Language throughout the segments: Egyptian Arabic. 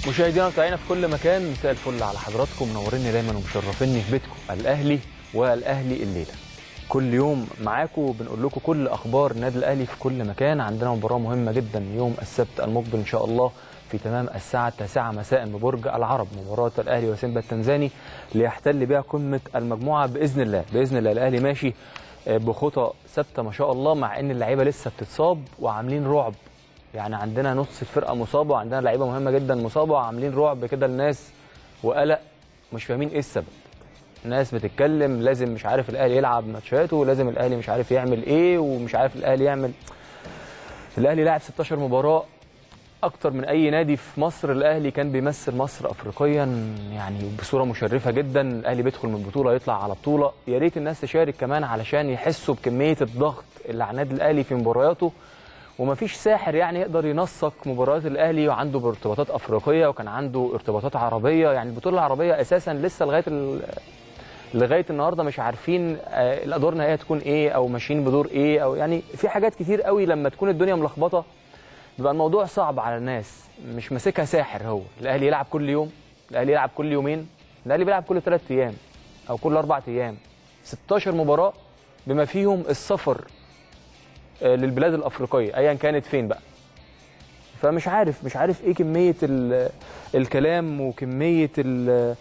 مشاهدينا ومتابعينا في كل مكان مساء الفل على حضراتكم منوريني دايما ومشرفيني في بيتكم الاهلي والاهلي الليله كل يوم معاكم بنقول لكم كل اخبار النادي الاهلي في كل مكان عندنا مباراه مهمه جدا يوم السبت المقبل ان شاء الله في تمام الساعه 9 مساء ببرج العرب مباراه الاهلي وسيمبا التنزاني ليحتل بها قمه المجموعه باذن الله باذن الله الاهلي ماشي بخطى ثابته ما شاء الله مع ان اللعيبه لسه بتتصاب وعاملين رعب يعني عندنا نص الفرقه مصابه وعندنا لعيبه مهمه جدا مصابه وعاملين رعب كده الناس وقلق مش فاهمين ايه السبب ناس بتتكلم لازم مش عارف الاهلي يلعب ماتشاته ولازم الاهلي مش عارف يعمل ايه ومش عارف الاهلي يعمل الاهلي لعب 16 مباراه اكتر من اي نادي في مصر الاهلي كان بيمثل مصر افريقيا يعني بصوره مشرفه جدا الاهلي بيدخل من بطوله يطلع على بطوله يا ريت الناس تشارك كمان علشان يحسوا بكميه الضغط اللي على النادي الاهلي في مبارياته ومفيش ساحر يعني يقدر ينسق مباريات الاهلي وعنده ارتباطات افريقيه وكان عنده ارتباطات عربيه يعني البطوله العربيه اساسا لسه لغايه ال... لغايه النهارده مش عارفين الادوار النهائيه تكون ايه او ماشيين بدور ايه او يعني في حاجات كتير قوي لما تكون الدنيا ملخبطه بيبقى الموضوع صعب على الناس مش ماسكها ساحر هو الاهلي يلعب كل يوم الاهلي يلعب كل يومين الاهلي بيلعب كل ثلاث ايام او كل اربع ايام 16 مباراه بما فيهم السفر للبلاد الافريقيه ايا كانت فين بقى فمش عارف مش عارف ايه كميه الكلام وكميه ال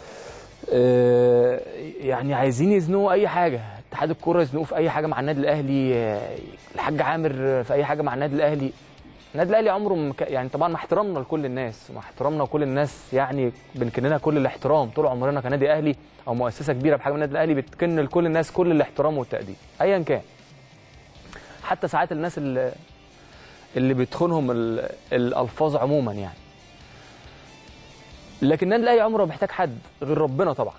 يعني عايزين يزنقوا اي حاجه اتحاد الكوره يزنقوه في اي حاجه مع النادي الاهلي الحاج عامر في اي حاجه مع النادي الاهلي النادي الاهلي عمره مك... يعني طبعا مع احترامنا لكل الناس مع احترامنا لكل الناس يعني بنكن لها كل الاحترام طول عمرنا كنادي اهلي او مؤسسه كبيره بحجم النادي الاهلي بتكن لكل الناس كل الاحترام والتقدير ايا كان حتى ساعات الناس اللي اللي بتخونهم الالفاظ عموما يعني لكن النادي الاهلي عمره ما محتاج حد غير ربنا طبعا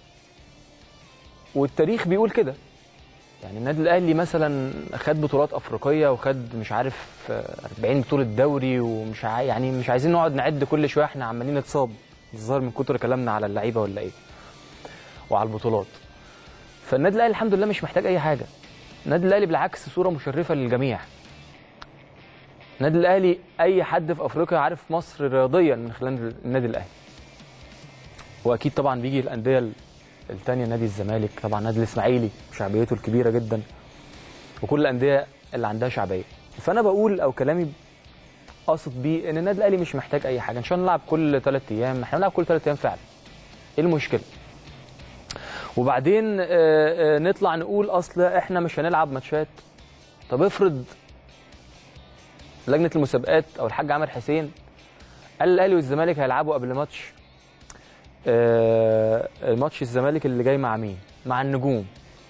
والتاريخ بيقول كده يعني النادي الاهلي مثلا خد بطولات افريقيه وخد مش عارف 40 بطوله دوري ومش ع... يعني مش عايزين نقعد نعد كل شويه احنا عمالين نتصاب الظاهر من كتر كلامنا على اللعيبه ولا ايه وعلى البطولات فالنادي الاهلي الحمد لله مش محتاج اي حاجه النادي الاهلي بالعكس صوره مشرفه للجميع النادي الاهلي اي حد في افريقيا عارف مصر رياضيا من خلال النادي الاهلي واكيد طبعا بيجي الانديه الثانيه نادي الزمالك طبعا نادي الاسماعيلي شعبيته الكبيره جدا وكل الانديه اللي عندها شعبيه فانا بقول او كلامي قصد بيه ان النادي الاهلي مش محتاج اي حاجه ان شاء الله نلعب كل ثلاث ايام احنا بنلعب كل ثلاث ايام فعلا ايه المشكله وبعدين نطلع نقول اصل احنا مش هنلعب ماتشات طب افرض لجنه المسابقات او الحاج عامر حسين قال الاهلي والزمالك هيلعبوا قبل ماتش ماتش الزمالك اللي جاي مع مين مع النجوم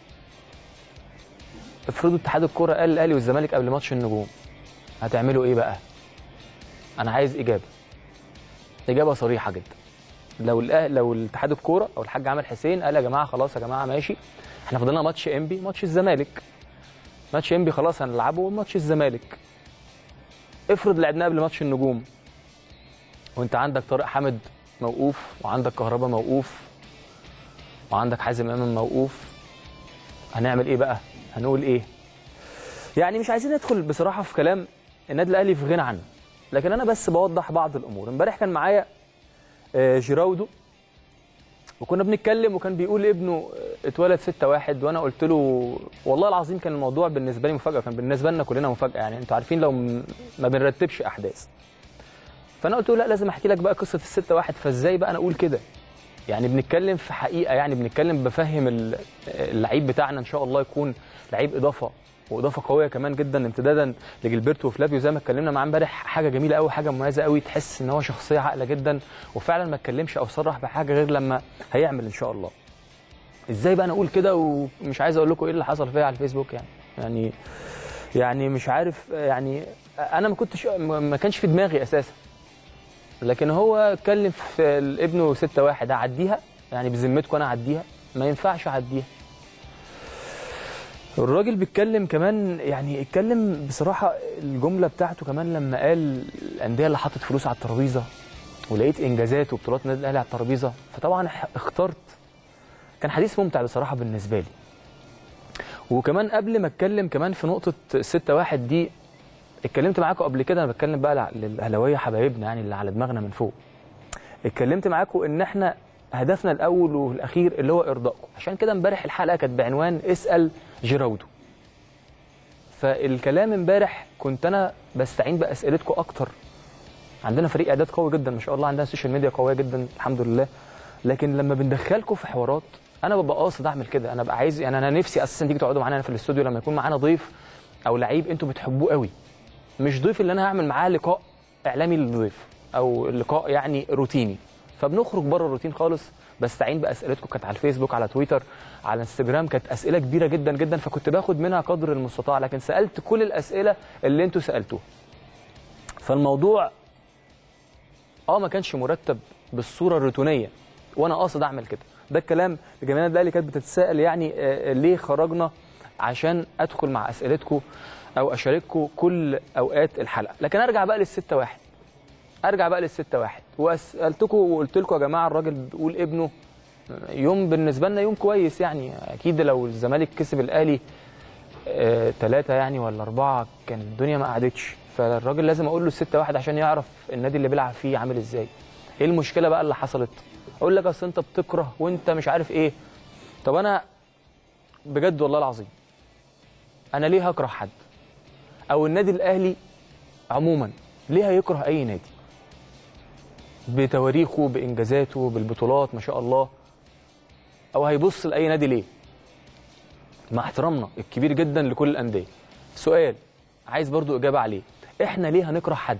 افرضوا اتحاد الكوره قال الاهلي والزمالك قبل ماتش النجوم هتعملوا ايه بقى انا عايز اجابه اجابه صريحه جدا لو الاهلي لو الاتحاد الكوره او الحاج عامر حسين قال يا جماعه خلاص يا جماعه ماشي احنا فاضلنا ماتش انبي ماتش الزمالك ماتش انبي خلاص هنلعبه ماتش الزمالك افرض لعبناه قبل ماتش النجوم وانت عندك طارق حامد موقوف وعندك كهربا موقوف وعندك حازم امام موقوف هنعمل ايه بقى هنقول ايه يعني مش عايزين ندخل بصراحه في كلام النادي الاهلي في غنى عنه لكن انا بس بوضح بعض الامور امبارح كان معايا جيراودو وكنا بنتكلم وكان بيقول ابنه اتولد 6 1 وانا قلت له والله العظيم كان الموضوع بالنسبه لي مفاجاه كان بالنسبه لنا كلنا مفاجاه يعني انتوا عارفين لو ما بنرتبش احداث فانا قلت له لا لازم احكي لك بقى قصه الستة واحد فازاي بقى انا اقول كده يعني بنتكلم في حقيقه يعني بنتكلم بفهم اللعيب بتاعنا ان شاء الله يكون لعيب اضافه واضافه قويه كمان جدا امتدادا لجilberto وفلافيو زي ما اتكلمنا معاه امبارح حاجه جميله قوي حاجه مميزه قوي تحس ان هو شخصيه عاقله جدا وفعلا ما اتكلمش او صرح بحاجه غير لما هيعمل ان شاء الله ازاي بقى انا اقول كده ومش عايز اقول لكم ايه اللي حصل فيا على الفيسبوك يعني يعني يعني مش عارف يعني انا ما كنتش ما كانش في دماغي اساسا لكن هو اتكلم في ابنه 6 1 اعديها يعني بذمتكم انا اعديها ما ينفعش اعديها الراجل بيتكلم كمان يعني اتكلم بصراحه الجمله بتاعته كمان لما قال الانديه اللي حطت فلوس على الترابيزه ولقيت انجازات وبطولات النادي الاهلي على الترابيزه فطبعا اخترت كان حديث ممتع بصراحه بالنسبه لي وكمان قبل ما اتكلم كمان في نقطه 6 1 دي اتكلمت معاكم قبل كده انا بتكلم بقى للاهلاويه حبايبنا يعني اللي على دماغنا من فوق اتكلمت معاكم ان احنا هدفنا الاول والاخير اللي هو ارضائكم عشان كده امبارح الحلقه كانت بعنوان اسال جيراودو فالكلام امبارح كنت انا بستعين باسئلتكم اكتر عندنا فريق اعداد قوي جدا ما شاء الله عندنا سوشيال ميديا قويه جدا الحمد لله لكن لما بندخلكم في حوارات انا ببقى قاصد اعمل كده انا ببقى عايز يعني انا نفسي اساسا تيجي تقعدوا معانا في الاستوديو لما يكون معانا ضيف او لعيب انتوا بتحبوه قوي مش ضيف اللي انا هعمل معاه لقاء اعلامي للضيف او لقاء يعني روتيني فبنخرج بره الروتين خالص بستعين باسئلتكم كانت على الفيسبوك على تويتر على انستجرام كانت اسئله كبيره جدا جدا فكنت باخد منها قدر المستطاع لكن سالت كل الاسئله اللي انتوا سالتوها فالموضوع اه ما كانش مرتب بالصوره الروتينيه وانا قاصد اعمل كده ده الكلام لجماهير الاهلي كانت بتتساءل يعني آه، ليه خرجنا عشان ادخل مع اسئلتكم او اشارككم كل اوقات الحلقه لكن ارجع بقى للستة واحد ارجع بقى للستة واحد وسالتكم وقلت لكم يا جماعه الراجل بيقول ابنه يوم بالنسبه لنا يوم كويس يعني اكيد لو الزمالك كسب الاهلي ثلاثة يعني ولا أربعة كان الدنيا ما قعدتش فالراجل لازم أقول له الستة واحد عشان يعرف النادي اللي بيلعب فيه عامل إزاي إيه المشكلة بقى اللي حصلت أقول لك أصل أنت بتكره وأنت مش عارف إيه طب أنا بجد والله العظيم أنا ليه هكره حد أو النادي الأهلي عموما ليه هيكره أي نادي بتواريخه بإنجازاته بالبطولات ما شاء الله أو هيبص لأي نادي ليه مع احترامنا الكبير جدا لكل الانديه سؤال عايز برضو اجابه عليه احنا ليه هنكره حد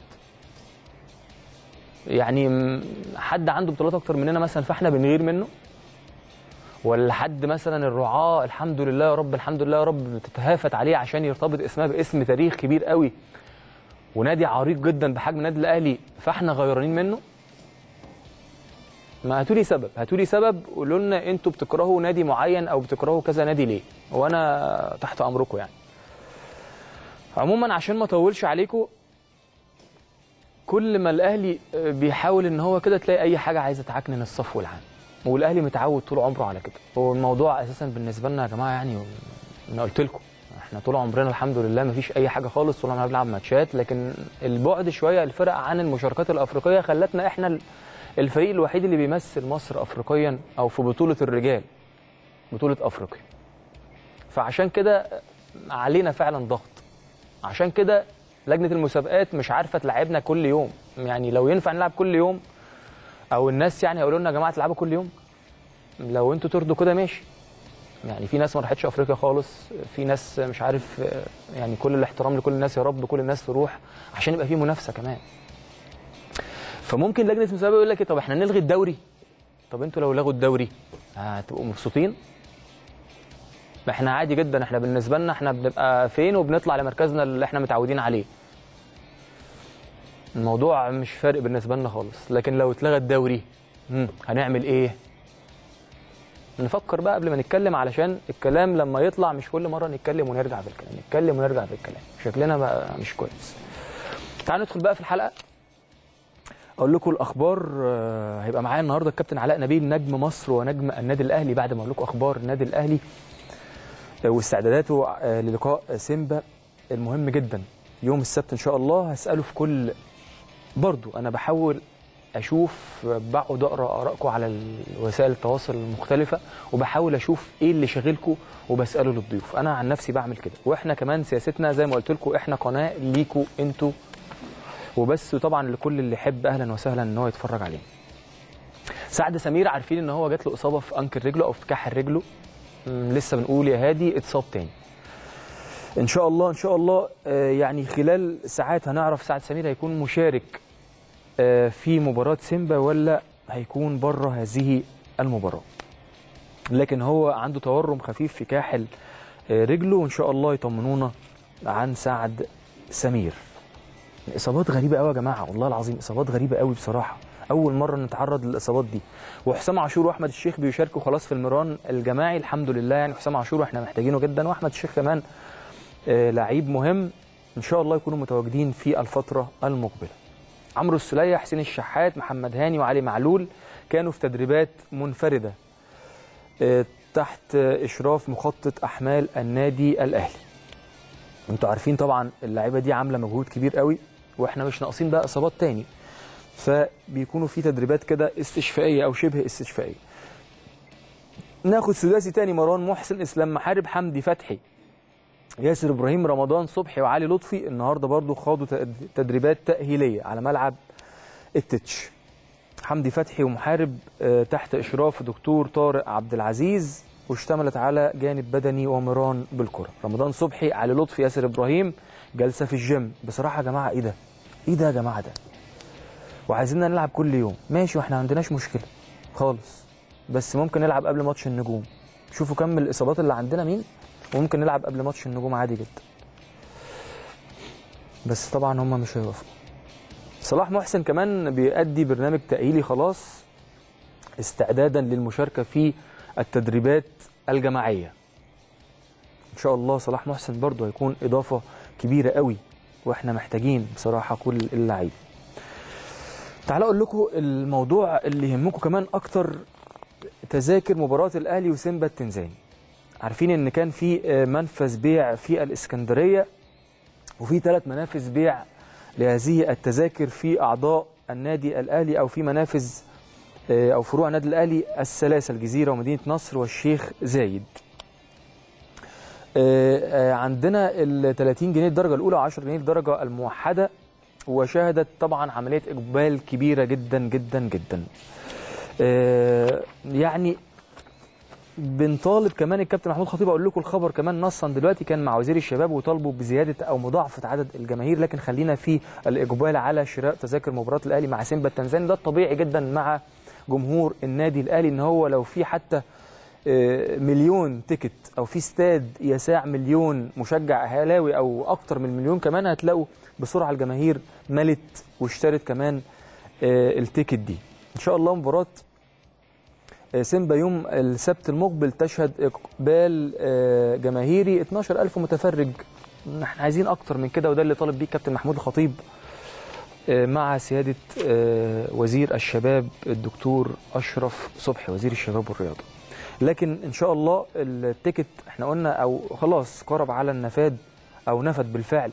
يعني م- حد عنده بطولات اكتر مننا مثلا فاحنا بنغير منه ولا حد مثلا الرعاه الحمد لله يا رب الحمد لله يا رب بتتهافت عليه عشان يرتبط اسمها باسم تاريخ كبير قوي ونادي عريق جدا بحجم النادي الاهلي فاحنا غيرانين منه ما هاتوا لي سبب هاتوا لي سبب قولوا لنا انتوا بتكرهوا نادي معين او بتكرهوا كذا نادي ليه وانا تحت امركم يعني عموما عشان ما اطولش عليكم كل ما الاهلي بيحاول ان هو كده تلاقي اي حاجه عايزه تعكنن الصفو العام والاهلي متعود طول عمره على كده هو الموضوع اساسا بالنسبه لنا يا جماعه يعني انا قلت لكم احنا طول عمرنا الحمد لله مفيش اي حاجه خالص طول عمرنا بنلعب ماتشات لكن البعد شويه الفرق عن المشاركات الافريقيه خلتنا احنا ال- الفريق الوحيد اللي بيمثل مصر افريقيا او في بطوله الرجال بطوله افريقيا فعشان كده علينا فعلا ضغط عشان كده لجنه المسابقات مش عارفه تلعبنا كل يوم يعني لو ينفع نلعب كل يوم او الناس يعني هيقولوا لنا يا جماعه تلعبوا كل يوم لو انتوا ترضوا كده ماشي يعني في ناس ما راحتش افريقيا خالص في ناس مش عارف آه، يعني كل الاحترام لكل الناس يا رب كل الناس تروح عشان يبقى في منافسه كمان فممكن لجنه المسابقه يقول لك إيه، طب احنا نلغي الدوري طب انتوا لو لغوا الدوري هتبقوا مبسوطين احنا عادي جدا احنا بالنسبه لنا احنا بنبقى فين وبنطلع لمركزنا اللي احنا متعودين عليه الموضوع مش فارق بالنسبه لنا خالص لكن لو اتلغى الدوري مم، هنعمل ايه نفكر بقى قبل ما نتكلم علشان الكلام لما يطلع مش كل مره نتكلم ونرجع في الكلام نتكلم ونرجع في الكلام شكلنا بقى مش كويس تعالوا ندخل بقى في الحلقه اقول لكم الاخبار آه، هيبقى معايا النهارده الكابتن علاء نبيل نجم مصر ونجم النادي الاهلي بعد ما اقول لكم اخبار النادي الاهلي آه، واستعداداته آه، للقاء سيمبا المهم جدا يوم السبت ان شاء الله هساله في كل برضو انا بحاول اشوف بقعد اقرا ارائكم على وسائل التواصل المختلفه وبحاول اشوف ايه اللي شاغلكم وبساله للضيوف انا عن نفسي بعمل كده واحنا كمان سياستنا زي ما قلت لكم احنا قناه ليكوا انتوا وبس طبعا لكل اللي يحب اهلا وسهلا ان هو يتفرج علينا سعد سمير عارفين ان هو جات له اصابه في انكل رجله او في كاحل رجله مم، لسه بنقول يا هادي اتصاب تاني ان شاء الله ان شاء الله آه، يعني خلال ساعات هنعرف سعد سمير هيكون مشارك آه، في مباراه سيمبا ولا هيكون بره هذه المباراه لكن هو عنده تورم خفيف في كاحل آه، رجله وان شاء الله يطمنونا عن سعد سمير اصابات غريبه قوي يا جماعه والله العظيم اصابات غريبه قوي بصراحه اول مره نتعرض للاصابات دي وحسام عاشور واحمد الشيخ بيشاركوا خلاص في المران الجماعي الحمد لله يعني حسام عاشور احنا محتاجينه جدا واحمد الشيخ كمان آه، لعيب مهم ان شاء الله يكونوا متواجدين في الفتره المقبله عمرو السلية حسين الشحات محمد هاني وعلي معلول كانوا في تدريبات منفرده آه، تحت آه، اشراف مخطط احمال النادي الاهلي انتوا عارفين طبعا اللعيبه دي عامله مجهود كبير قوي واحنا مش ناقصين بقى اصابات تاني فبيكونوا في تدريبات كده استشفائيه او شبه استشفائيه ناخد سداسي تاني مروان محسن اسلام محارب حمدي فتحي ياسر ابراهيم رمضان صبحي وعلي لطفي النهارده برضو خاضوا تدريبات تاهيليه على ملعب التتش حمدي فتحي ومحارب آه، تحت اشراف دكتور طارق عبد العزيز واشتملت على جانب بدني ومران بالكره رمضان صبحي علي لطفي ياسر ابراهيم جلسه في الجيم بصراحه يا جماعه ايه ده ايه ده يا جماعه ده وعايزيننا نلعب كل يوم ماشي واحنا ما عندناش مشكله خالص بس ممكن نلعب قبل ماتش النجوم شوفوا كم الاصابات اللي عندنا مين وممكن نلعب قبل ماتش النجوم عادي جدا بس طبعا هم مش هيوافقوا صلاح محسن كمان بيأدي برنامج تأهيلي خلاص استعدادا للمشاركة في التدريبات الجماعية إن شاء الله صلاح محسن برضه هيكون إضافة كبيرة قوي وإحنا محتاجين بصراحة كل اللعيبة تعالوا أقول لكم الموضوع اللي يهمكم كمان أكتر تذاكر مباراة الأهلي وسيمبا التنزاني عارفين إن كان في منفذ بيع في الإسكندرية وفي ثلاث منافذ بيع لهذه التذاكر في أعضاء النادي الأهلي أو في منافذ أو فروع النادي الأهلي الثلاثة الجزيرة ومدينة نصر والشيخ زايد عندنا ال 30 جنيه الدرجة الأولى و 10 جنيه الدرجة الموحدة وشهدت طبعا عملية إقبال كبيرة جدا جدا جدا يعني بنطالب كمان الكابتن محمود خطيب اقول لكم الخبر كمان نصا دلوقتي كان مع وزير الشباب وطالبوا بزياده او مضاعفه عدد الجماهير لكن خلينا في الاقبال على شراء تذاكر مباراه الاهلي مع سيمبا التنزاني ده الطبيعي جدا مع جمهور النادي الاهلي ان هو لو في حتى مليون تيكت او في استاد يساع مليون مشجع اهلاوي او اكتر من مليون كمان هتلاقوا بسرعه الجماهير ملت واشترت كمان التيكت دي ان شاء الله مباراه سيمبا يوم السبت المقبل تشهد اقبال جماهيري 12000 متفرج احنا عايزين اكتر من كده وده اللي طالب بيه كابتن محمود الخطيب مع سياده وزير الشباب الدكتور اشرف صبحي وزير الشباب والرياضه لكن ان شاء الله التيكت احنا قلنا او خلاص قرب على النفاذ او نفد بالفعل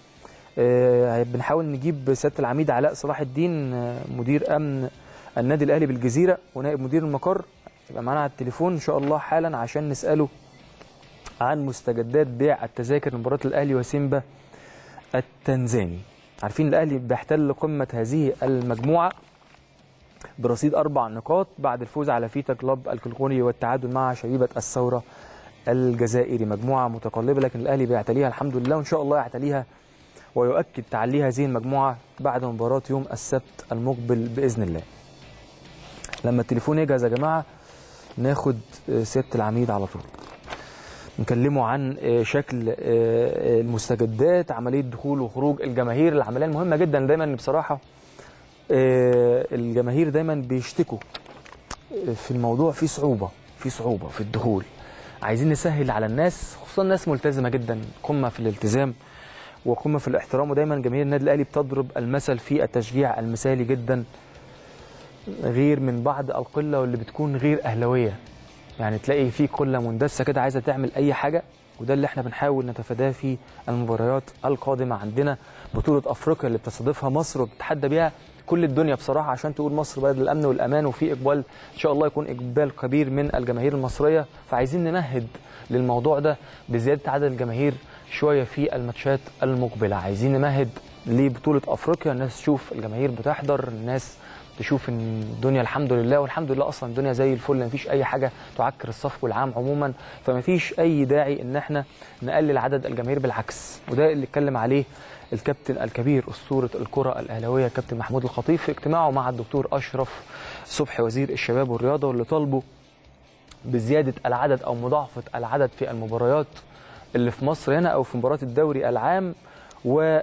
بنحاول نجيب سياده العميد علاء صلاح الدين مدير امن النادي الاهلي بالجزيره ونائب مدير المقر يبقى معانا على التليفون ان شاء الله حالا عشان نساله عن مستجدات بيع التذاكر لمباراه الاهلي وسيمبا التنزاني عارفين الاهلي بيحتل قمه هذه المجموعه برصيد اربع نقاط بعد الفوز على فيتا كلوب الكلكوني والتعادل مع شبيبه الثوره الجزائري مجموعه متقلبه لكن الاهلي بيعتليها الحمد لله وان شاء الله يعتليها ويؤكد تعلي هذه المجموعه بعد مباراه يوم السبت المقبل باذن الله لما التليفون يجهز يا جماعه ناخد سياده العميد على طول نكلمه عن شكل المستجدات عمليه دخول وخروج الجماهير العمليه المهمه جدا دايما بصراحه الجماهير دايما بيشتكوا في الموضوع في صعوبه في صعوبه في الدخول عايزين نسهل على الناس خصوصا ناس ملتزمه جدا قمه في الالتزام وقمه في الاحترام ودايما جماهير النادي الاهلي بتضرب المثل في التشجيع المثالي جدا غير من بعض القله واللي بتكون غير اهلاويه يعني تلاقي في قله مندسه كده عايزه تعمل اي حاجه وده اللي احنا بنحاول نتفاداه في المباريات القادمه عندنا بطوله افريقيا اللي بتستضيفها مصر وبتتحدى بيها كل الدنيا بصراحه عشان تقول مصر بلد الامن والامان وفي اقبال ان شاء الله يكون اقبال كبير من الجماهير المصريه فعايزين نمهد للموضوع ده بزياده عدد الجماهير شويه في الماتشات المقبله عايزين نمهد لبطوله افريقيا الناس تشوف الجماهير بتحضر الناس تشوف ان الدنيا الحمد لله والحمد لله اصلا الدنيا زي الفل مفيش اي حاجه تعكر الصفو العام عموما فمفيش اي داعي ان احنا نقلل عدد الجماهير بالعكس وده اللي اتكلم عليه الكابتن الكبير اسطوره الكره الاهلاويه كابتن محمود الخطيب في اجتماعه مع الدكتور اشرف صبحي وزير الشباب والرياضه واللي طالبوا بزياده العدد او مضاعفه العدد في المباريات اللي في مصر هنا او في مباراه الدوري العام و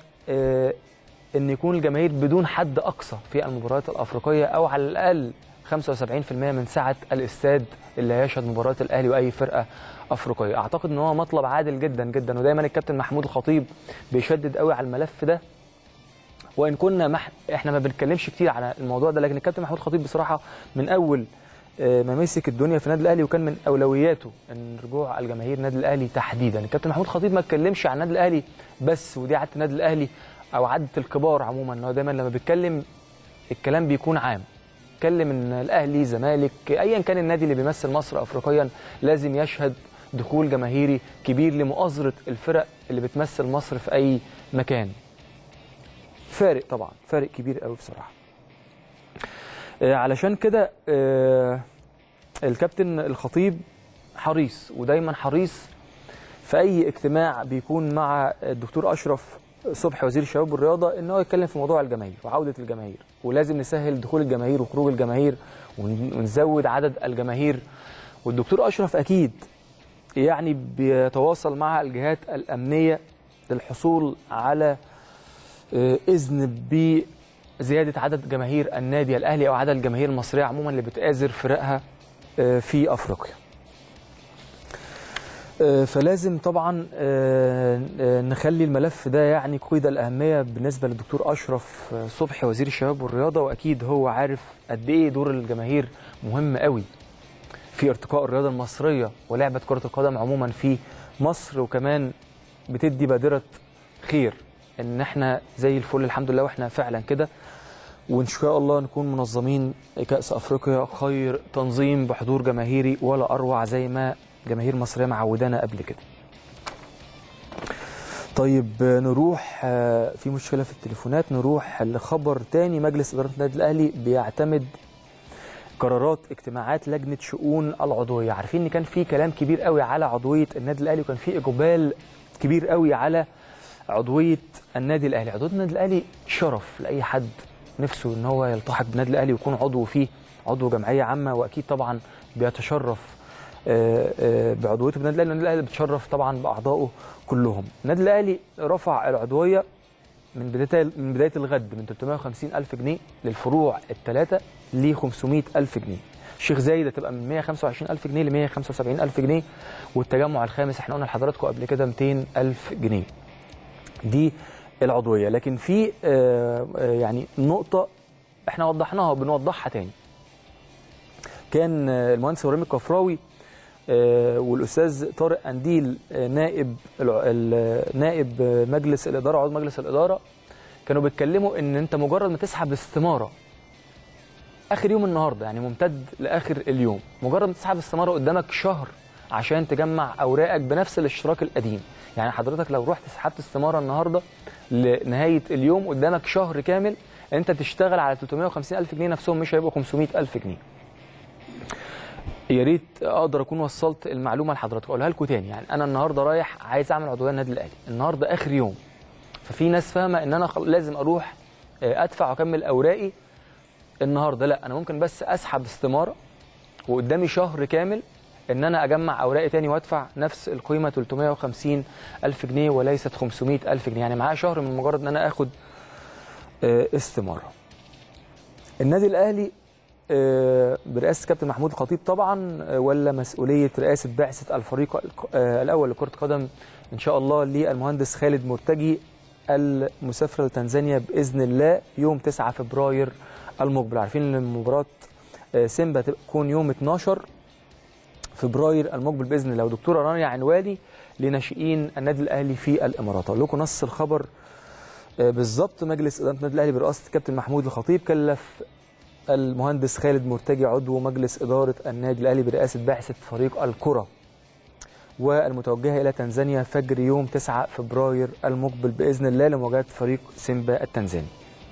ان يكون الجماهير بدون حد اقصى في المباريات الافريقيه او على الاقل 75% من سعه الاستاد اللي هيشهد مباراه الاهلي واي فرقه افريقيه اعتقد ان هو مطلب عادل جدا جدا ودايما الكابتن محمود الخطيب بيشدد قوي على الملف ده وان كنا مح... احنا ما بنتكلمش كتير على الموضوع ده لكن الكابتن محمود الخطيب بصراحه من اول ما مسك الدنيا في النادي الاهلي وكان من اولوياته ان رجوع الجماهير النادي الاهلي تحديدا الكابتن محمود الخطيب ما اتكلمش عن النادي الاهلي بس ودي عاده النادي الاهلي او عاده الكبار عموما ان هو دايما لما بيتكلم الكلام بيكون عام اتكلم ان الاهلي زمالك ايا كان النادي اللي بيمثل مصر افريقيا لازم يشهد دخول جماهيري كبير لمؤازره الفرق اللي بتمثل مصر في اي مكان فارق طبعا فارق كبير قوي بصراحه آه، علشان كده آه، الكابتن الخطيب حريص ودايما حريص في اي اجتماع بيكون مع الدكتور اشرف صبحي وزير الشباب والرياضه ان هو يتكلم في موضوع الجماهير وعوده الجماهير ولازم نسهل دخول الجماهير وخروج الجماهير ون- ونزود عدد الجماهير والدكتور اشرف اكيد يعني بيتواصل مع الجهات الامنيه للحصول على آه، اذن بزياده عدد جماهير النادي الاهلي او عدد الجماهير المصريه عموما اللي بتآزر فرقها آه، في افريقيا. آه، فلازم طبعا آه، آه، نخلي الملف ده يعني قيد الاهميه بالنسبه للدكتور اشرف آه، صبحي وزير الشباب والرياضه واكيد هو عارف قد ايه دور الجماهير مهم قوي في ارتقاء الرياضه المصريه ولعبه كره القدم عموما في مصر وكمان بتدي بادره خير ان احنا زي الفل الحمد لله واحنا فعلا كده وان شاء الله نكون منظمين كاس افريقيا خير تنظيم بحضور جماهيري ولا اروع زي ما جماهير مصريه معودانا قبل كده طيب آه، نروح آه، في مشكله في التليفونات نروح لخبر تاني مجلس اداره النادي الاهلي بيعتمد قرارات اجتماعات لجنه شؤون العضويه عارفين ان كان في كلام كبير قوي على عضويه النادي الاهلي وكان في اقبال كبير قوي على عضويه النادي الاهلي عضويه النادي الاهلي شرف لاي حد نفسه ان هو يلتحق بالنادي الاهلي ويكون عضو فيه عضو جمعيه عامه واكيد طبعا بيتشرف آه، آه، بعضويته بالنادي الاهلي النادي الاهلي بيتشرف طبعا باعضائه كلهم النادي الاهلي رفع العضويه من بدايه من بدايه الغد من 350 الف جنيه للفروع الثلاثه ل 500 الف جنيه الشيخ زايد هتبقى من 125 الف جنيه ل 175 الف جنيه والتجمع الخامس احنا قلنا لحضراتكم قبل كده 200 الف جنيه دي العضويه لكن في آه، آه، يعني نقطه احنا وضحناها وبنوضحها تاني كان آه، المهندس ابراهيم الكفراوي آه، والاستاذ طارق انديل آه، نائب الع- ال- نائب آه، مجلس الاداره عضو مجلس الاداره كانوا بيتكلموا ان انت مجرد ما تسحب استماره اخر يوم النهارده يعني ممتد لاخر اليوم مجرد ما تسحب استماره قدامك شهر عشان تجمع اوراقك بنفس الاشتراك القديم يعني حضرتك لو رحت سحبت استماره النهارده لنهايه اليوم قدامك شهر كامل انت تشتغل على 350 الف جنيه نفسهم مش هيبقوا 500 الف جنيه يا ريت اقدر اكون وصلت المعلومه لحضرتك اقولها لكم تاني يعني انا النهارده رايح عايز اعمل عضويه النادي الاهلي النهارده اخر يوم ففي ناس فاهمه ان انا خل- لازم اروح آه، ادفع واكمل اوراقي النهارده لا انا ممكن بس اسحب استماره وقدامي شهر كامل ان انا اجمع اوراقي تاني وادفع نفس القيمه 350 الف جنيه وليست 500 الف جنيه يعني معايا شهر من مجرد ان انا اخد آه، استماره النادي الاهلي آه، برئاسه كابتن محمود الخطيب طبعا آه، ولا مسؤوليه رئاسه بعثه الفريق الق- آه، الاول لكره قدم ان شاء الله للمهندس خالد مرتجي المسافره لتنزانيا باذن الله يوم 9 فبراير المقبل عارفين ان مباراه آه، سيمبا تكون يوم 12 فبراير المقبل باذن الله ودكتوره رانيا عنواني لناشئين النادي الاهلي في الامارات اقول لكم نص الخبر آه، بالظبط مجلس اداره النادي الاهلي برئاسه كابتن محمود الخطيب كلف المهندس خالد مرتجي عضو مجلس إدارة النادي الأهلي برئاسة بعثة فريق الكرة والمتوجهة إلى تنزانيا فجر يوم 9 فبراير المقبل بإذن الله لمواجهة فريق سيمبا التنزاني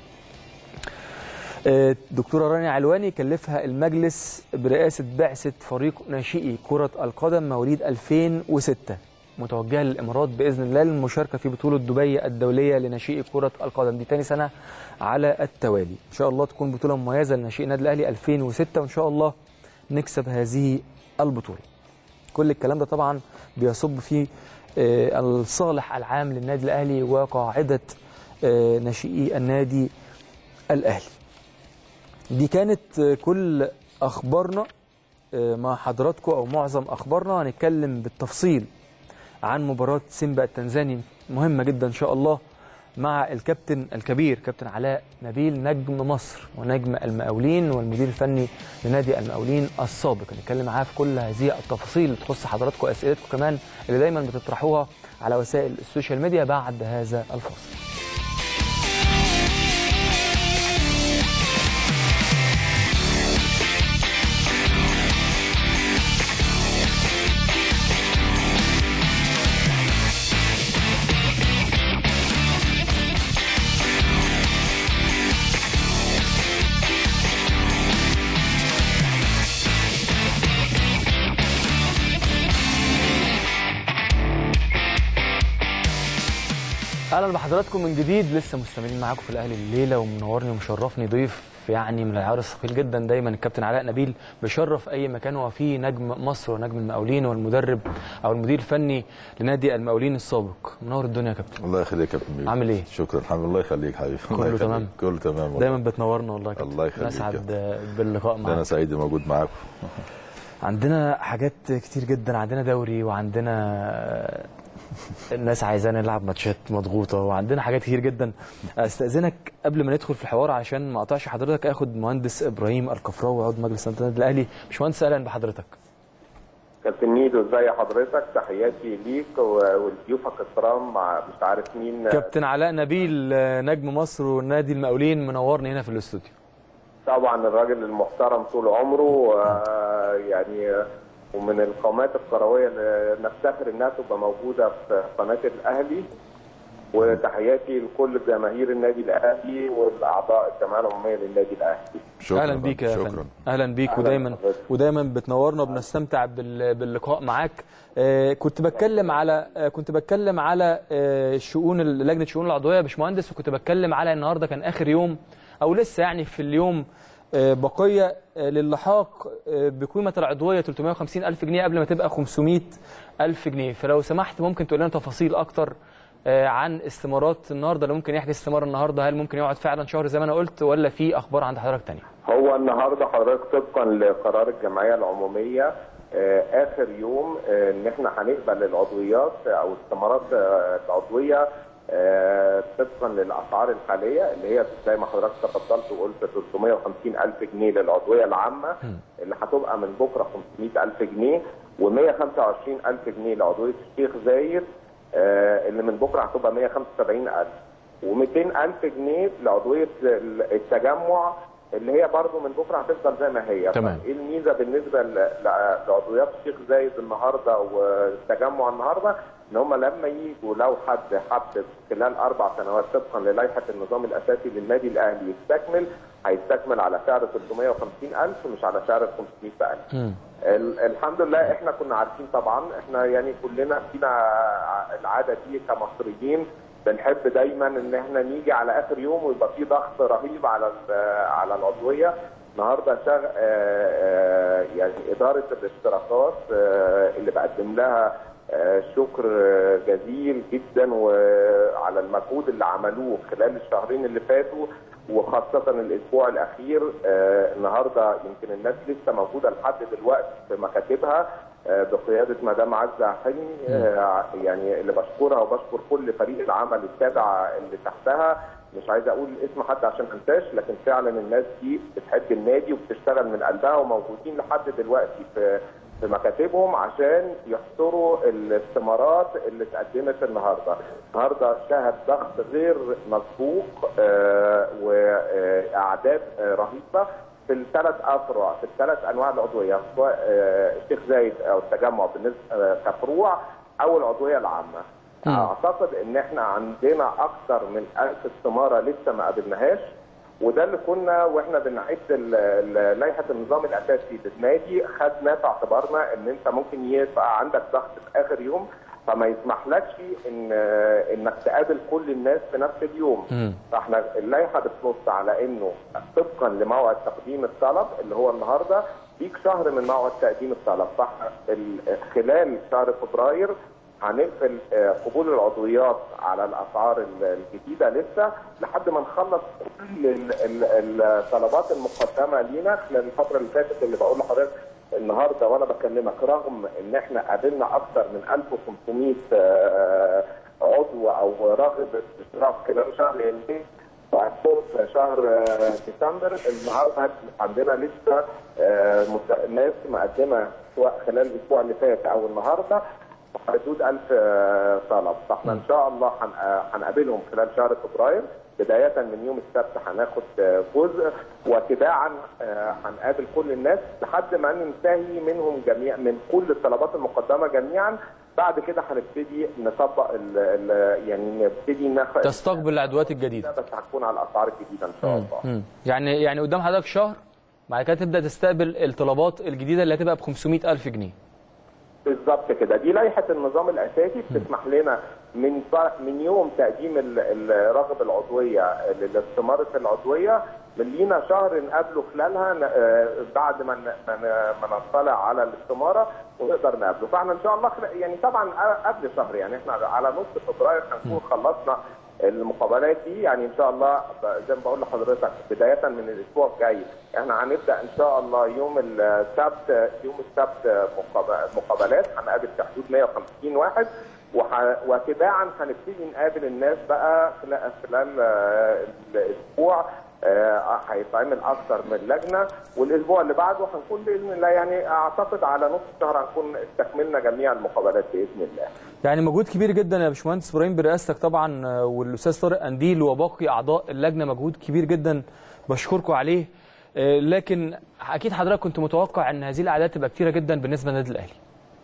آه، دكتورة رانيا علواني كلفها المجلس برئاسة بعثة فريق ناشئي كرة القدم مواليد 2006 متوجهة للإمارات بإذن الله للمشاركة في بطولة دبي الدولية لناشئي كرة القدم دي تاني سنة على التوالي إن شاء الله تكون بطولة مميزة لناشئي النادي الأهلي 2006 وإن شاء الله نكسب هذه البطولة كل الكلام ده طبعا بيصب في آه، الصالح العام للنادي الأهلي وقاعدة آه، ناشئي النادي الأهلي دي كانت آه، كل أخبارنا آه، مع حضراتكم أو معظم أخبارنا هنتكلم بالتفصيل عن مباراة سيمبا التنزاني مهمة جدا إن شاء الله مع الكابتن الكبير كابتن علاء نبيل نجم مصر ونجم المقاولين والمدير الفني لنادي المقاولين السابق نتكلم معاه في كل هذه التفاصيل اللي تخص حضراتكم واسئلتكم كمان اللي دايما بتطرحوها على وسائل السوشيال ميديا بعد هذا الفاصل اهلا بحضراتكم من جديد لسه مستمرين معاكم في الاهلي الليله ومنورني ومشرفني ضيف يعني من العيار الثقيل جدا دايما الكابتن علاء نبيل بيشرف اي مكان هو فيه نجم مصر ونجم المقاولين والمدرب او المدير الفني لنادي المقاولين السابق منور الدنيا يا كابتن الله يخليك يا كابتن ميدو. عامل ايه؟ شكرا الحمد لله يخليك حبيبي الله كله يخليك. تمام؟ كله تمام والله. دايما بتنورنا والله يا كابتن الله يخليك نسعد يا باللقاء ده انا معاك سعيد موجود معاكم عندنا حاجات كتير جدا عندنا دوري وعندنا الناس عايزاه نلعب ماتشات مضغوطه وعندنا حاجات كتير جدا استاذنك قبل ما ندخل في الحوار عشان ما اقطعش حضرتك اخد مهندس ابراهيم الكفراوي عضو مجلس اداره النادي الاهلي باشمهندس اهلا بحضرتك كابتن ميدو ازي حضرتك تحياتي ليك و- ولضيوفك الكرام مع مش عارف مين كابتن علاء نبيل نجم مصر ونادي المقاولين منورني هنا في الاستوديو طبعا الراجل المحترم طول عمره آه، يعني ومن القامات الكرويه اللي نفتخر انها تبقى موجوده في قناه الاهلي وتحياتي لكل جماهير النادي الاهلي والاعضاء الجمعيه العموميه للنادي الاهلي شكرا اهلا بيك يا شكرا فندم اهلا بيك أهلاً ودايما بحضرتك. ودايما بتنورنا وبنستمتع بال- باللقاء معاك آه، كنت بتكلم على آه، كنت بتكلم على آه، شؤون ال- لجنه شؤون العضويه يا باشمهندس وكنت بتكلم على النهارده كان اخر يوم او لسه يعني في اليوم آه، بقيه آه، للحاق آه، بقيمه العضويه 350 الف جنيه قبل ما تبقى 500 الف جنيه فلو سمحت ممكن تقول لنا تفاصيل اكتر آه، عن استمارات النهارده اللي ممكن يحجز استماره النهارده هل ممكن يقعد فعلا شهر زي ما انا قلت ولا في اخبار عند حضرتك تانية هو النهارده حضرتك طبقا لقرار الجمعيه العموميه آه، اخر يوم آه، ان احنا هنقبل العضويات او استمارات آه، العضويه آه، طبقا للاسعار الحاليه اللي هي زي ما حضرتك تفضلت وقلت 350 الف جنيه للعضويه العامه اللي هتبقى من بكره 500 الف جنيه و125 الف جنيه لعضويه الشيخ زايد آه، اللي من بكره هتبقى 175 الف و200 الف جنيه لعضويه التجمع اللي هي برضو من بكره هتفضل زي ما هي تمام. طب ايه الميزه بالنسبه ل- ل- لعضويات الشيخ زايد النهارده والتجمع النهارده ان هم لما يجوا لو حد حب خلال اربع سنوات طبقا للائحه النظام الاساسي للنادي الاهلي يستكمل هيستكمل على سعر 350000 مش على سعر 500000 مم. ال- الحمد لله احنا كنا عارفين طبعا احنا يعني كلنا فينا ع- العاده دي كمصريين بنحب دايما ان احنا نيجي على اخر يوم ويبقى في ضغط رهيب على ال- على العضويه النهارده شغ... آه، آه، يعني اداره الاشتراكات آه، اللي بقدم لها آه، شكر آه، جزيل جدا وعلى المجهود اللي عملوه خلال الشهرين اللي فاتوا وخاصة الأسبوع الأخير آه، النهاردة يمكن الناس لسه موجودة لحد دلوقتي في مكاتبها آه، بقيادة مدام عزة عفني آه، يعني اللي بشكرها وبشكر كل فريق العمل التابع اللي تحتها مش عايز اقول اسم حد عشان ما انساش لكن فعلا الناس دي بتحب النادي وبتشتغل من قلبها وموجودين لحد دلوقتي في في مكاتبهم عشان يحصروا الاستمارات اللي اتقدمت النهارده. النهارده شهد ضغط غير مسبوق آه، واعداد آه، رهيبه في الثلاث افرع في الثلاث انواع العضويه سواء آه، الشيخ زايد او التجمع بالنسبه آه، كفروع او العضويه العامه. مم. اعتقد ان احنا عندنا اكثر من 1000 استماره لسه ما قابلناهاش وده اللي كنا واحنا بنعد ال- ال- لائحه النظام الاساسي للنادي خدنا في اعتبارنا ان انت ممكن يبقى عندك ضغط في اخر يوم فما يسمحلكش ان انك تقابل كل الناس في نفس اليوم مم. فاحنا اللائحه بتنص على انه طبقا لموعد تقديم الطلب اللي هو النهارده ليك شهر من موعد تقديم الطلب فاحنا ال- خلال شهر فبراير هنقفل آه، قبول العضويات على الاسعار ال- الجديده لسه لحد ما نخلص كل ال- ال- الطلبات المقدمه لينا خلال الفتره اللي فاتت اللي بقول لحضرتك النهارده وانا بكلمك رغم ان احنا قابلنا اكثر من 1500 آه، عضو او راغب اشتراك خلال شهر يناير وهتكون في شهر آه، ديسمبر النهارده عندنا لسه آه، مت- ناس مقدمه سواء خلال الاسبوع اللي فات او النهارده حدود 1000 آه، طلب فاحنا ان شاء الله هن- آه، هنقابلهم خلال شهر فبراير بداية من يوم السبت هناخد آه، جزء وتباعا آه، هنقابل كل الناس لحد ما ننتهي منهم جميع من كل الطلبات المقدمة جميعا بعد كده هنبتدي نطبق ال ال يعني نبتدي ناخد تستقبل العدوات الجديده بس هتكون على الاسعار الجديده ان شاء الله مم. يعني يعني قدام حضرتك شهر بعد كده تبدا تستقبل الطلبات الجديده اللي هتبقى ب 500 الف جنيه بالظبط كده دي لائحه النظام الاساسي بتسمح لنا من ف- من يوم تقديم ال- الرغبه العضويه لاستماره العضويه من لينا شهر نقابله خلالها ن- آه، بعد ما ن- ما ن- ما نطلع على الاستماره ونقدر نقابله فاحنا ان شاء الله خل- يعني طبعا قبل شهر يعني احنا على نص فبراير هنكون خلصنا المقابلات دي يعني ان شاء الله ب- زي ما بقول لحضرتك بدايه من الاسبوع الجاي احنا هنبدا ان شاء الله يوم السبت يوم السبت مقاب- مقابلات هنقابل في حدود 150 واحد وح- وتباعا هنبتدي نقابل الناس بقى خلال خلال آه، الاسبوع آه، هيتعمل اكثر من لجنه والاسبوع اللي بعده هنكون باذن الله يعني اعتقد على نص الشهر هنكون استكملنا جميع المقابلات باذن الله. يعني مجهود كبير جدا يا باشمهندس ابراهيم برئاستك طبعا آه، والاستاذ طارق قنديل وباقي اعضاء اللجنه مجهود كبير جدا بشكركم عليه آه، لكن اكيد حضرتك كنت متوقع ان هذه الاعداد تبقى كتيره جدا بالنسبه للنادي الاهلي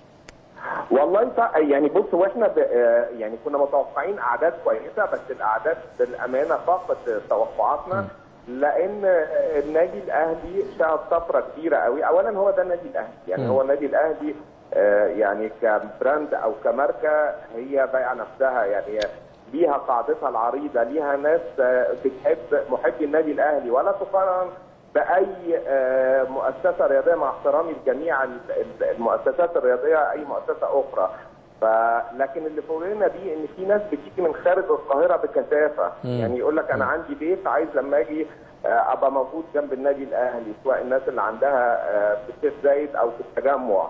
والله ط- يعني بص واحنا ب... آه، يعني كنا متوقعين اعداد كويسه بس الاعداد بالامانه فاقت توقعاتنا لان آه، النادي الاهلي شهد طفره كبيره قوي اولا هو ده النادي الاهلي يعني هو النادي الاهلي آه، يعني كبراند او كماركه هي بايعه نفسها يعني ليها قاعدتها العريضه ليها ناس آه، بتحب محبي النادي الاهلي ولا تقارن باي آه، مؤسسه رياضيه مع احترامي لجميع ال- ال- المؤسسات الرياضيه اي مؤسسه اخرى فلكن اللي فوجئنا بيه ان في ناس بتيجي من خارج القاهره بكثافه يعني يقول لك انا عندي بيت عايز لما اجي آه، ابقى موجود جنب النادي الاهلي سواء الناس اللي عندها آه، في الشيخ زايد او في التجمع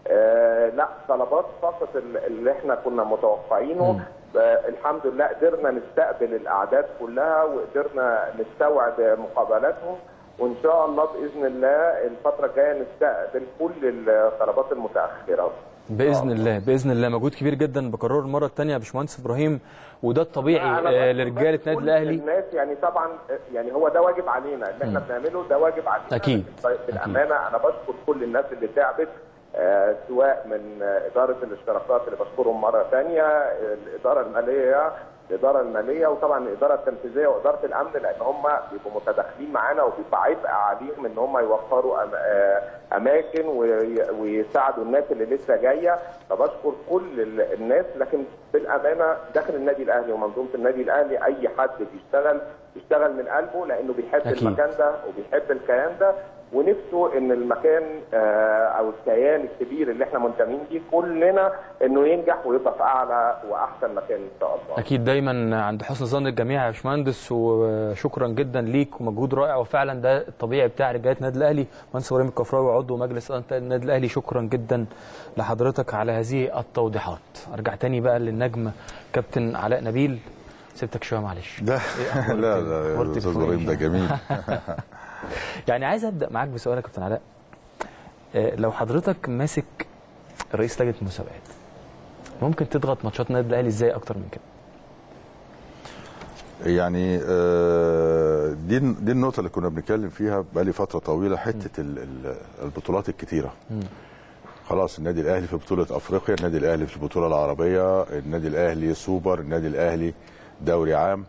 آه، لا طلبات فقط ال- اللي احنا كنا متوقعينه آه، الحمد لله قدرنا نستقبل الاعداد كلها وقدرنا نستوعب مقابلاتهم وان شاء الله باذن الله الفتره الجايه نستقبل كل الطلبات المتاخره باذن الله باذن الله مجهود كبير جدا بكرره المره الثانيه يا باشمهندس ابراهيم وده الطبيعي أنا آه، بشكر لرجاله بس نادي كل الاهلي الناس يعني طبعا يعني هو ده واجب علينا اللي احنا بنعمله ده واجب علينا أكيد. طيب بالامانه انا بشكر كل الناس اللي تعبت آه، سواء من آه، اداره الاشتراكات اللي بشكرهم مره ثانيه الاداره الماليه الاداره الماليه وطبعا الاداره التنفيذيه واداره الامن لان هم بيبقوا متداخلين معانا وبيبقى عبء عليهم ان هم يوفروا أم- آه، اماكن وي- ويساعدوا الناس اللي لسه جايه فبشكر كل ال- الناس لكن بالامانه داخل النادي الاهلي ومنظومه النادي الاهلي اي حد بيشتغل بيشتغل من قلبه لانه بيحب أكيد. المكان ده وبيحب الكيان ده ونفسه ان المكان آه، او الكيان الكبير اللي احنا منتمين ليه كلنا انه ينجح ويبقى في اعلى واحسن مكان ان شاء الله. اكيد دايما عند حسن ظن الجميع يا باشمهندس وشكرا جدا ليك ومجهود رائع وفعلا ده الطبيعي بتاع رجاله النادي الاهلي مهندس ابراهيم الكفراوي عضو مجلس اداره النادي الاهلي شكرا جدا لحضرتك على هذه التوضيحات ارجع تاني بقى للنجم كابتن علاء نبيل سبتك شويه معلش لا لا لا قلت الاستاذ الفوق ابراهيم ده إيه؟ جميل يعني عايز ابدا معاك بسؤال يا كابتن علاء آه، لو حضرتك ماسك رئيس لجنه المسابقات ممكن تضغط ماتشات النادي الاهلي ازاي اكتر من كده يعني آه، دي دي النقطه اللي كنا بنتكلم فيها بقالي فتره طويله حته ال- ال- البطولات الكتيره خلاص النادي الاهلي في بطوله افريقيا النادي الاهلي في البطوله العربيه النادي الاهلي سوبر النادي الاهلي دوري عام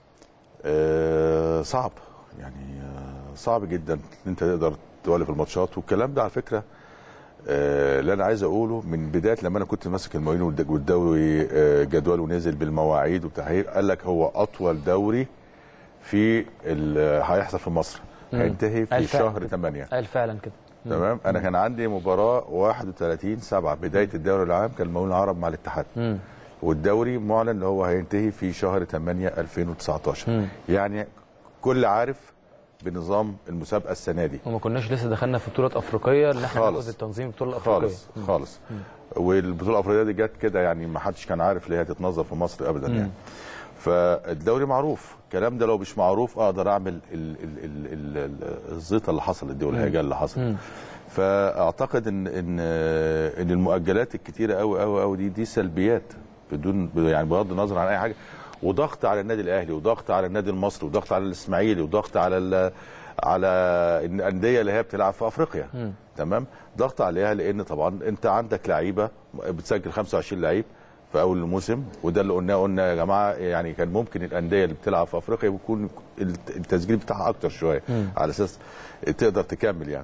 آه، صعب يعني آه، صعب جدا ان انت تقدر تولف الماتشات والكلام ده على فكره آه، اللي انا عايز اقوله من بدايه لما انا كنت ماسك المواعيد والد- والدوري آه، جدول ونزل بالمواعيد وبتحقيق قال لك هو اطول دوري في ال- هيحصل في مصر هينتهي في قال فعلا شهر كده. 8 قال فعلا كده تمام انا كان عندي مباراه 31 7 بدايه الدوري العام كان المقاولين العرب مع الاتحاد مم. والدوري معلن ان هو هينتهي في شهر 8 2019 يعني كل عارف بنظام المسابقه السنه دي وما كناش لسه دخلنا في بطولات افريقيه ان احنا خالص. ناخد التنظيم البطوله الافريقيه خالص خالص والبطوله الافريقيه دي جت كده يعني ما حدش كان عارف ليه هتتنظم في مصر ابدا يعني فالدوري معروف الكلام ده لو مش معروف اقدر اعمل ال- ال- ال- ال- ال- الزيطه اللي حصلت دي والهيجان اللي حصل فاعتقد ان ان ان المؤجلات الكتيره قوي قوي قوي دي دي سلبيات بدون يعني بغض النظر عن اي حاجه وضغط على النادي الاهلي وضغط على النادي المصري وضغط على الاسماعيلي وضغط على ال- على الانديه اللي هي بتلعب في افريقيا تمام ضغط عليها لان طبعا انت عندك لعيبه بتسجل 25 لعيب في اول الموسم وده اللي قلناه قلنا يا جماعه يعني كان ممكن الانديه اللي بتلعب في افريقيا بيكون التسجيل بتاعها اكتر شويه على اساس تقدر تكمل يعني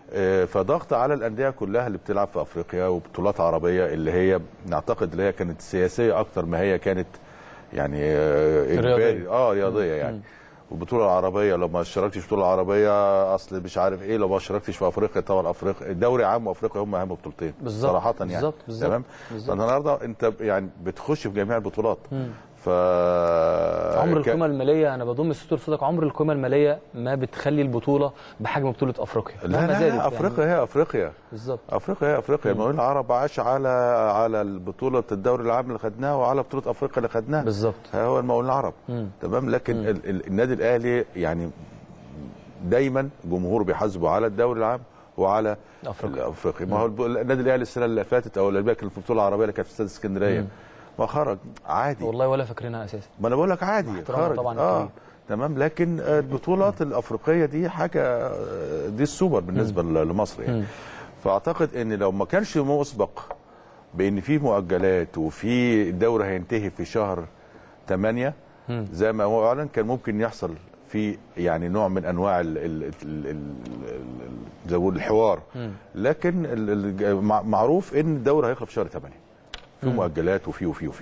آه، فضغط على الانديه كلها اللي بتلعب في افريقيا وبطولات عربيه اللي هي نعتقد اللي هي كانت سياسيه اكتر ما هي كانت يعني آه، اجباري رياضية. اه رياضيه يعني والبطوله العربيه لو ما اشتركتش في البطوله العربيه اصل مش عارف ايه لو ما اشتركتش في افريقيا طبعا افريقيا الدوري عام وافريقيا هم اهم بطولتين بالظبط، صراحه يعني بالظبط، بالظبط، تمام بالظبط. فالنهارده انت يعني بتخش في جميع البطولات ف عمر ك- القيمه الماليه انا بضم السطور صدق عمر القيمه الماليه ما بتخلي البطوله بحجم بطوله افريقيا لا مهما لا, زادت لا يعني. افريقيا هي افريقيا بالظبط افريقيا هي افريقيا المقاولين العرب عاش على على البطوله الدوري العام اللي خدناها وعلى بطوله افريقيا اللي خدناها بالظبط ها هو المقاولين العرب مم. تمام لكن ال ال النادي الاهلي يعني دايما جمهور بيحاسبه على الدوري العام وعلى أفريقيا. افريقيا ما هو الب- النادي الاهلي السنه اللي فاتت او اللي كان في البطوله العربيه اللي كانت في استاد اسكندريه ما خرج عادي والله ولا فاكرينها اساسا ما انا بقول لك عادي احترامنا خرج طبعاً اه كبير. تمام لكن البطولات الافريقيه دي حاجه آه، دي السوبر بالنسبه ل- لمصر يعني فاعتقد ان لو ما كانش مسبق بان في مؤجلات وفي الدوري هينتهي في شهر 8 زي ما هو اعلن كان ممكن يحصل في يعني نوع من انواع ال ال ال ال ال زي ما بقول الحوار لكن ال- ال- مع- معروف ان الدوري هيخلص في شهر 8 في مؤجلات وفي وفي وفي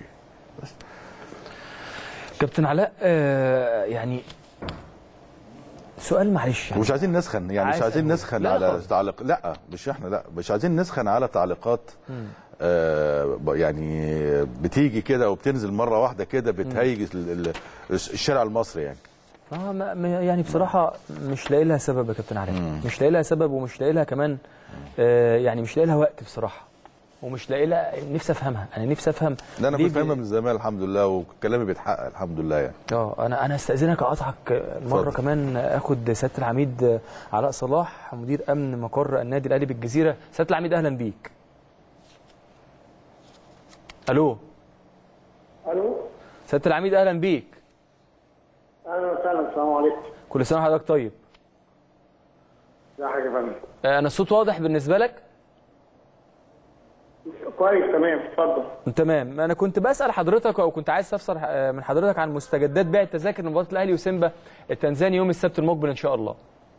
كابتن علاء آه يعني سؤال معلش يعني ومش عايزين نسخن يعني مش عايز عايزين أقول. نسخن لا على خالص. تعليق لا مش احنا لا مش عايزين نسخن على تعليقات آه ب- يعني بتيجي كده وبتنزل مره واحده كده بتهيج ال- ال- الشارع المصري يعني آه ما ما- يعني بصراحة مش لاقي لها سبب يا كابتن علاء مش لاقي لها سبب ومش لاقي لها كمان آه يعني مش لاقي لها وقت بصراحة ومش لاقي لها نفسي افهمها انا نفسي افهم لا انا ليه بفهمها بي- من زمان الحمد لله وكلامي بيتحقق الحمد لله يعني اه انا انا استاذنك اقطعك مره اتفضل. كمان اخد سياده العميد علاء صلاح مدير امن مقر النادي الاهلي بالجزيره سياده العميد اهلا بيك الو الو سياده العميد اهلا بيك اهلا وسهلا السلام عليكم كل سنه وحضرتك طيب ازي حضرتك يا فندم آه، انا الصوت واضح بالنسبه لك كويس تمام اتفضل تمام انا كنت بسال حضرتك او كنت عايز استفسر آه، من حضرتك عن مستجدات بيع التذاكر لمباراه الاهلي وسيمبا التنزاني يوم السبت المقبل ان شاء الله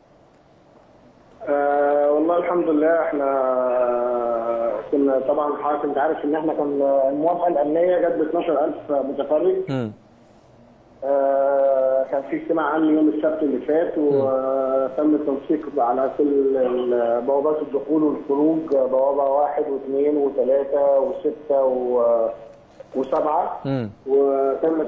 آه والله الحمد لله احنا آه، كنا طبعا حضرتك انت عارف ان احنا كان الموافقه الامنيه جت ب 12000 متفرج امم آه كان في اجتماع امني يوم السبت اللي فات وتم التنسيق على كل ال- بوابات الدخول والخروج بوابه واحد واثنين وثلاثه وسته و- وسبعه امم وتم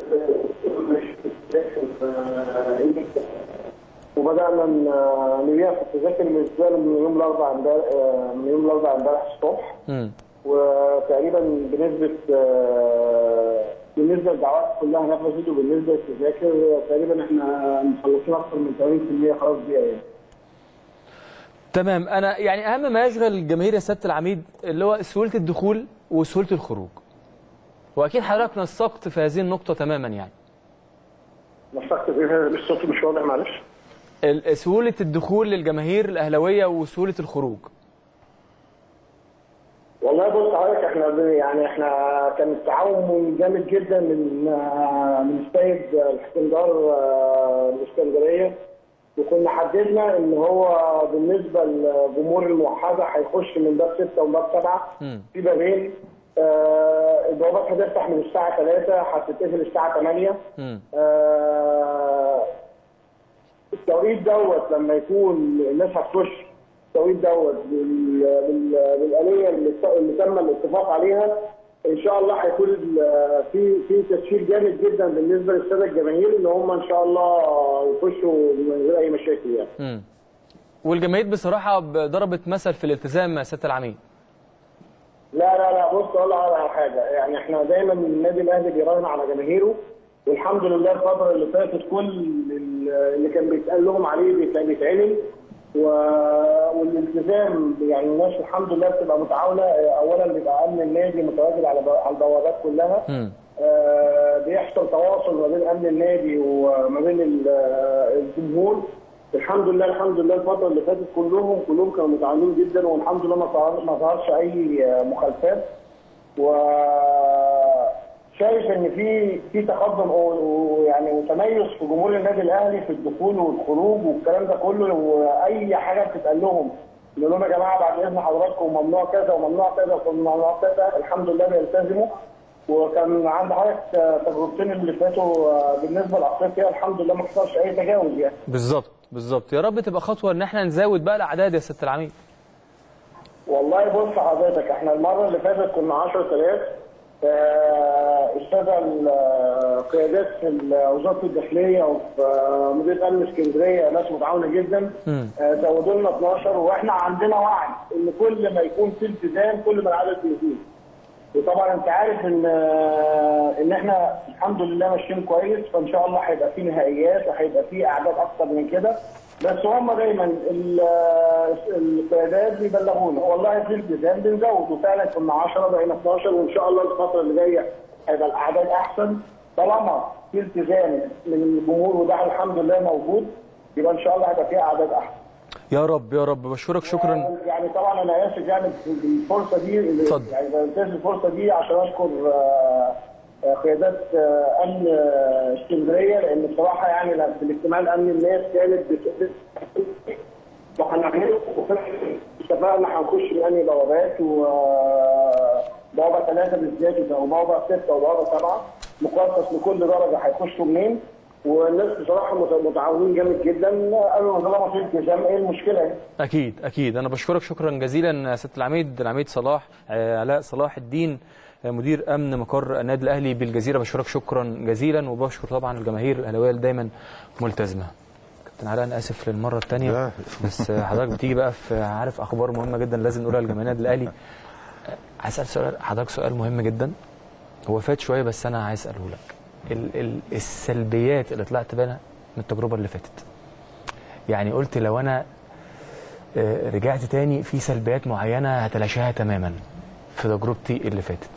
وبدانا ن- نبيع في التذاكر بالنسبه من يوم الاربعاء امبارح آه، من يوم الاربعاء امبارح الصبح امم وتقريبا بنسبه آه، بالنسبه للدعوات كلها نفذت وبالنسبه للتذاكر تقريبا احنا مخلصين اكثر من 80% خلاص بيها يعني. تمام انا يعني اهم ما يشغل الجماهير يا سياده العميد اللي هو سهوله الدخول وسهوله الخروج واكيد حضرتك نسقت في هذه النقطه تماما يعني نسقت في ايه مش صوتي مش واضح معلش ال- سهوله الدخول للجماهير الاهلاويه وسهوله الخروج والله بص حضرتك احنا ب- يعني احنا كان التعاون جامد جدا من آه، من السيد الاسكندر آه، الاسكندريه وكنا حددنا ان هو بالنسبه لجمهور الموحده هيخش من باب سته وباب سبعه مم. في بابين آه، البوابات هتفتح من الساعه 3 هتتقفل الساعه 8 امم آه، التوقيت دوت لما يكون الناس هتخش التوقيت دوت بال- بال- بالآلية اللي ت- اللي تم الاتفاق عليها ان شاء الله هيكون ال- في في تسهيل جامد جدا بالنسبه للساده الجماهير ان هم ان شاء الله يخشوا من غير اي مشاكل يعني. امم والجماهير بصراحه ب- ضربت مثل في الالتزام يا سياده العميد لا لا لا بص اقول لك على حاجه يعني احنا دايما النادي الاهلي بيراهن على جماهيره والحمد لله الفتره اللي فاتت كل ال- اللي كان بيتقال لهم عليه بيت- بيتعمل و- والالتزام يعني الناس الحمد لله بتبقى متعاونه اولا بيبقى امن النادي متواجد على ب- على البوابات كلها امم آه، بيحصل تواصل ما بين امن النادي وما بين ال- آه، الجمهور الحمد لله الحمد لله الفتره اللي فاتت كلهم كلهم كانوا متعاونين جدا والحمد لله ما ظهر- ما ظهرش اي آه، مخالفات و شايف ان في في تقدم و- ويعني وتميز في جمهور النادي الاهلي في الدخول والخروج والكلام ده كله واي حاجه بتتقال لهم يقول لهم يا جماعه بعد اذن حضراتكم ممنوع كذا وممنوع كذا وممنوع كذا الحمد لله بيلتزموا وكان عند حضرتك آه، تجربتين اللي فاتوا آه، بالنسبه لافريقيا الحمد لله ما حصلش اي تجاوز يعني بالظبط بالظبط يا رب تبقى خطوه ان احنا نزود بقى الاعداد يا سياده العميد والله بص حضرتك احنا المره اللي فاتت كنا 10000 آه، اشتغل آه، قيادات في ال- وزاره الداخليه وفي آه، مديريه امن اسكندريه ناس متعاونه جدا آه، زودوا لنا 12 واحنا عندنا وعي ان كل ما يكون في التزام كل ما العدد بيزيد وطبعا انت عارف ان آه، ان احنا الحمد لله ماشيين كويس فان شاء الله هيبقى في نهائيات وهيبقى في اعداد اكتر من كده بس هم دايما ال- آه، القيادات بيبلغونا والله في التزام بنزود وفعلا كنا 10 بقينا 12 وان شاء الله الفتره اللي جايه هيبقى الاعداد احسن طالما في التزام من الجمهور وده الحمد لله موجود يبقى ان شاء الله هيبقى في اعداد احسن يا رب يا رب بشكرك شكرا يعني طبعا انا اسف يعني في الفرصه دي اتفضل. يعني بنتهز الفرصه دي عشان اشكر آه، آه، قيادات آه، امن آه، اسكندريه لان بصراحه يعني لا- في الاجتماع الامني الناس كانت بت- وهنعمله وفعلا اتفقنا هنخش يعني بوابات و بوابه ثلاثه بالذات وبوابه سته وبوابه سبعه مخصص لكل درجه هيخشوا منين والناس بصراحه مت- متعاونين جامد جدا قالوا طالما في التزام ايه المشكله يعني اكيد اكيد انا بشكرك شكرا جزيلا سياده العميد العميد صلاح آه، علاء صلاح الدين آه، مدير امن مقر النادي الاهلي بالجزيره بشكرك شكرا جزيلا وبشكر طبعا الجماهير الاهلاويه اللي دايما ملتزمه كابتن علاء انا اسف للمره الثانيه لا. بس آه، حضرتك بتيجي بقى في عارف اخبار مهمه جدا لازم نقولها لجماهير النادي الاهلي آه، عايز اسال سؤال حضرتك سؤال مهم جدا هو فات شويه بس انا عايز اساله لك ال- ال- السلبيات اللي طلعت بيها من التجربه اللي فاتت يعني قلت لو انا آه، رجعت تاني في سلبيات معينه هتلاشاها تماما في تجربتي اللي فاتت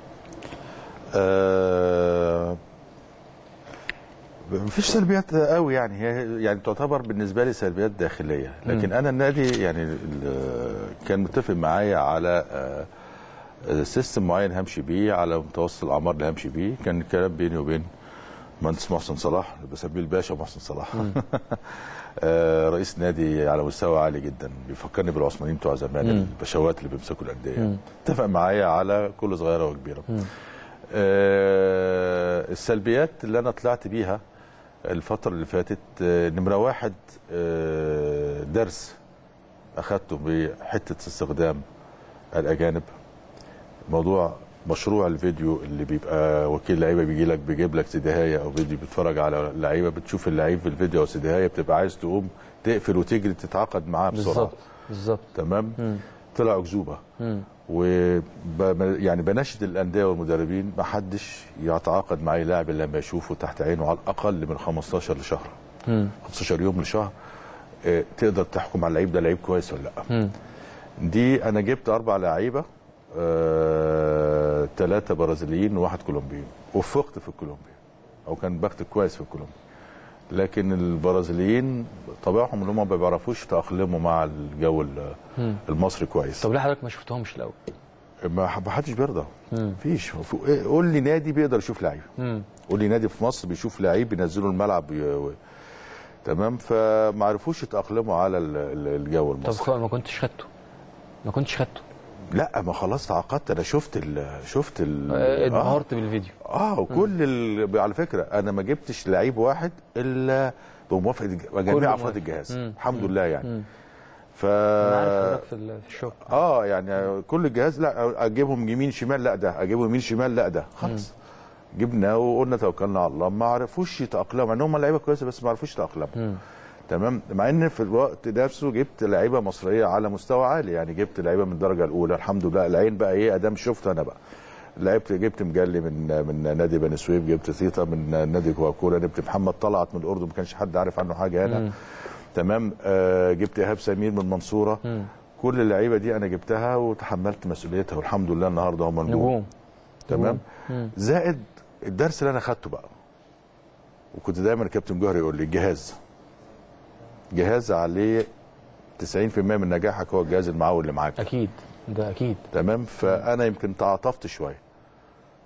آه مفيش سلبيات قوي يعني هي يعني تعتبر بالنسبه لي سلبيات داخليه لكن انا النادي يعني ال- كان متفق معايا على آه، آه، سيستم معين همشي بيه على متوسط الاعمار اللي همشي بيه كان الكلام بيني وبين مهندس محسن صلاح اللي بسميه الباشا محسن صلاح آه، رئيس نادي على مستوى عالي جدا بيفكرني بالعثمانيين بتوع زمان البشوات اللي بيمسكوا الانديه اتفق معايا على كل صغيره وكبيره آه، السلبيات اللي انا طلعت بيها الفتره اللي فاتت آه، نمره واحد آه، درس اخذته بحته استخدام الاجانب موضوع مشروع الفيديو اللي بيبقى وكيل لعيبه بيجي لك بيجيب لك سيديهايه او فيديو بيتفرج على لعيبه بتشوف اللعيب في الفيديو او سيديهايه بتبقى عايز تقوم تقفل وتجري تتعاقد معاه بسرعه بالظبط بالظبط تمام طلع اكذوبه و يعني بناشد الانديه والمدربين ما حدش يتعاقد مع اي لاعب الا لما يشوفه تحت عينه على الاقل من 15 لشهر 15 يوم لشهر آه، تقدر تحكم على اللعيب ده لعيب كويس ولا لا دي انا جبت اربع لعيبه ثلاثه برازيليين وواحد كولومبيين وفقت في الكولومبي او كان بخت كويس في الكولومبي لكن البرازيليين طبيعهم ان هم ما بيعرفوش يتاقلموا مع الجو ال- المصري كويس طب ليه حضرتك ما شفتهمش الاول ما ما حدش بيرضى مفيش ف- إيه، قول لي نادي بيقدر يشوف لعيب قول لي نادي في مصر بيشوف لعيب بينزله الملعب ي- و... تمام فما عرفوش يتاقلموا على ال- ال- الجو طب المصري خ- ما كنتش خدته ما كنتش خدته لا ما خلاص تعاقدت انا شفت ال... شفت ال... آه، اتبهرت بالفيديو اه وكل ال... على فكره انا ما جبتش لعيب واحد الا بموافقه الج- كله جميع افراد موافق. الجهاز مم. الحمد لله يعني ف انا عارف حضرتك في ال- في الشغل اه يعني كل الجهاز لا اجيبهم يمين شمال لا ده اجيبهم يمين شمال لا ده خلاص جبنا وقلنا توكلنا على الله ما عرفوش يتاقلموا مع ان هم لعيبه كويسه بس ما عرفوش يتاقلموا تمام مع ان في الوقت نفسه جبت لعيبه مصريه على مستوى عالي يعني جبت لعيبه من الدرجه الاولى الحمد لله العين بقى ايه ادام شفت انا بقى لعبت جبت مجلي من من نادي بني سويف جبت ثيتا من نادي كوكولا جبت محمد طلعت من الاردن ما كانش حد عارف عنه حاجه هنا تمام آه جبت ايهاب سمير من المنصوره كل اللعيبه دي انا جبتها وتحملت مسؤوليتها والحمد لله النهارده هم نجوم نجوم تمام زائد الدرس اللي انا اخدته بقى وكنت دايما الكابتن جوهري يقول لي الجهاز جهاز عليه 90% من نجاحك هو الجهاز المعول اللي معاك اكيد ده اكيد تمام فانا يمكن تعاطفت شويه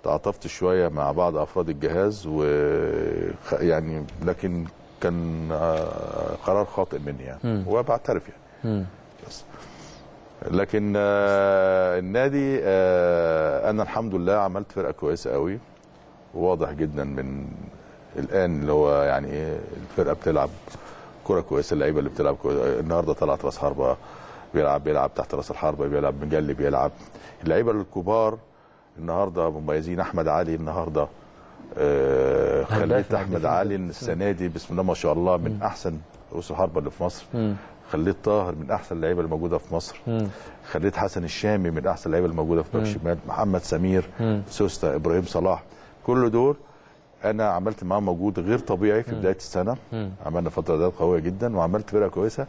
تعاطفت شويه مع بعض افراد الجهاز و خ- يعني لكن كان آه، قرار خاطئ مني يعني وبعترف يعني مم. بس لكن آه، النادي آه، انا الحمد لله عملت فرقه كويسه قوي واضح جدا من الان اللي هو يعني ايه الفرقه بتلعب كره كويسه اللعيبه اللي بتلعب كويسة. النهارده طلعت راس حربه بيلعب بيلعب تحت راس الحربه بيلعب مجلي بيلعب اللعيبه الكبار النهارده مميزين احمد علي النهارده آه خليت هداف احمد الهدافين. علي السنه دي بسم الله ما شاء الله من احسن رؤوس الحربه اللي في مصر مم. خليت طاهر من احسن اللعيبه اللي موجوده في مصر مم. خليت حسن الشامي من احسن اللعيبه اللي موجوده في باك شمال محمد سمير مم. سوستا ابراهيم صلاح كل دول انا عملت معاهم مجهود غير طبيعي في بدايه السنه مم. عملنا فتره اعداد قويه جدا وعملت فرقه كويسه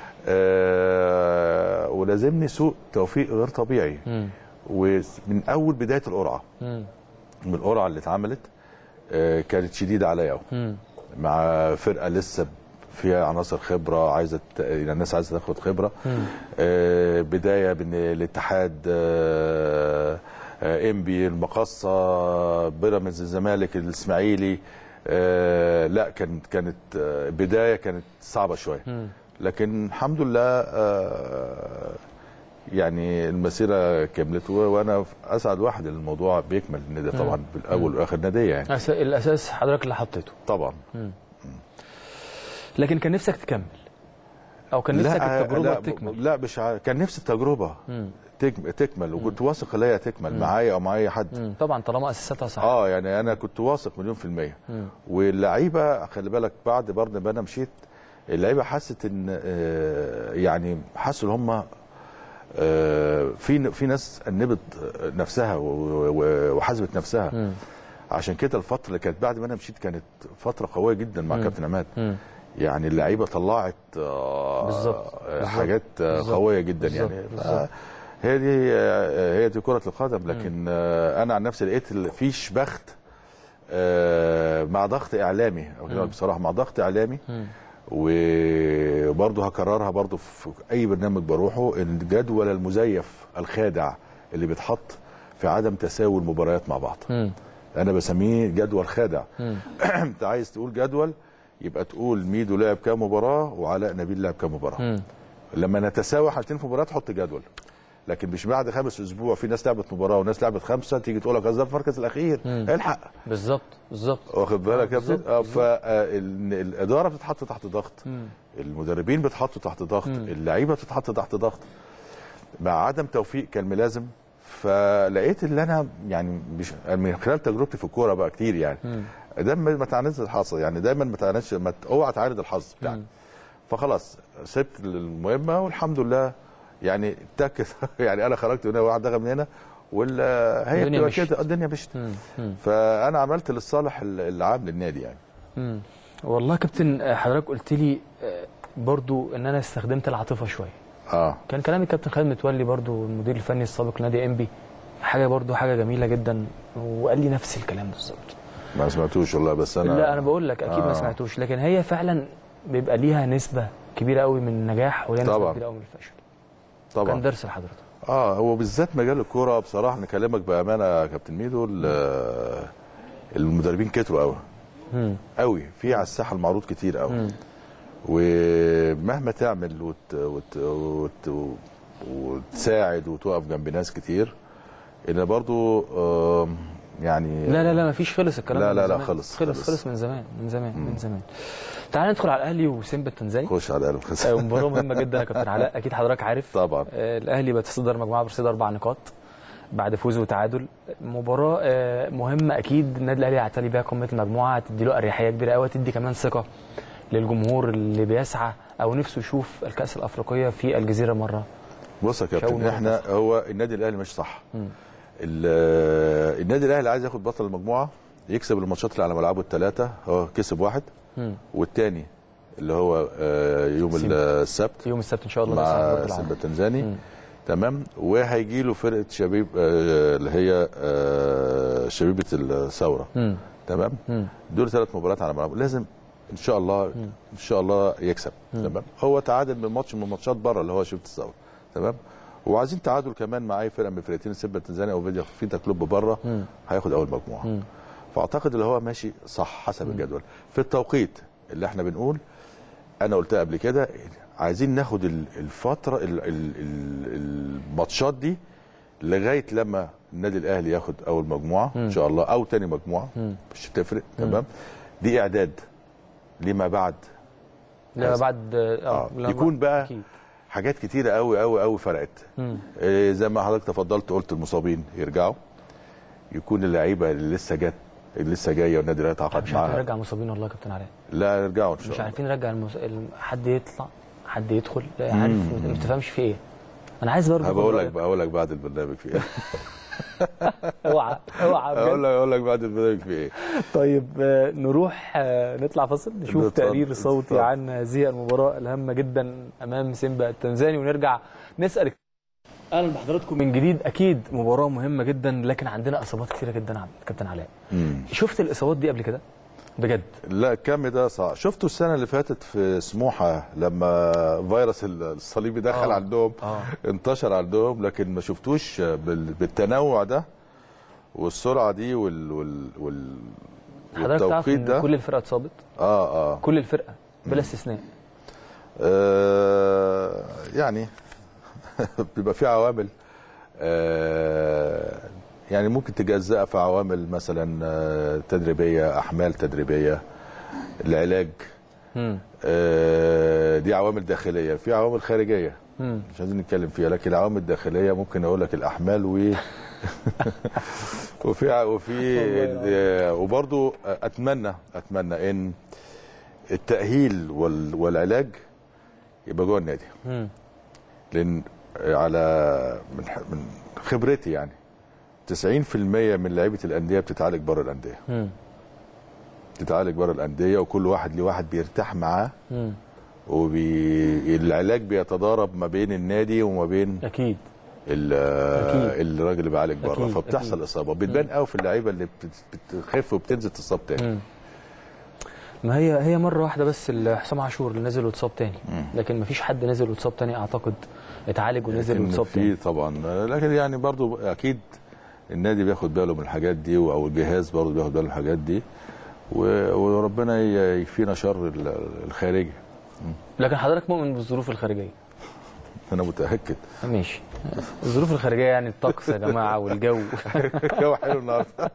آه ولازمني سوء توفيق غير طبيعي مم. ومن اول بدايه القرعه مم. من القرعه اللي اتعملت آه كانت شديده عليا قوي مم. مع فرقه لسه فيها عناصر خبره عايزه ت- يعني الناس عايزه تاخد خبره آه بدايه بين الاتحاد آه آه انبي المقصه بيراميدز الزمالك الاسماعيلي آه لا كانت كانت آه بدايه كانت صعبه شويه لكن الحمد لله آه يعني المسيره كملت و- وانا اسعد واحد إن الموضوع بيكمل ان ده طبعا بالاول واخر ناديه يعني أس- الاساس حضرتك اللي حطيته طبعا لكن كان نفسك تكمل او كان نفسك التجربه لا تكمل لا مش عارف. كان نفسي التجربه مم. تكمل, تكمل وكنت واثق ان هي تكمل معايا او مع اي حد مم. طبعا طالما اساساتها صح اه يعني انا كنت واثق مليون في الميه واللعيبه خلي بالك بعد برن انا مشيت اللعيبه حست ان آه، يعني حسوا ان هم آه، في في ناس انبت نفسها و- و- وحاسبت نفسها عشان كده الفتره اللي كانت بعد ما انا مشيت كانت فتره قويه جدا مع كابتن عماد مم. يعني اللعيبه طلعت آه، بالظبط، آه، بالظبط، حاجات آه، بالظبط، قويه جدا بالظبط، يعني بالظبط. ف- هي دي آه، هي دي كره القدم لكن آه، انا عن نفسي لقيت ال- فيش بخت آه، مع ضغط اعلامي أقول لك بصراحه مع ضغط اعلامي وبرضه هكررها برضه في اي برنامج بروحه الجدول المزيف الخادع اللي بيتحط في عدم تساوي المباريات مع بعض مم. انا بسميه جدول خادع انت عايز تقول جدول يبقى تقول ميدو لعب كام مباراه وعلاء نبيل لعب كام مباراه مم. لما نتساوى حالتين في مباراه تحط جدول لكن مش بعد خمس اسبوع في ناس لعبت مباراه وناس لعبت خمسه تيجي تقول لك ده المركز الاخير الحق بالظبط بالظبط واخد بالك يا ابني بالظبط، آه، فالاداره بتتحط تحت ضغط المدربين بيتحطوا تحت ضغط اللعيبه بتتحط تحت ضغط مع عدم توفيق كان ملازم فلقيت اللي انا يعني مش من خلال تجربتي في الكوره بقى كتير يعني دايما ما تعاندش الحظ يعني دايما ما تعاندش ما ت- اوعى تعاند الحظ بتاعك فخلاص سبت المهمه والحمد لله يعني تك يعني انا خرجت من هنا وواحد دخل من هنا وال هي الدنيا بتبقى مشيت. كده الدنيا مشت فانا عملت للصالح العام للنادي يعني مم. والله يا كابتن آه، حضرتك قلت لي آه، برضو ان انا استخدمت العاطفه شويه اه كان كلام الكابتن خالد متولي برضو المدير الفني السابق لنادي انبي حاجه برضو حاجه جميله جدا وقال لي نفس الكلام بالظبط ما سمعتوش والله بس انا لا انا بقول لك اكيد ما آه. سمعتوش لكن هي فعلا بيبقى ليها نسبه كبيره قوي من النجاح وليها نسبه طبعا. كبيره قوي من الفشل طبعا كان درس لحضرتك اه هو بالذات مجال الكوره بصراحه نكلمك بامانه يا كابتن ميدو ال- المدربين كتروا قوي مم. قوي في على الساحه المعروض كتير قوي ومهما تعمل وت... وت... وت... وتساعد وتقف جنب ناس كتير ان برضو آم، يعني لا لا لا ما فيش خلص الكلام لا ده من لا لا زمان. خلص، خلص خلص. خلص من زمان من زمان من زمان تعال ندخل على الاهلي وسيمبا التنزاني خش على قلب آه، مباراه مهمه جدا يا كابتن علاء اكيد حضرتك عارف طبعا آه، الاهلي بيتصدر مجموعه برصيد اربع نقاط بعد فوز وتعادل مباراه آه، مهمه اكيد النادي الاهلي هيعتلي بيها قمه المجموعه هتدي له اريحيه كبيره قوي تدي كمان ثقه للجمهور اللي بيسعى او نفسه يشوف الكاس الافريقيه في الجزيره مره بص يا شاول كابتن مرة احنا هو النادي الاهلي مش صح ال- النادي الاهلي عايز ياخد بطل المجموعه يكسب الماتشات اللي على ملعبه الثلاثه هو كسب واحد مم. والثاني اللي هو آه، يوم سيمبا. السبت يوم السبت ان شاء الله مع نسعى برضه سيمبا العالم. التنزاني مم. تمام وهيجي له فرقه شبيب آه، اللي هي آه، شبيبه الثوره مم. تمام مم. دول ثلاث مباريات على ملعبه لازم ان شاء الله ان شاء الله يكسب تمام هو تعادل من ماتش من الماتشات بره اللي هو شبيبه الثوره تمام وعايزين تعادل كمان مع اي فرقه من فرقتين سيبا تنزانيا او فيديا فيتا كلوب بره هياخد اول مجموعه فاعتقد اللي هو ماشي صح حسب الجدول في التوقيت اللي احنا بنقول انا قلتها قبل كده عايزين ناخد ال- الفتره ال- ال- ال- الماتشات دي لغايه لما النادي الاهلي ياخد اول مجموعه ان شاء الله او تاني مجموعه مش هتفرق تمام دي اعداد لما بعد لا بعد اه آه. لا يكون بعد- بقى أكيد. حاجات كتيره قوي قوي قوي فرقت إيه زي ما حضرتك تفضلت قلت المصابين يرجعوا يكون اللعيبه اللي لسه جت اللي لسه جايه والنادي الاهلي اتعاقد مش عارفين معاها نرجع مصابين والله يا كابتن علاء لا يرجعوا ان شاء مش الله عارفين نرجع المس... الم- حد يطلع حد يدخل لا عارف ما تفهمش في ايه انا عايز برضه هبقول أخد لك بقى اقول لك بعد البرنامج في ايه رأيك. اوعى اوعى بجد. اقول لك اقول لك بعد البرنامج في ايه طيب آه، نروح آه، نطلع فاصل نشوف اتفضل، تقرير صوتي اتفضل. عن هذه المباراة الهامة جدا أمام سيمبا التنزاني ونرجع نسأل أهلا بحضراتكم من جديد أكيد مباراة مهمة جدا لكن عندنا إصابات كثيرة جدا عبد كابتن علاء مم. شفت الإصابات دي قبل كده؟ بجد لا الكم ده صعب شفتوا السنه اللي فاتت في سموحه لما فيروس الصليبي دخل آه. عندهم آه. انتشر عندهم لكن ما شفتوش بال- بالتنوع ده والسرعه دي وال وال وال حضرتك تعرف والتوقيت إن ده كل الفرقة اتصابت؟ اه اه كل الفرقة بلا استثناء آه، يعني بيبقى في عوامل آه، يعني ممكن تجزأ في عوامل مثلا آه، تدريبيه احمال تدريبيه العلاج مم. آه، دي عوامل داخليه في عوامل خارجيه مم. مش عايزين نتكلم فيها لكن العوامل الداخليه ممكن اقول لك الاحمال و وفي ع- وفي ال- وبرضو اتمنى اتمنى ان التاهيل وال- والعلاج يبقى جوه النادي مم. لان على من ح- من خبرتي يعني 90% من لعيبه الانديه بتتعالج بره الانديه مم. بتتعالج بره الانديه وكل واحد ليه واحد بيرتاح معاه مم. والعلاج بيتضارب ما بين النادي وما بين أكيد ال- أكيد. الراجل اللي بيعالج بره أكيد، فبتحصل أكيد. اصابه بتبان قوي في اللعيبه اللي بت- بتخف وبتنزل تصاب تاني مم. ما هي هي مره واحده بس اللي حسام عاشور اللي نزل واتصاب تاني لكن ما فيش حد نزل واتصاب تاني اعتقد اتعالج ونزل لكن واتصاب في تاني طبعا لكن يعني برضو اكيد النادي بياخد باله من الحاجات دي او الجهاز برضو بياخد باله من الحاجات دي و- وربنا ي- يكفينا شر ال- الخارجي لكن حضرتك مؤمن بالظروف الخارجيه انا متاكد ماشي الظروف الخارجيه يعني الطقس يا جماعه والجو جو حلو النهارده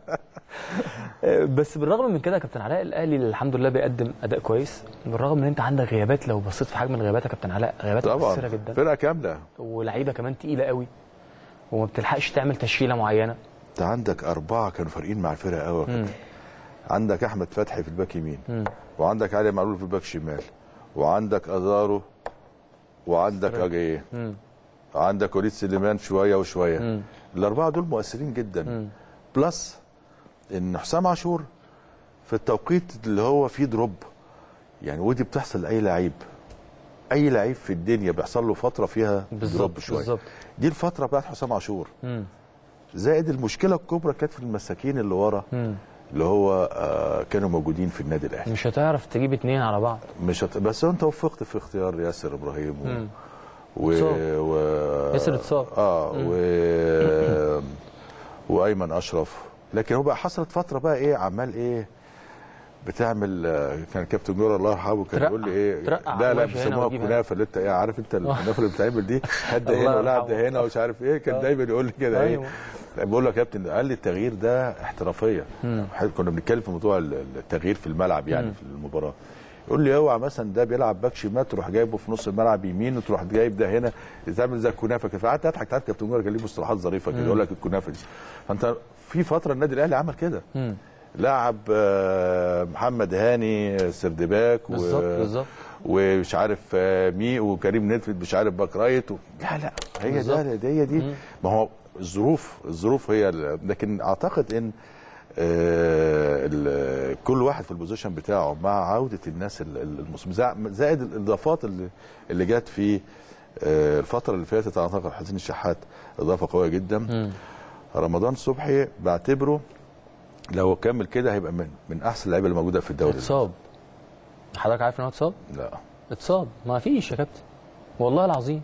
بس بالرغم من كده يا كابتن علاء الاهلي الحمد لله بيقدم اداء كويس بالرغم ان انت عندك غيابات لو بصيت في حجم الغيابات يا كابتن علاء غيابات طبعا مؤثره جدا فرقه كامله ولعيبه كمان تقيله قوي وما بتلحقش تعمل تشكيله معينه انت عندك اربعه كانوا فارقين مع الفرقه قوي يا كابتن. عندك احمد فتحي في الباك يمين مم. وعندك علي معلول في الباك شمال وعندك ازارو وعندك اجايه مم. وعندك وليد سليمان شويه وشويه مم. الاربعه دول مؤثرين جدا مم. بلس ان حسام عاشور في التوقيت اللي هو فيه دروب يعني ودي بتحصل لاي لعيب اي لعيب في الدنيا بيحصل له فتره فيها بالظبط دروب شويه بالظبط دي الفتره بتاعت حسام عاشور مم. زائد المشكله الكبرى كانت في المساكين اللي ورا مم. اللي هو آه كانوا موجودين في النادي الاهلي مش هتعرف تجيب اتنين على بعض مش هت... بس انت وفقت في اختيار ياسر ابراهيم و... مم. و... اتصاب. و... ياسر اتصاب. اه و... وايمن اشرف لكن هو بقى حصلت فتره بقى ايه عمال ايه بتعمل آه، كان كابتن جورا الله يرحمه كان ترقع. يقول لي ايه ترقع لا لا عواش هنا بيسموها وجيب هنا. الكنافه اللي انت ايه عارف انت الكنافه اللي بتتعمل دي هد الله هنا ولعب يرحمه. ده هنا ومش عارف ايه كان آه. دايما يقول لي كده ايه أيوه. بقول لك يا كابتن قال لي التغيير ده احترافيه إحنا كنا بنتكلم في موضوع ال- التغيير في الملعب يعني في المباراه يقول لي اوعى مثلا ده بيلعب باك شمال تروح جايبه في نص الملعب يمين وتروح جايب ده هنا تعمل زي الكنافه كده فقعدت اضحك تعرف كابتن جوهر كان ليه مصطلحات ظريفه كده يقول لك الكنافه دي فانت في فتره النادي الاهلي عمل كده مم. لعب آه، محمد هاني سردباك و- بالظبط بالظبط ومش عارف آه، مي وكريم نتفت مش عارف باك رايت و... لا لا هي بالظبط. ده هي دي ما هو الظروف الظروف هي ال- لكن اعتقد ان آه، ال- كل واحد في البوزيشن بتاعه مع عوده الناس ال- ال- المص- زا- زائد الاضافات اللي اللي جت في آه، الفتره اللي فاتت اعتقد حسين الشحات اضافه قويه جدا رمضان صبحي بعتبره لو كمل كده هيبقى من من احسن اللعيبه اللي موجوده في الدوري اتصاب حضرتك عارف ان هو اتصاب؟ لا اتصاب ما فيش يا كابتن والله العظيم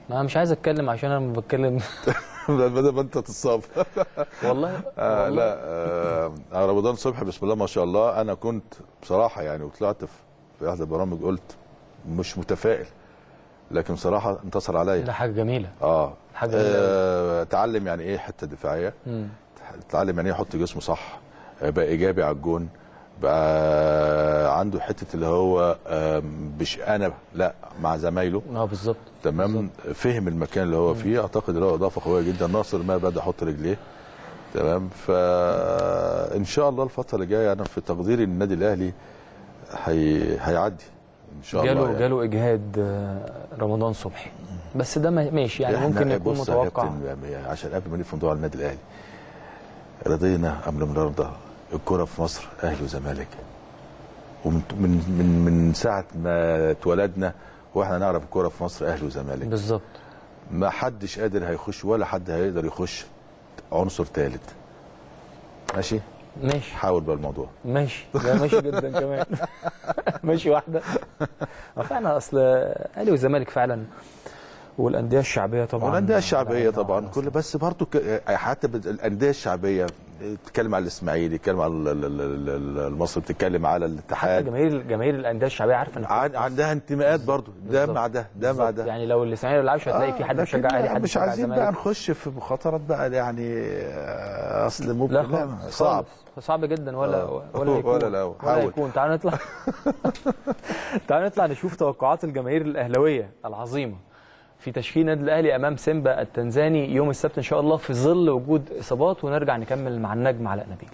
ما أنا مش عايز اتكلم عشان انا لما بتكلم بدل ما انت تتصاب والله آه والله. لا آه آه، رمضان صبحي بسم الله ما شاء الله انا كنت بصراحه يعني وطلعت في في احد البرامج قلت مش متفائل لكن بصراحه انتصر عليا ده حاجه جميله اه, حاجة جميلة آه تعلم يعني ايه حته دفاعيه مم. تعلم يعني ايه يحط جسمه صح آه، بقى ايجابي على الجون بقى عنده حته اللي هو آه، مش انا لا مع زمايله اه بالظبط تمام فهم المكان اللي هو فيه اعتقد ان هو اضافه قويه جدا ناصر ما بدا يحط رجليه تمام فان شاء الله الفتره اللي جايه انا في تقديري ان النادي الاهلي هي... هيعدي ان شاء جاله الله يعني. جاله اجهاد آه، رمضان صبحي بس ده ما- ماشي يعني إحنا ممكن يكون بص يا متوقع كابتن، عشان قبل ما نقفل موضوع النادي الاهلي رضينا ام لم نرضى الكره في مصر اهلي وزمالك ومن من من من ساعه ما اتولدنا واحنا نعرف الكره في مصر اهلي وزمالك بالظبط ما حدش قادر هيخش ولا حد هيقدر يخش عنصر ثالث ماشي ماشي حاول بقى الموضوع ماشي ده ماشي جدا كمان ماشي واحده ما فعلا اصل اهلي والزمالك فعلا والانديه الشعبيه طبعا والانديه الشعبيه لا، طبعا لا، كل بس برضو ك- حتى بت- الانديه الشعبيه تتكلم على الاسماعيلي تتكلم على ال- ال- ال- ال- المصري بتتكلم على حتى الاتحاد جماهير جماهير الانديه الشعبيه عارفه ان عن- عندها انتماءات برضو ده بالظبط. مع ده ده مع ده يعني لو الاسماعيلي ما بيلعبش هتلاقي في حد لكن بيشجع اهلي حد مش بيشجع عايزين بقى زمالك نخش في مخاطرات بقى يعني آه، اصل ممكن لا لا خالص صعب خالص. صعب جدا ولا آه. ولا يكون ولا لا، ولا حاول. يكون تعال نطلع تعال نطلع نشوف توقعات الجماهير الاهلاويه العظيمه في تشكيل نادي الاهلي امام سيمبا التنزاني يوم السبت ان شاء الله في ظل وجود اصابات ونرجع نكمل مع النجم علاء نبيل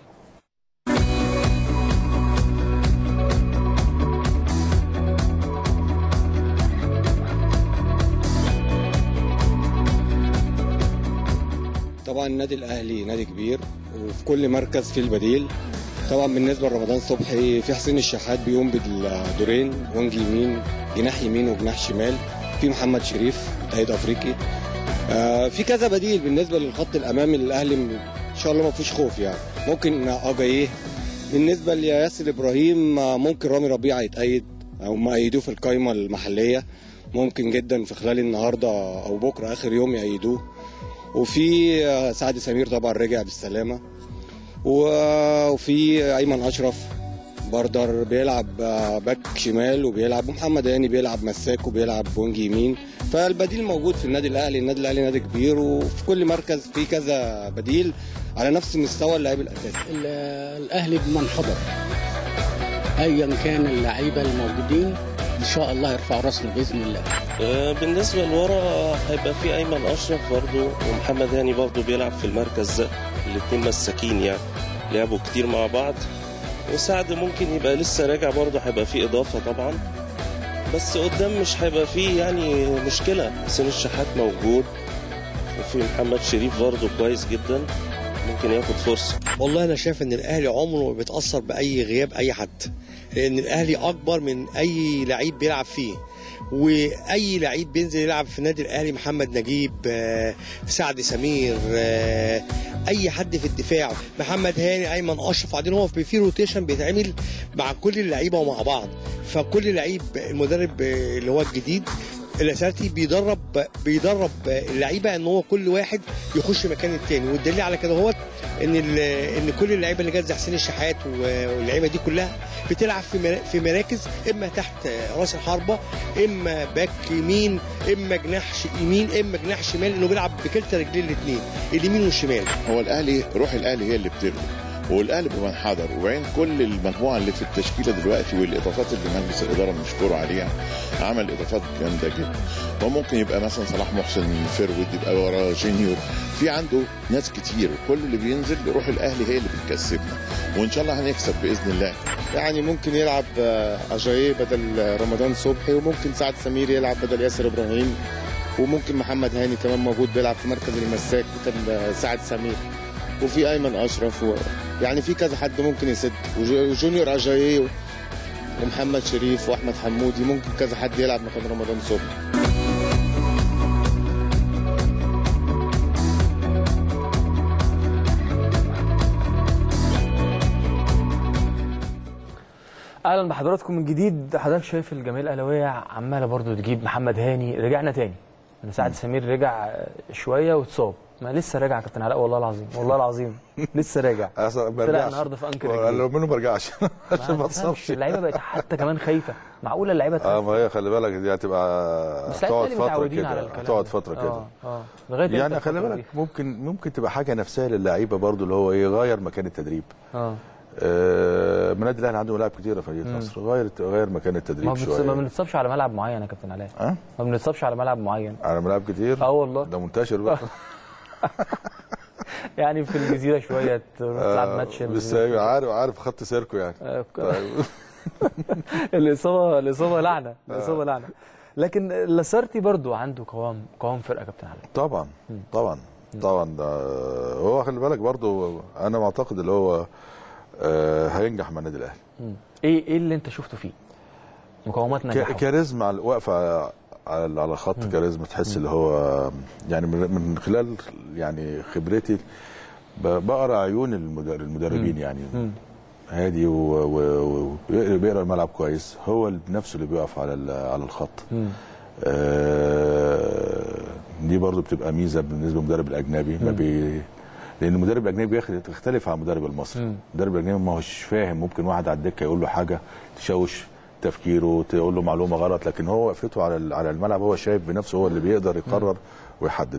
طبعا النادي الاهلي نادي كبير وفي كل مركز فيه البديل طبعا بالنسبه لرمضان صبحي في حسين الشحات بيقوم بالدورين وينج يمين جناح يمين وجناح شمال في محمد شريف متأيد افريقي آه في كذا بديل بالنسبه للخط الامامي للاهلي ان شاء الله ما فيش خوف يعني ممكن اجاييه بالنسبه لياسر ابراهيم آه، ممكن رامي ربيعه يتأيد او ما ايدوه في القائمه المحليه ممكن جدا في خلال النهارده او بكره اخر يوم يأيدوه وفي آه، سعد سمير طبعا رجع بالسلامه و- وفي ايمن اشرف بردر بيلعب آه، باك شمال وبيلعب ومحمد هاني بيلعب مساك وبيلعب وينج يمين فالبديل موجود في النادي الاهلي النادي الاهلي نادي كبير وفي كل مركز في كذا بديل على نفس مستوى اللاعب الاساسي ال- الاهلي بمن حضر ايا كان اللعيبه الموجودين ان شاء الله يرفعوا راسنا باذن الله آه، بالنسبة لورا هيبقى في أيمن أشرف برضو ومحمد هاني برضو بيلعب في المركز ده الاتنين مساكين يعني لعبوا كتير مع بعض وسعد ممكن يبقى لسه راجع برضو هيبقى فيه إضافة طبعا بس قدام مش هيبقى فيه يعني مشكلة حسين الشحات موجود وفي محمد شريف برضو كويس جدا ممكن ياخد فرصة والله انا شايف ان الاهلي عمره ما بيتاثر باي غياب اي حد لان الاهلي اكبر من اي لعيب بيلعب فيه واي لعيب بينزل يلعب في النادي الاهلي محمد نجيب آه، سعد سمير آه، اي حد في الدفاع محمد هاني ايمن اشرف بعدين هو في في روتيشن بيتعمل مع كل اللعيبه ومع بعض فكل لعيب المدرب آه، اللي هو الجديد الاساسي بيدرب بيدرب اللعيبه ان هو كل واحد يخش مكان التاني والدليل على كده هو ان ال- ان كل اللعيبه اللي جت زي حسين الشحات و- واللعيبه دي كلها بتلعب في مرا- في مراكز اما تحت راس الحربه اما باك يمين اما جناح ش- يمين اما جناح شمال انه بيلعب بكلتا رجلين الاثنين اليمين والشمال هو الاهلي روح الاهلي هي اللي بتغلب والاهلي بمن حضر وبعدين كل المجموعه اللي في التشكيله دلوقتي والاضافات اللي مجلس الاداره بنشكره عليها عمل اضافات جامده جدا وممكن يبقى مثلا صلاح محسن فرود يبقى وراه جونيور في عنده ناس كتير وكل اللي بينزل روح الاهلي هي اللي بتكسبنا وان شاء الله هنكسب باذن الله يعني ممكن يلعب آه، اجاييه بدل رمضان صبحي وممكن سعد سمير يلعب بدل ياسر ابراهيم وممكن محمد هاني كمان موجود بيلعب في مركز المساك بدل آه، سعد سمير وفي ايمن اشرف و... يعني في كذا حد ممكن يسد وج- وجونيور اجاييه ومحمد شريف واحمد حمودي ممكن كذا حد يلعب مكان رمضان صبحي اهلا بحضراتكم من جديد حضرتك شايف الجماهير الاهلاويه عماله برضو تجيب محمد هاني رجعنا تاني ان سعد سمير رجع شويه واتصاب ما لسه راجع يا كابتن علاء والله العظيم والله العظيم لسه راجع أصلاً ما طلع برجعش. النهارده في انكر لو رجليه منه ما برجعش عشان ما تفهمش، اتصابش اللعيبه بقت حتى كمان خايفه معقوله اللعيبه اه تخاف ما هي خلي بالك دي هتبقى بس هتقعد لعيبة فتره متعودين على كده الكلام هتقعد ده. فتره كده اه اه لغايه يعني إمتى خلي الفترة بالك دي؟ ممكن ممكن تبقى حاجه نفسيه للعيبه برضو اللي هو ايه غير مكان التدريب اه آه من النادي الاهلي عنده ملاعب كتيره في مدينه نصر غير غير مكان ما التدريب بنتص- شويه ما بنتصابش على ملعب معين يا كابتن علاء اه ما بنتصابش على ملعب معين على ملاعب كتير اه والله ده منتشر بقى يعني في الجزيره شويه تروح تلعب ماتش بس أيوة، عارف عارف خط سيركو يعني آه، طيب. الاصابه الاصابه لعنه الاصابه لعنه لكن لاسارتي برضو عنده قوام قوام فرقه يا كابتن علاء طبعا طبعا طبعا ده هو خلي بالك برضو انا معتقد اللي هو آه هينجح مع النادي الاهلي ايه ايه اللي انت شفته فيه مقومات ك- نجاحه كاريزما على- واقفه على على على خط كاريزما تحس اللي هو يعني من من خلال يعني خبرتي ب- بقرا عيون المدر- المدربين يعني هادي وبيقرا الملعب كويس هو اللي بنفسه اللي بيقف على ال- على الخط آه، دي برضو بتبقى ميزه بالنسبه للمدرب الاجنبي ما بي لان المدرب الاجنبي بياخد تختلف عن المدرب المصري المدرب الاجنبي ما هوش فاهم ممكن واحد على الدكه يقول له حاجه تشوش تفكيره تقول له معلومه غلط لكن هو وقفته على ال- على الملعب هو شايف بنفسه هو اللي بيقدر يقرر ويحدد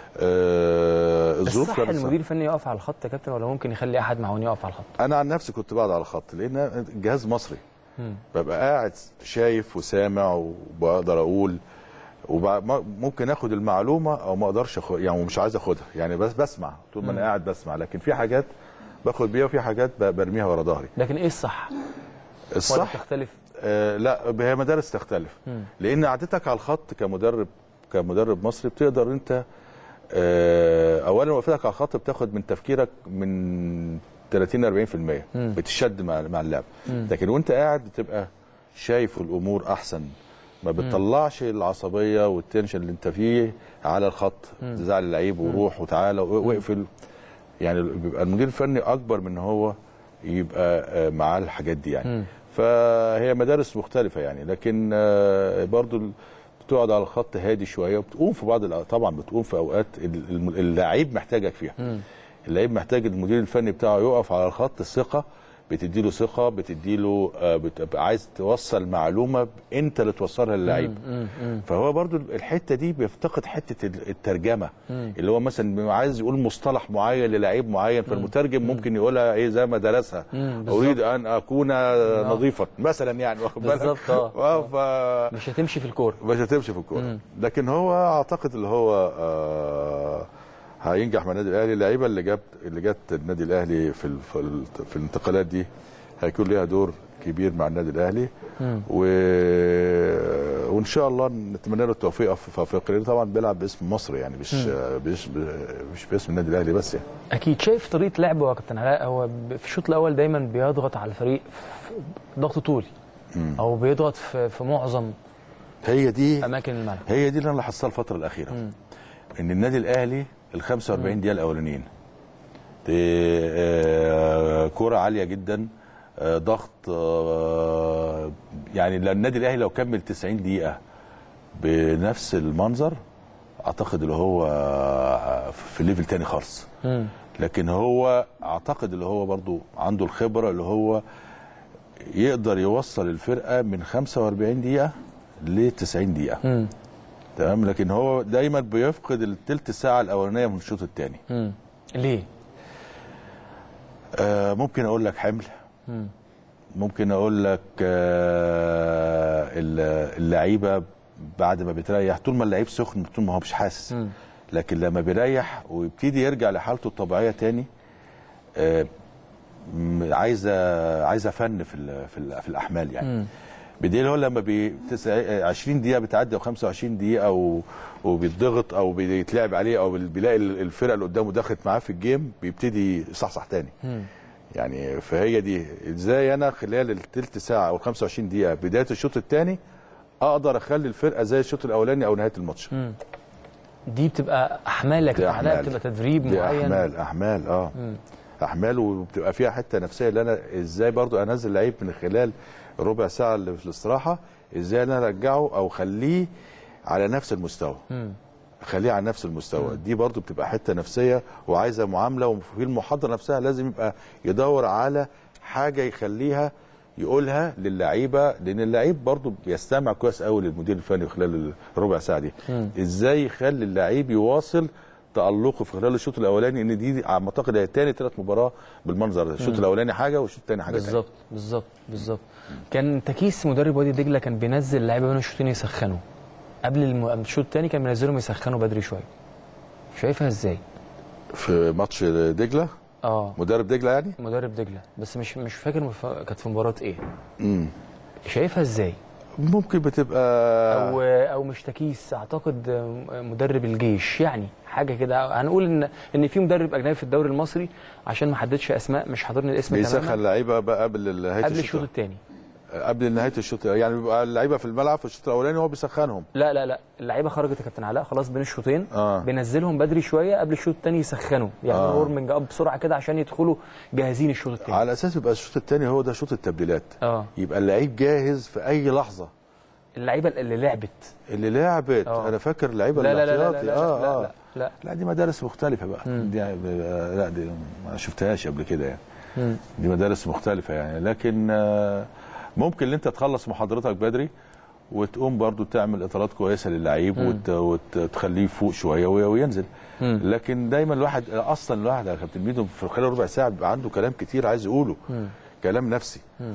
آه بس الظروف صح لابسة. المدير الفني يقف على الخط يا كابتن ولا ممكن يخلي احد معاون يقف على الخط انا عن نفسي كنت بقعد على الخط لان الجهاز مصري ببقى قاعد شايف وسامع وبقدر اقول وممكن اخد المعلومه او ما اقدرش أخد يعني ومش عايز اخدها يعني بس بسمع طول ما انا قاعد بسمع لكن في حاجات باخد بيها وفي حاجات ب- برميها ورا ظهري لكن ايه الصح ولا الصح تختلف آه لا هي مدارس تختلف لان قعدتك على الخط كمدرب كمدرب مصري بتقدر انت آه اولا وقفتك على الخط بتاخد من تفكيرك من 30 40% بتشد مع مع اللعب لكن وانت قاعد بتبقى شايف الامور احسن ما بتطلعش العصبيه والتنشن اللي انت فيه على الخط تزعل اللعيب وروح وتعالى واقفل يعني بيبقى المدير الفني اكبر من ان هو يبقى آه، معاه الحاجات دي يعني فهي مدارس مختلفه يعني لكن آه، برضو ال- بتقعد على الخط هادي شويه وبتقوم في بعض الأ- طبعا بتقوم في اوقات ال- الم- اللعيب محتاجك فيها اللعيب محتاج المدير الفني بتاعه يقف على الخط الثقه بتديله ثقه بتديله آه، بتبقى عايز توصل معلومه انت اللي توصلها للعيب فهو برضو الحته دي بيفتقد حته ال- الترجمه اللي هو مثلا عايز يقول مصطلح معين للعيب معين فالمترجم ممكن يقولها ايه زي ما درسها اريد ان اكون نظيفا مثلا يعني واخد بالك بالظبط، آه. اه ف مش هتمشي في الكوره مش هتمشي في الكوره لكن هو اعتقد اللي هو آه هينجح مع النادي الاهلي اللعيبه اللي جت اللي جت النادي الاهلي في ال- في, ال- في الانتقالات دي هيكون ليها دور كبير مع النادي الاهلي و... وان شاء الله نتمنى له التوفيق في في افريقيا لأنه طبعا بيلعب باسم مصر يعني مش مش مش باسم النادي الاهلي بس يعني اكيد شايف طريقه لعبه يا كابتن علاء هو ب- في الشوط الاول دايما بيضغط على الفريق في ضغط طولي او بيضغط في, في معظم هي دي اماكن الملعب هي دي اللي انا لاحظتها الفتره الاخيره ان النادي الاهلي ال 45 دقيقه الاولانيين دي، آه، كرة عاليه جدا آه، ضغط آه، يعني لو النادي الاهلي لو كمل 90 دقيقه بنفس المنظر اعتقد اللي هو آه، في ليفل تاني خالص لكن هو اعتقد اللي هو برضو عنده الخبره اللي هو يقدر يوصل الفرقه من 45 دقيقه ل 90 دقيقه تمام لكن هو دايما بيفقد الثلث ساعه الاولانيه من الشوط الثاني مم. ليه؟ آه ممكن اقول لك حمل ممكن اقول لك آه ال- اللعيبه بعد ما بتريح طول ما اللعيب سخن طول ما هو مش حاسس لكن لما بيريح ويبتدي يرجع لحالته الطبيعيه تاني آه م- عايزه عايزه فن في ال- في, ال- في الاحمال يعني بدليل هو لما بي تسع- 20 دقيقه بتعدي او 25 دقيقه و... وبيتضغط او بيتلعب عليه او بيلاقي الفرقه اللي قدامه دخلت معاه في الجيم بيبتدي يصحصح تاني يعني فهي دي ازاي انا خلال الثلث ساعه او 25 دقيقه بدايه الشوط الثاني اقدر اخلي الفرقه زي الشوط الاولاني او نهايه الماتش دي بتبقى احمال يا دي كابتن علاء أحمال. بتبقى تدريب دي معين احمال احمال اه احمال وبتبقى فيها حته نفسيه اللي انا ازاي برضو انزل لعيب من خلال ربع ساعه اللي في الاستراحه ازاي انا ارجعه او اخليه على نفس المستوى خليه على نفس المستوى دي برضو بتبقى حته نفسيه وعايزه معامله وفي المحاضره نفسها لازم يبقى يدور على حاجه يخليها يقولها للعيبه لان اللعيب برضو بيستمع كويس قوي للمدير الفني خلال الربع ساعه دي مم. ازاي يخلي اللعيب يواصل تألقه في خلال الشوط الاولاني ان دي على ما اعتقد هي تاني ثلاث مباراه بالمنظر ده الشوط مم. الاولاني حاجه والشوط الثاني حاجه تانية. بالظبط بالظبط بالظبط كان تكيس مدرب وادي دجله كان بينزل اللعيبه بين الشوطين يسخنوا قبل الم- الشوط الثاني كان بينزلهم يسخنوا بدري شويه شايفها ازاي في ماتش دجله اه مدرب دجله يعني مدرب دجله بس مش مش فاكر مف... كانت في مباراه ايه امم شايفها ازاي ممكن بتبقى او او مش تكيس اعتقد مدرب الجيش يعني حاجه كده هنقول ان ان في مدرب اجنبي في الدوري المصري عشان ما حددش اسماء مش حاضرني الاسم بيسخن تماما اللعيبه بقى قبل نهايه قبل الشوط الثاني قبل نهايه الشوط يعني بيبقى اللعيبه في الملعب في الشوط الاولاني هو بيسخنهم لا لا لا اللعيبه خرجت يا كابتن علاء خلاص بين الشوطين اه بينزلهم بدري شويه قبل الشوط الثاني يسخنوا يعني آه. وورمنج اب بسرعه كده عشان يدخلوا جاهزين الشوط الثاني على اساس يبقى الشوط الثاني هو ده شوط التبديلات اه يبقى اللعيب جاهز في اي لحظه اللعيبه اللي لعبت اللي لعبت آه. انا فاكر اللعيبه لا لا لا لا الاحتياطي لا اه لا اه لا لا لا دي مدارس مختلفه بقى مم. دي آه، لا دي ما شفتهاش قبل كده يعني مم. دي مدارس مختلفه يعني لكن آه، ممكن ان انت تخلص محاضرتك بدري وتقوم برضو تعمل اطارات كويسه للعيب مم. وت... وتخليه يفوق شويه وي- وينزل مم. لكن دايما الواحد اصلا الواحد يا كابتن ميدو في خلال ربع ساعه بيبقى عنده كلام كتير عايز يقوله مم. كلام نفسي مم.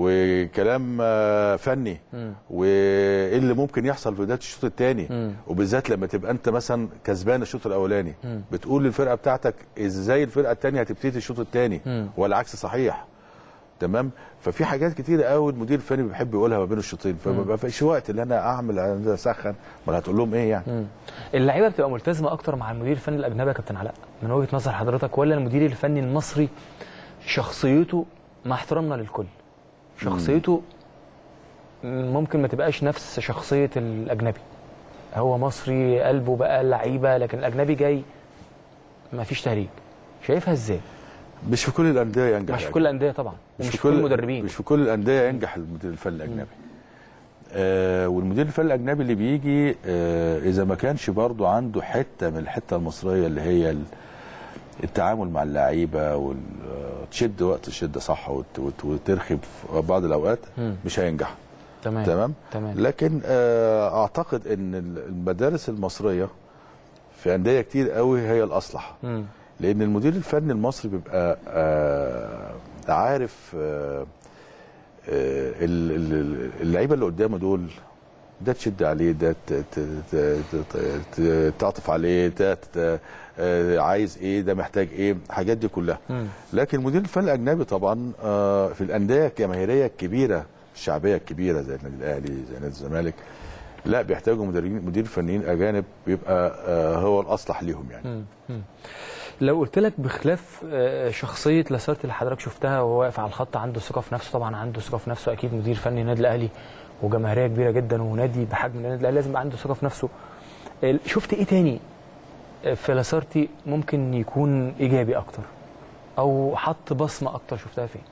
وكلام آه، فني مم. وايه اللي ممكن يحصل في بدايه الشوط الثاني مم. وبالذات لما تبقى انت مثلا كسبان الشوط الاولاني مم. بتقول للفرقه بتاعتك ازاي الفرقه الثانيه هتبتدي الشوط الثاني مم. والعكس صحيح تمام ففي حاجات كتيره قوي المدير الفني بيحب يقولها ما بين الشوطين فما مم. فيش وقت ان انا اعمل أنا اسخن ولا هتقول لهم ايه يعني مم. اللعيبه بتبقى ملتزمه اكتر مع المدير الفني الاجنبي يا كابتن علاء من وجهه نظر حضرتك ولا المدير الفني المصري شخصيته مع احترامنا للكل شخصيته ممكن ما تبقاش نفس شخصيه الاجنبي هو مصري قلبه بقى لعيبه لكن الاجنبي جاي ما فيش تهريج شايفها ازاي مش في كل الانديه ينجح مش في كل الانديه طبعا مش ومش في في كل المدربين مش في كل الانديه ينجح المدير الفني الاجنبي آه والمدير الفني الاجنبي اللي بيجي آه اذا ما كانش برضه عنده حته من الحته المصريه اللي هي ال- التعامل مع اللعيبه وتشد وقت الشده صح وت- وت- وترخي في بعض الاوقات مم. مش هينجح تمام تمام تمام لكن آه اعتقد ان المدارس المصريه في انديه كتير قوي هي الاصلح مم. لان المدير الفني المصري بيبقى آه عارف آه آه ال- ال- اللعيبه اللي قدامه دول ده تشد عليه ده ت- ت- ت- ت- ت- تعطف عليه ده ت- آه، عايز ايه ده محتاج ايه الحاجات دي كلها مم. لكن المدير الفني الاجنبي طبعا آه، في الانديه الجماهيريه الكبيره الشعبيه الكبيره زي النادي الاهلي زي نادي الزمالك لا بيحتاجوا مديرين مدير فنيين اجانب بيبقى آه، هو الاصلح ليهم يعني مم. مم. لو قلت لك بخلاف آه، شخصيه لاسارت اللي حضرتك شفتها وهو واقف على الخط عنده ثقه في نفسه طبعا عنده ثقه في نفسه اكيد مدير فني النادي الاهلي وجماهيريه كبيره جدا ونادي بحجم النادي الاهلي لازم يبقى عنده ثقه في نفسه آه، شفت ايه تاني آه، في لاسارتي ممكن يكون ايجابي اكتر او حط بصمه اكتر شفتها فين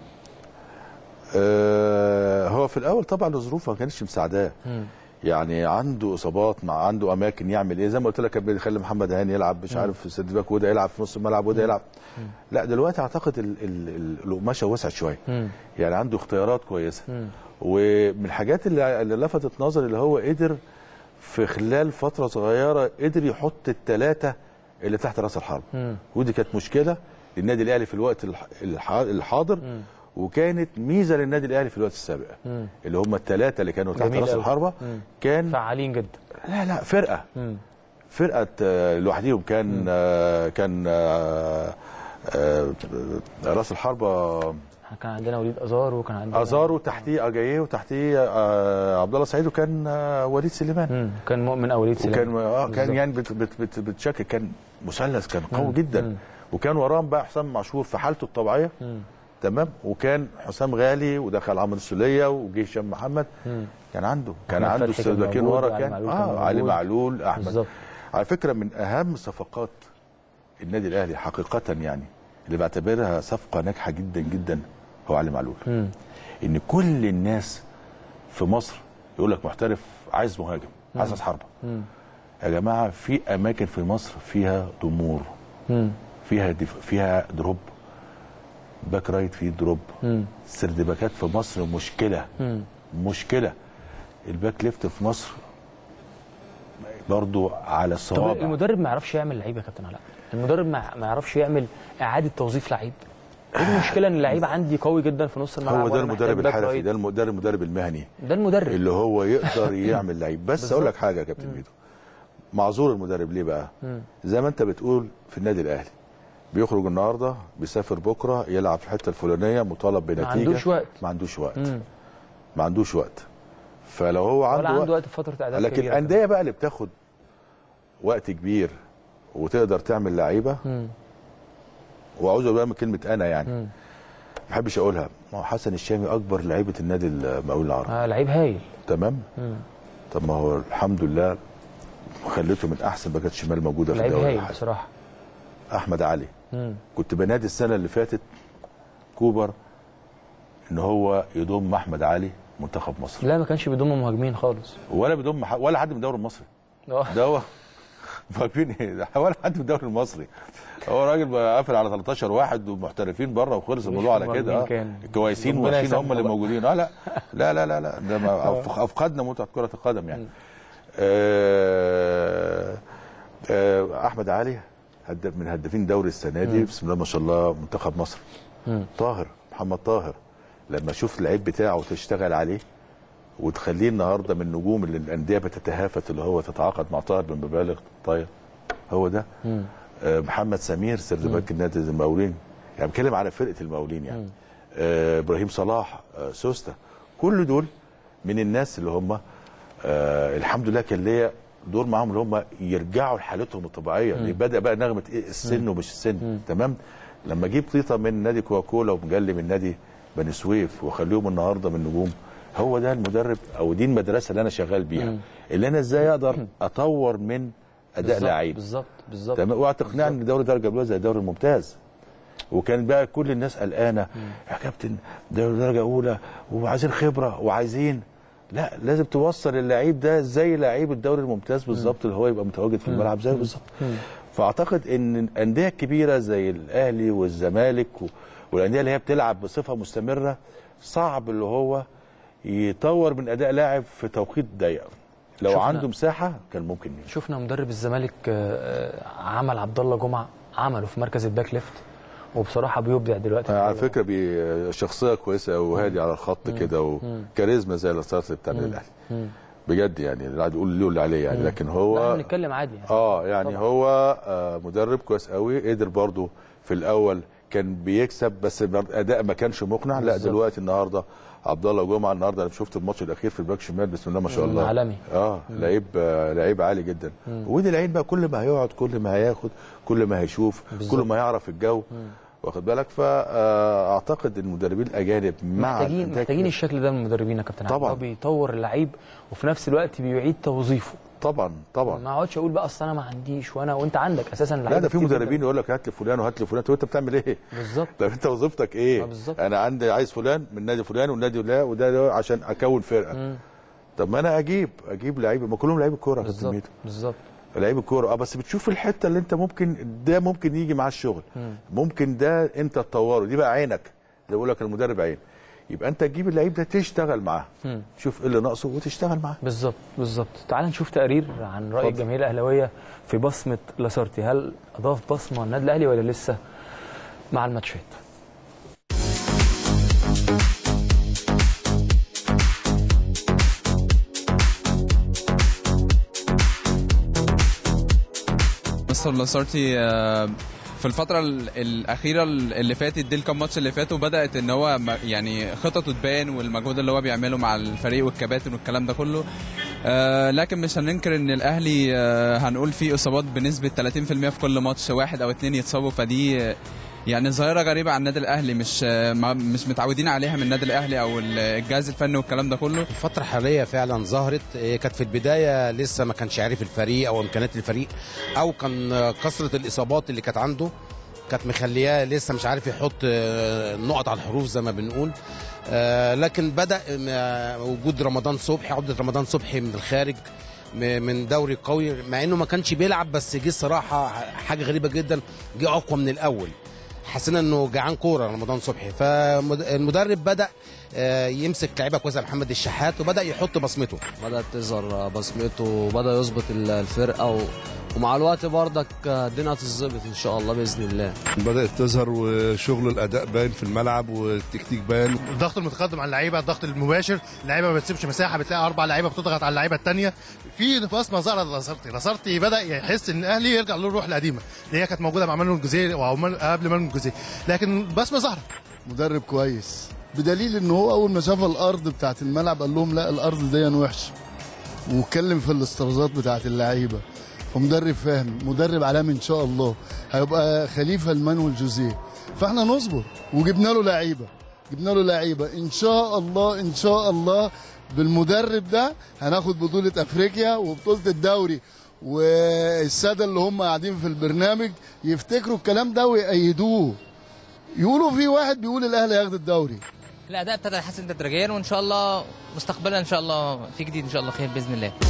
آه، هو في الاول طبعا الظروف ما كانتش مساعداه يعني عنده اصابات مع عنده اماكن يعمل ايه زي ما قلت لك كان بيخلي محمد هاني يلعب مش مم. عارف في سد باك وده يلعب في نص الملعب وده يلعب مم. لا دلوقتي اعتقد ال- ال- ال- القماشه وسعت شويه مم. يعني عنده اختيارات كويسه مم. ومن الحاجات اللي, اللي لفتت نظري اللي هو قدر في خلال فتره صغيره قدر يحط الثلاثه اللي تحت راس الحرب مم. ودي كانت مشكله للنادي الاهلي في الوقت الح- الح- الحاضر مم. وكانت ميزه للنادي الاهلي في الوقت السابق مم. اللي هم الثلاثه اللي كانوا تحت جميل راس أوي. الحربه مم. كان فعالين جدا لا لا فرقه مم. فرقه آه، لوحديهم كان آه، كان آه، آه، راس الحربه احنا كان عندنا وليد ازار وكان عندنا ازارو تحتيه اجاييه وتحتيه آه، عبد الله سعيد وكان آه، وليد سليمان مم. كان مؤمن او وليد سليمان وكان اه كان بالظبط. يعني بت بت بت بتشكل كان مثلث كان قوي مم. جدا مم. وكان وراهم بقى حسام معشور في حالته الطبيعيه مم. تمام وكان حسام غالي ودخل عمرو السوليه وجه هشام محمد مم. كان عنده كان أحمد عنده فتحي كان السردباكين موجود ورا وعلي كان معلول كان اه علي موجود. معلول احمد بالظبط على فكره من اهم صفقات النادي الاهلي حقيقه يعني اللي بعتبرها صفقه ناجحه جدا جدا هو علي معلول مم. ان كل الناس في مصر يقول لك محترف عايز مهاجم عايز راس حربه مم. يا جماعه في اماكن في مصر فيها ضمور مم. فيها دف... فيها دروب باك رايت فيه دروب مم. سردباكات في مصر مشكله مم. مشكله الباك ليفت في مصر برضو على طب الصوابع المدرب ما يعرفش يعمل لعيب يا كابتن علاء المدرب ما ما يعرفش يعمل اعاده توظيف لعيب ايه المشكله ان اللعيب عندي قوي جدا في نص الملعب هو ده وأنا محتاج المدرب باك الحرفي رايت؟ ده الم- ده المدرب المهني ده المدرب اللي هو يقدر يعمل لعيب بس بالظبط. اقول لك حاجه يا كابتن ميدو معذور المدرب ليه بقى مم. زي ما انت بتقول في النادي الاهلي بيخرج النهارده بيسافر بكره يلعب في الحته الفلانيه مطالب بنتيجه عندوش وقت. ما عندوش وقت مم. ما عندوش وقت فلو هو عنده, ولا عنده وقت في فتره اعداد لكن كبيرة الانديه بقى اللي بتاخد وقت كبير وتقدر تعمل لعيبه مم. واعوذ بالله من كلمه انا يعني مم. ما بحبش اقولها ما هو حسن الشامي اكبر لعيبه النادي المقاول العربي آه لعيب هايل تمام مم. طب ما هو الحمد لله خليته من احسن باكات شمال موجوده في لعيب الدوري هايل الحالي بصراحه احمد علي مم. كنت بنادي السنه اللي فاتت كوبر ان هو يضم احمد علي منتخب مصر لا ما كانش بيضم مهاجمين خالص ولا بيضم ح- ولا حد من الدوري المصري اه ده هو فاكرين ايه ده ولا حد من الدوري المصري هو راجل بقى قافل على 13 واحد ومحترفين بره وخلص الموضوع على كده مهاجمين اه كان. كويسين ربنا وحشين هم يسامحه اللي بقى. موجودين اه لا لا لا لا, لا. ده ما أف- افقدنا متعه كره القدم يعني آه آه احمد علي هدف من هدافين دوري السنه دي بسم الله ما شاء الله منتخب مصر مم. طاهر محمد طاهر لما اشوف اللعيب بتاعه وتشتغل عليه وتخليه النهارده من نجوم اللي الانديه بتتهافت اللي هو تتعاقد مع طاهر بمبالغ طاير هو ده مم. آه محمد سمير سرد باك النادي المقاولين يعني بتكلم على فرقه المقاولين يعني آه ابراهيم صلاح آه سوستا كل دول من الناس اللي هم آه الحمد لله كان ليا دور معاهم اللي هم يرجعوا لحالتهم الطبيعيه اللي بدا بقى نغمه ايه السن ومش السن تمام لما اجيب طيطه من نادي كوكولا ومجلي من نادي بني سويف واخليهم النهارده من نجوم هو ده المدرب او دي المدرسه اللي انا شغال بيها اللي انا ازاي اقدر اطور من اداء بالظبط، لعيب بالظبط بالظبط تمام اوعى تقنعني ان دوري درجه اولى زي الدوري الممتاز وكان بقى كل الناس قلقانه يا كابتن دوري درجه اولى وعايزين خبره وعايزين لا لازم توصل اللعيب ده زي لعيب الدوري الممتاز بالظبط اللي هو يبقى متواجد في الملعب زيه بالظبط فاعتقد ان الانديه الكبيره زي الاهلي والزمالك و- والانديه اللي هي بتلعب بصفه مستمره صعب اللي هو يطور من اداء لاعب في توقيت ضيق لو شفنا- عنده مساحه كان ممكن يمشي. شفنا مدرب الزمالك آه، آه، عمل عبد الله جمعه عمله في مركز الباك ليفت وبصراحه بيبدع دلوقتي على فكره بي شخصيه كويسه وهادي على الخط كده وكاريزما زي الاستاذ بتاع النادي الاهلي بجد يعني اللي قاعد يقول له اللي عليه يعني لكن لا هو بنتكلم عادي يعني. اه يعني هو آه مدرب كويس قوي قدر برضو في الاول كان بيكسب بس اداء ما كانش مقنع لا بالظبط. دلوقتي النهارده عبد الله جمعه النهارده انا شفت الماتش الاخير في الباك شمال بسم الله ما شاء مم، الله عالمي. اه لعيب آه لعيب عالي جدا ودي العين بقى كل ما هيقعد كل ما هياخد كل ما هيشوف بالظبط. كل ما يعرف الجو واخد بالك فاعتقد المدربين الاجانب مع محتاجين الإنتاج محتاجين الشكل ده من المدربين يا كابتن عادل. طبعاً. هو بيطور اللعيب وفي نفس الوقت بيعيد توظيفه طبعا طبعا ما اقعدش اقول بقى اصل انا ما عنديش وانا وانت عندك اساسا لا لعيبة ده في كتير جداً. مدربين يقول لك هات لي فلان وهات لي فلان طب انت بتعمل ايه؟ بالظبط طب انت وظيفتك ايه؟ آه، بالظبط. انا عندي عايز فلان من نادي فلان والنادي ده وده ده عشان اكون فرقه طب ما انا اجيب اجيب لعيبه ما كلهم لعيبه كوره يا كابتن بالظبط ميدو بالظبط لعيب الكوره اه بس بتشوف الحته اللي انت ممكن ده ممكن يجي مع الشغل ممكن ده انت تطوره دي بقى عينك زي بيقول لك المدرب عين يبقى انت تجيب اللعيب ده تشتغل معاه تشوف ايه اللي ناقصه وتشتغل معاه بالظبط بالظبط تعال نشوف تقرير عن راي اتفضل. الجماهير الاهلاويه في بصمه لاسارتي هل اضاف بصمه النادي الاهلي ولا لسه مع الماتشات مستر لاسارتي آه، في الفترة ال- الأخيرة اللي فاتت دي الكام ماتش اللي فاتوا بدأت إن هو م- يعني خططه تبان والمجهود اللي هو بيعمله مع الفريق والكباتن والكلام ده كله آه، لكن مش هننكر إن الأهلي آه، هنقول فيه إصابات بنسبة 30% في كل ماتش واحد أو اتنين يتصابوا فدي آه، يعني ظاهرة غريبة عن النادي الأهلي مش آه، ما- مش متعودين عليها من النادي الأهلي أو ال- الجهاز الفني والكلام ده كله الفترة الحالية فعلا ظهرت إيه، كانت في البداية لسه ما كانش عارف الفريق أو إمكانيات الفريق أو كان آه، كثرة الإصابات اللي كانت عنده كانت مخلياه لسه مش عارف يحط آه، نقط على الحروف زي ما بنقول آه، لكن بدأ آه، وجود رمضان صبحي عودة رمضان صبحي من الخارج م- من دوري قوي مع انه ما كانش بيلعب بس جه الصراحه حاجه غريبه جدا جه اقوى من الاول حسينا انه جعان كوره رمضان صبحي فالمدرب بدا آه، يمسك لعيبه كويسه محمد الشحات وبدا يحط بصمته بدأت تظهر بصمته وبدأ يظبط الفرقة و... ومع الوقت برضك الدنيا هتظبط إن شاء الله بإذن الله بدأت تظهر وشغل الأداء باين في الملعب والتكتيك باين الضغط المتقدم على اللعيبه الضغط المباشر اللعيبه ما بتسيبش مساحه بتلاقي اربع لعيبه بتضغط على اللعيبه الثانيه في بصمه ظهرت لاسارتي لاسارتي بدا يحس ان الاهلي يرجع له الروح القديمه اللي هي كانت موجوده مع مانويل جوزيه او من- قبل مانويل جوزيه لكن بصمه ظهرت مدرب كويس بدليل ان هو اول ما شاف الارض بتاعت الملعب قال لهم لا الارض دي وحشه واتكلم في الاسترزات بتاعت اللعيبه فمدرب فاهم مدرب عالمي ان شاء الله هيبقى خليفه لمانويل جوزيه فاحنا نصبر وجبنا له لعيبه جبنا له لعيبه ان شاء الله ان شاء الله بالمدرب ده هناخد بطوله افريقيا وبطوله الدوري والساده اللي هم قاعدين في البرنامج يفتكروا الكلام ده ويأيدوه يقولوا في واحد بيقول الاهلي هياخد الدوري الاداء ابتدى يتحسن تدريجيا وان شاء الله مستقبلا ان شاء الله في جديد ان شاء الله خير باذن الله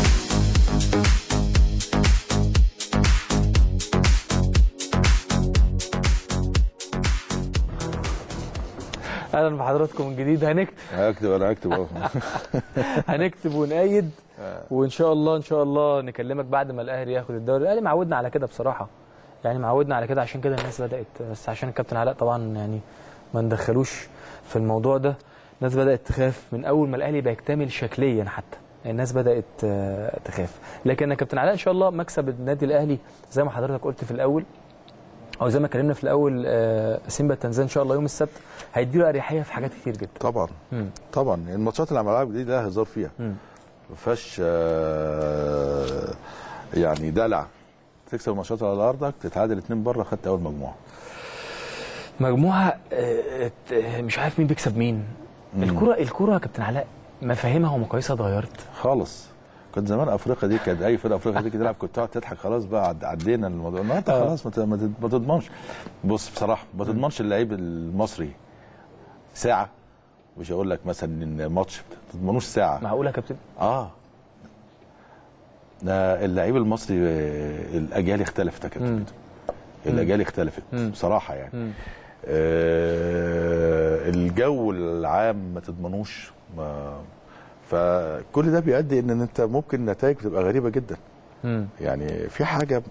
اهلا بحضراتكم من جديد هنكتب هكتب انا هكتب اهو هنكتب ونأيد وان شاء الله ان شاء الله نكلمك بعد ما الاهلي ياخد الدوري الاهلي معودنا على كده بصراحه يعني معودنا على كده عشان كده الناس بدات بس عشان الكابتن علاء طبعا يعني ما ندخلوش في الموضوع ده الناس بدات تخاف من اول ما الاهلي بيكتمل شكليا حتى الناس بدات آه، تخاف لكن يا كابتن علاء ان شاء الله مكسب النادي الاهلي زي ما حضرتك قلت في الاول او زي ما اتكلمنا في الاول آه، سيمبا التنزاني ان شاء الله يوم السبت هيديله اريحيه في حاجات كتير جدا طبعا مم. طبعا الماتشات اللي على الملعب دي لا هزار فيها مم. ما فيهاش آه، يعني دلع تكسب الماتشات على ارضك تتعادل اتنين بره خدت اول مجموعه مجموعه آه، آه، مش عارف مين بيكسب مين مم. الكره الكره يا كابتن علاء مفاهيمها ومقاييسها اتغيرت خالص كنت زمان افريقيا دي كانت اي فرقه افريقيا دي تلعب كنت تقعد تضحك خلاص بقى عد- عدينا الموضوع النهارده آه. خلاص ما ت- ما ت- ما تضمنش بص بصراحه ما تضمنش اللعيب المصري ساعه مش هقول لك مثلا ان الماتش ما تضمنوش ساعه معقوله يا كابتن اه ده اللعيب المصري آه، الاجيال اختلفت يا كابتن مم. الاجيال اختلفت مم. بصراحه يعني مم. آه الجو العام ما تضمنوش ما فكل ده بيؤدي ان انت ممكن نتائج بتبقى غريبه جدا مم. يعني في حاجه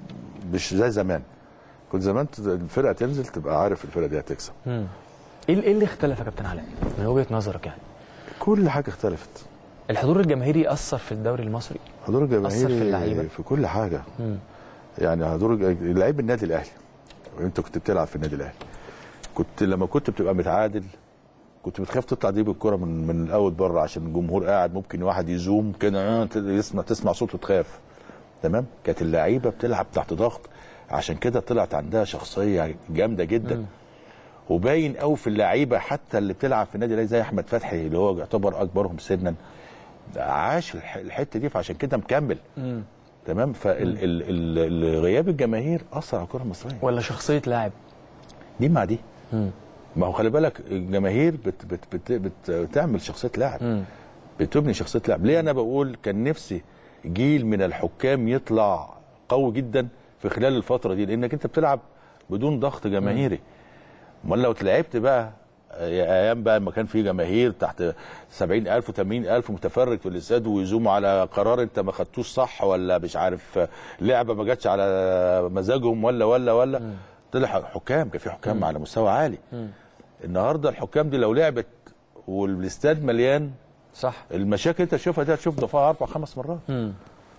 مش زي زمان كنت زمان ت- الفرقه تنزل تبقى عارف الفرقه دي هتكسب مم. ايه ال- ايه اللي اختلف يا كابتن علاء من وجهه نظرك يعني كل حاجه اختلفت الحضور الجماهيري اثر في الدوري المصري حضور أثر في الجماهيري اللعيبة. في كل حاجه مم. يعني حضور الج- لعيب النادي الاهلي وانت كنت بتلعب في النادي الاهلي كنت لما كنت بتبقى متعادل كنت بتخاف تطلع تجيب الكرة من من الاول بره عشان الجمهور قاعد ممكن واحد يزوم كده آه، ت- يسمع تسمع صوته تخاف تمام كانت اللعيبه بتلعب تحت ضغط عشان كده طلعت عندها شخصيه جامده جدا مم. وباين قوي في اللعيبه حتى اللي بتلعب في النادي الاهلي زي احمد فتحي اللي هو يعتبر اكبرهم سنا عاش الح- الحته دي فعشان كده مكمل مم. تمام فالغياب الجماهير اثر على الكره المصريه ولا شخصيه لاعب دي مع دي مم. ما هو خلي بالك الجماهير بت بت بت بت بتعمل شخصيه لاعب مم. بتبني شخصيه لاعب ليه انا بقول كان نفسي جيل من الحكام يطلع قوي جدا في خلال الفتره دي لانك انت بتلعب بدون ضغط جماهيري امال لو لعبت بقى ايام بقى ما كان في جماهير تحت 70000 و80000 متفرج في الاستاد ويزوموا على قرار انت ما خدتوش صح ولا مش عارف لعبه ما جاتش على مزاجهم ولا ولا ولا طلع حكام كان في حكام على مستوى عالي مم. النهارده الحكام دي لو لعبت والاستاد مليان صح المشاكل انت تشوفها دي هتشوف ضفاها اربع خمس مرات مم.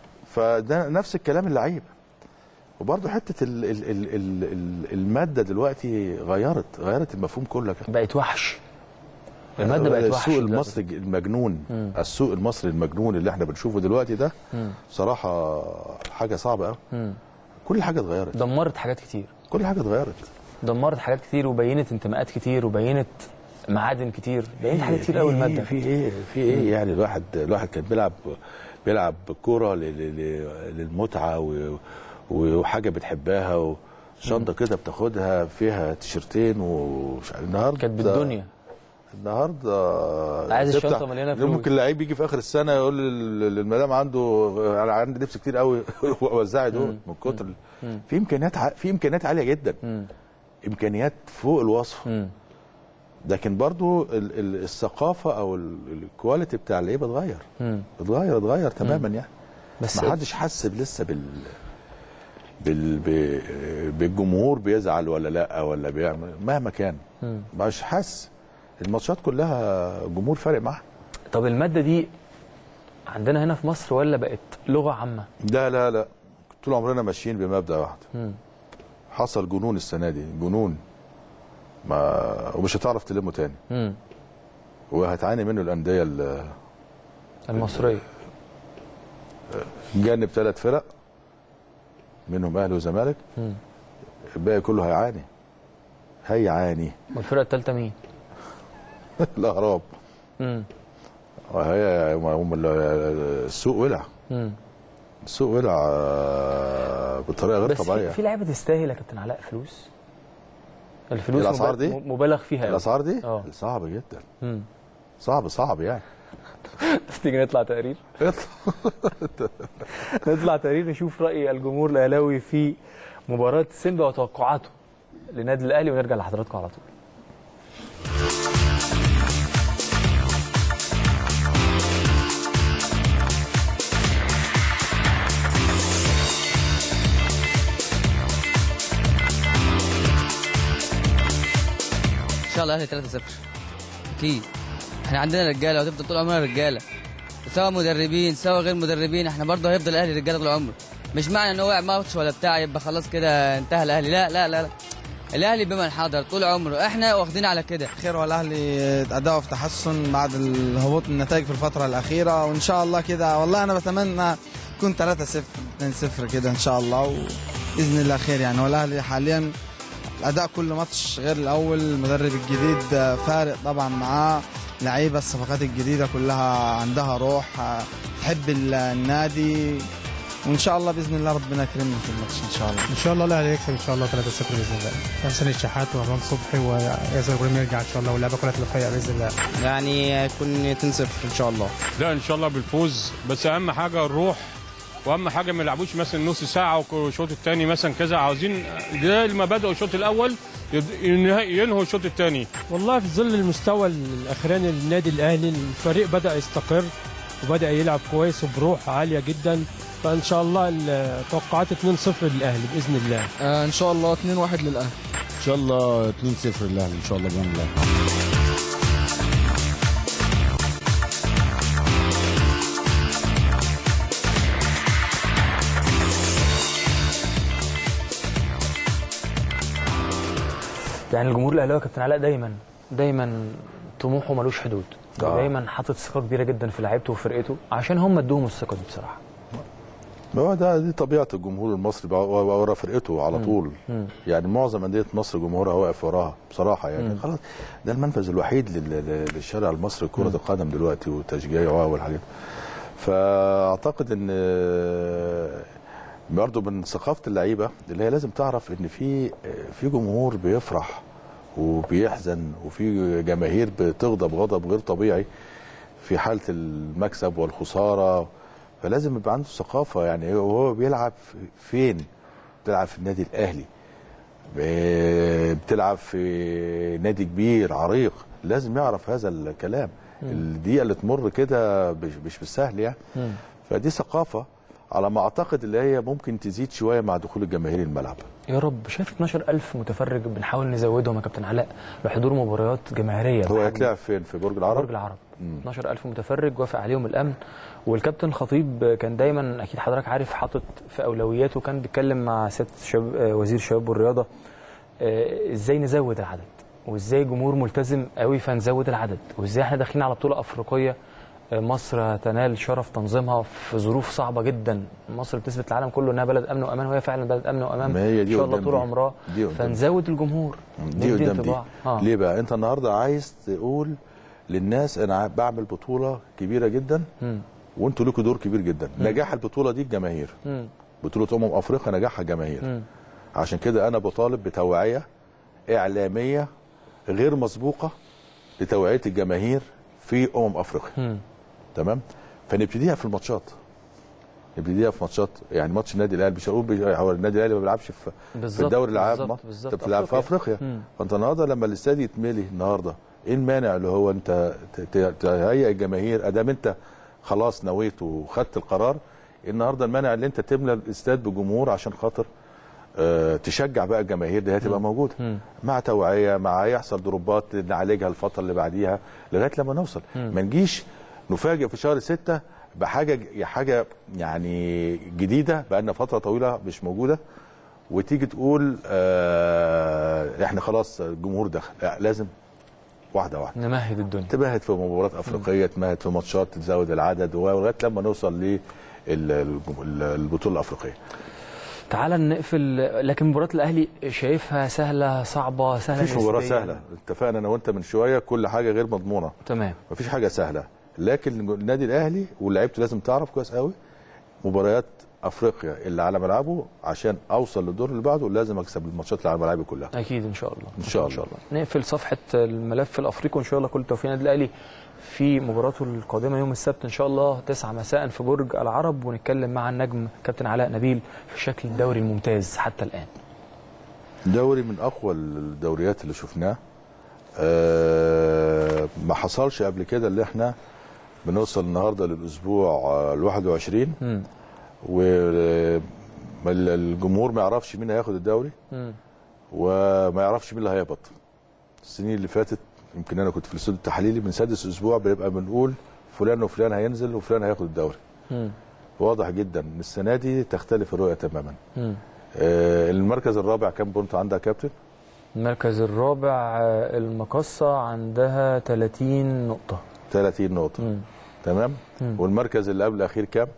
فده نفس الكلام اللعيب وبرضه حته ال ال ال ال ال الماده دلوقتي غيرت غيرت المفهوم كله بقت وحش الماده بقت وحش السوق دلوقتي. المصري المجنون مم. السوق المصري المجنون اللي احنا بنشوفه دلوقتي ده مم. بصراحه حاجه صعبه قوي مم. كل حاجه اتغيرت دمرت حاجات كتير كل حاجه اتغيرت دمرت حاجات كتير وبينت انتماءات كتير وبينت معادن كتير بينت حاجات كتير قوي الماده في ايه في ايه يعني الواحد الواحد كان بيلعب بيلعب كوره ل- ل- ل- للمتعه و- وحاجه بتحبها وشنطه كده بتاخدها فيها تيشرتين ومش عارف النهارده كانت بالدنيا النهارده عايز تفتح- الشنطة مليانة فلوس. ممكن لعيب يجي في اخر السنه يقول لل- للمدام عنده انا عندي لبس كتير قوي وزعي دول من كتر مم. في امكانيات ع- في امكانيات عاليه جدا امكانيات فوق الوصف لكن برضو ال- ال- الثقافه او ال- الكواليتي بتاع اللعيبه اتغير مم. اتغير اتغير تماما يعني بس- ما حدش حس لسه بال بال ب- بالجمهور بيزعل ولا لا ولا بيعمل مهما كان مم. مش حاسس الماتشات كلها جمهور فارق معاه طب الماده دي عندنا هنا في مصر ولا بقت لغه عامه لا لا لا طول عمرنا ماشيين بمبدا واحد مم. حصل جنون السنه دي جنون ما ومش هتعرف تلمه تاني مم. وهتعاني منه الانديه ال- المصريه جانب ثلاث فرق منهم اهلي وزمالك مم. الباقي كله هيعاني هيعاني والفرقه الثالثه مين الاهرام مم. وهي هم ال- السوق ولع مم. السوق ولع آه، بطريقه غير بس طبيعيه في, في لعيبه تستاهل يا كابتن علاء فلوس الفلوس الأسعار مب- دي؟ م- مبالغ فيها أوي. الاسعار دي اه صعب جدا مم. صعب صعب يعني تيجي نطلع تقرير نطلع تقرير نشوف راي الجمهور الاهلاوي في مباراه سيمبا وتوقعاته لنادي الاهلي ونرجع لحضراتكم على طول ان شاء الله الاهلي 3-0 اكيد احنا عندنا رجاله وهتفضل طول عمرنا رجاله سواء مدربين سواء غير مدربين احنا برضه هيفضل الاهلي رجاله طول عمره مش معنى ان هو وقع ماتش ولا بتاع يبقى خلاص كده انتهى الاهلي لا لا لا, لا. الاهلي بمن حضر طول عمره احنا واخدين على كده خير والاهلي اداؤه في تحسن بعد الهبوط النتائج في الفتره الاخيره وان شاء الله كده والله انا بتمنى يكون 3 0 2 0 كده ان شاء الله وباذن الله خير يعني والاهلي حاليا الاداء كل ماتش غير الاول المدرب الجديد فارق طبعا معاه لعيبه الصفقات الجديده كلها عندها روح تحب النادي وان شاء الله باذن الله ربنا يكرمنا في الماتش ان شاء الله ان شاء الله الاهلي يكسب ان شاء الله 3-0 باذن الله حسين الشحات وامام صبحي وياسر ابراهيم يرجع ان شاء الله واللعبه كلها تبقى فايقه باذن الله يعني يكون 2 0 ان شاء الله لا ان شاء الله بالفوز بس اهم حاجه الروح واهم حاجه ما يلعبوش مثلا نص ساعه والشوط الثاني مثلا كذا عاوزين زي ما بداوا الشوط الاول يد- ينه- ينهوا الشوط الثاني والله في ظل المستوى الاخراني للنادي الاهلي الفريق بدا يستقر وبدا يلعب كويس وبروح عاليه جدا فان شاء الله التوقعات 2-0 للاهلي باذن الله آه ان شاء الله 2-1 للاهلي ان شاء الله 2-0 للاهلي ان شاء الله باذن الله يعني الجمهور الاهلاوي يا كابتن علاء دايما دايما طموحه ملوش حدود آه. دايما حاطط ثقه كبيره جدا في لعيبته وفرقته عشان هم ادوهم الثقه دي بصراحه ما هو ده دي طبيعه الجمهور المصري بقى ورا فرقته على مم. طول مم. يعني معظم انديه مصر جمهورها واقف وراها بصراحه يعني مم. خلاص ده المنفذ الوحيد لل- لل- للشارع المصري كره القدم دلوقتي والتشجيع والحاجات فاعتقد ان برضه من ثقافه اللعيبه اللي هي لازم تعرف ان في في جمهور بيفرح وبيحزن وفي جماهير بتغضب غضب غير طبيعي في حاله المكسب والخساره فلازم يبقى عنده ثقافه يعني وهو بيلعب فين بتلعب في النادي الاهلي ب- بتلعب في نادي كبير عريق لازم يعرف هذا الكلام مم. الدقيقه اللي تمر كده مش مش بالسهل يعني مم. فدي ثقافه على ما اعتقد اللي هي ممكن تزيد شويه مع دخول الجماهير الملعب يا رب شايف 12000 متفرج بنحاول نزودهم يا كابتن علاء لحضور مباريات جماهيريه هو بحجم- هيتلعب فين في برج العرب برج العرب مم. 12000 متفرج وافق عليهم الامن والكابتن خطيب كان دايما اكيد حضرتك عارف حاطط في اولوياته كان بيتكلم مع سياده شباب آه، وزير الشباب والرياضه آه، ازاي نزود العدد وازاي جمهور ملتزم قوي فنزود العدد وازاي احنا داخلين على بطوله افريقيه آه، مصر تنال شرف تنظيمها في ظروف صعبه جدا مصر بتثبت العالم كله انها بلد امن وامان وهي فعلا بلد امن وامان ما هي دي ان شاء الله قدام طول دي. عمرها دي قدام دي. فنزود الجمهور دي ندي قدام دي انطباع. آه. ليه بقى انت النهارده عايز تقول للناس انا بعمل بطوله كبيره جدا مم. وانتوا لكم دور كبير جدا مم. نجاح البطوله دي الجماهير مم. بطوله امم افريقيا نجاحها جماهير مم. عشان كده انا بطالب بتوعيه اعلاميه غير مسبوقه لتوعيه الجماهير في امم افريقيا مم. تمام فنبتديها في الماتشات نبتديها في ماتشات يعني ماتش النادي الاهلي مش هقول بي- هو النادي الاهلي ما بيلعبش في, في بالظبط، الدوري العام بالظبط، ما- بالظبط. انت بتلعب في أفريقيا. افريقيا مم. فانت النهارده لما الاستاد يتملي النهارده ايه المانع اللي هو انت ت- ت- تهيئ الجماهير ادام انت خلاص نويت وخدت القرار النهارده المانع اللي انت تملى الاستاد بجمهور عشان خاطر آه، تشجع بقى الجماهير دي هتبقى موجوده مم. مع توعيه مع يحصل ضربات نعالجها الفتره اللي بعديها لغايه لما نوصل مم. ما نجيش نفاجئ في شهر ستة بحاجه حاجه يعني جديده بقى لنا فتره طويله مش موجوده وتيجي تقول آه احنا خلاص الجمهور دخل لا لازم واحده واحده نمهد الدنيا تمهد في مباريات افريقيه تمهد في ماتشات تزود العدد ولغايه لما نوصل للبطوله الافريقيه تعال نقفل لكن مباراه الاهلي شايفها سهله صعبه سهله مفيش مباراه نسبياً. سهله اتفقنا انا وانت من شويه كل حاجه غير مضمونه تمام مفيش حاجه سهله لكن النادي الاهلي ولاعيبته لازم تعرف كويس قوي مباريات افريقيا اللي على ملعبه عشان اوصل للدور اللي بعده لازم اكسب الماتشات اللي على ملعبي كلها اكيد ان شاء الله ان شاء الله نقفل صفحه الملف الافريقي وان شاء الله كل التوفيق للنادي الاهلي في مباراته القادمه يوم السبت ان شاء الله 9 مساء في برج العرب ونتكلم مع النجم كابتن علاء نبيل في شكل الدوري الممتاز حتى الان دوري من اقوى الدوريات اللي شفناه أه ما حصلش قبل كده اللي احنا بنوصل النهارده للاسبوع ال 21 مم. والجمهور ما يعرفش مين هياخد الدوري مم. وما يعرفش مين اللي هيهبط السنين اللي فاتت يمكن انا كنت في الاستوديو التحليلي من سادس اسبوع بنبقى بنقول فلان وفلان هينزل وفلان هياخد الدوري مم. واضح جدا ان السنه دي تختلف الرؤيه تماما مم. آه المركز الرابع كام بونت عندها يا كابتن المركز الرابع آه، المقصه عندها 30 نقطه 30 نقطه مم. تمام مم. والمركز اللي قبل الاخير كام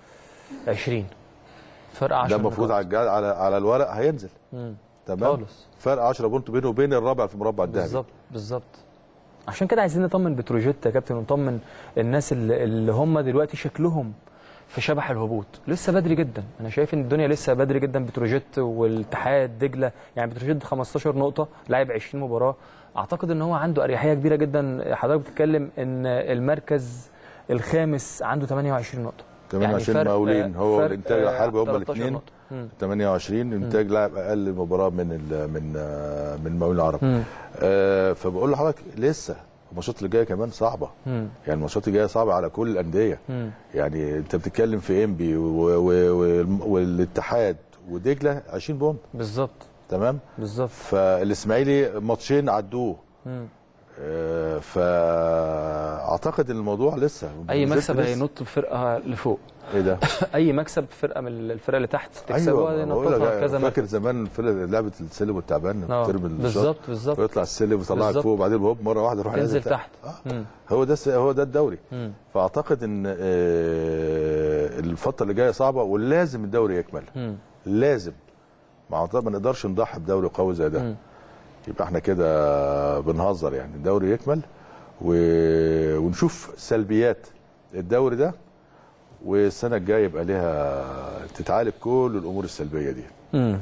20 فرق 10 ده المفروض على الجا- على على الورق هينزل مم. تمام خالص. فرق 10 بونت بينه وبين الرابع في المربع الذهبي بالظبط بالظبط عشان كده عايزين نطمن بتروجيت يا كابتن ونطمن الناس اللي, اللي هم دلوقتي شكلهم في شبح الهبوط لسه بدري جدا انا شايف ان الدنيا لسه بدري جدا بتروجيت والاتحاد دجله يعني بتروجيت 15 نقطه لاعب 20 مباراه اعتقد ان هو عنده اريحيه كبيره جدا حضرتك بتتكلم ان المركز الخامس عنده 28 نقطه 28 فرق- مقاولين هو فرق، والانتاج آه، الحربي هم 13 الاثنين نقطة. مم. 28 انتاج لاعب اقل مباراه من ال من آه، من المقاولين العرب مم. آه فبقول لحضرتك لسه الماتشات اللي جايه كمان صعبه مم. يعني الماتشات اللي جايه صعبه على كل الانديه مم. يعني انت بتتكلم في انبي و- و- و- والاتحاد ودجله 20 بونت بالظبط تمام بالظبط فالاسماعيلي ماتشين عدوه مم. آه، فاعتقد ان الموضوع لسه اي لسه- مكسب لسه. هينط بفرقه لفوق ايه ده؟ اي مكسب فرقه من الفرقه اللي تحت تكسبها ايوه بقول ينططها لك كذا فاكر مركز زمان فرقه لعبه السلم والتعبان آه، بترمي الشوط بالظبط، بالظبط. ويطلع السلم ويطلعك بالظبط. فوق وبعدين هوب مره واحده يروح تنزل نازل تحت مم. هو ده الس- هو ده الدوري مم. فاعتقد ان آه، الفتره اللي جايه صعبه ولازم الدوري يكمل مم. لازم ما أعتقد- ما نقدرش نضحي بدوري قوي زي ده مم. يبقى احنا كده بنهزر يعني الدوري يكمل و... ونشوف سلبيات الدوري ده والسنه الجايه يبقى ليها تتعالج كل الامور السلبيه دي مم.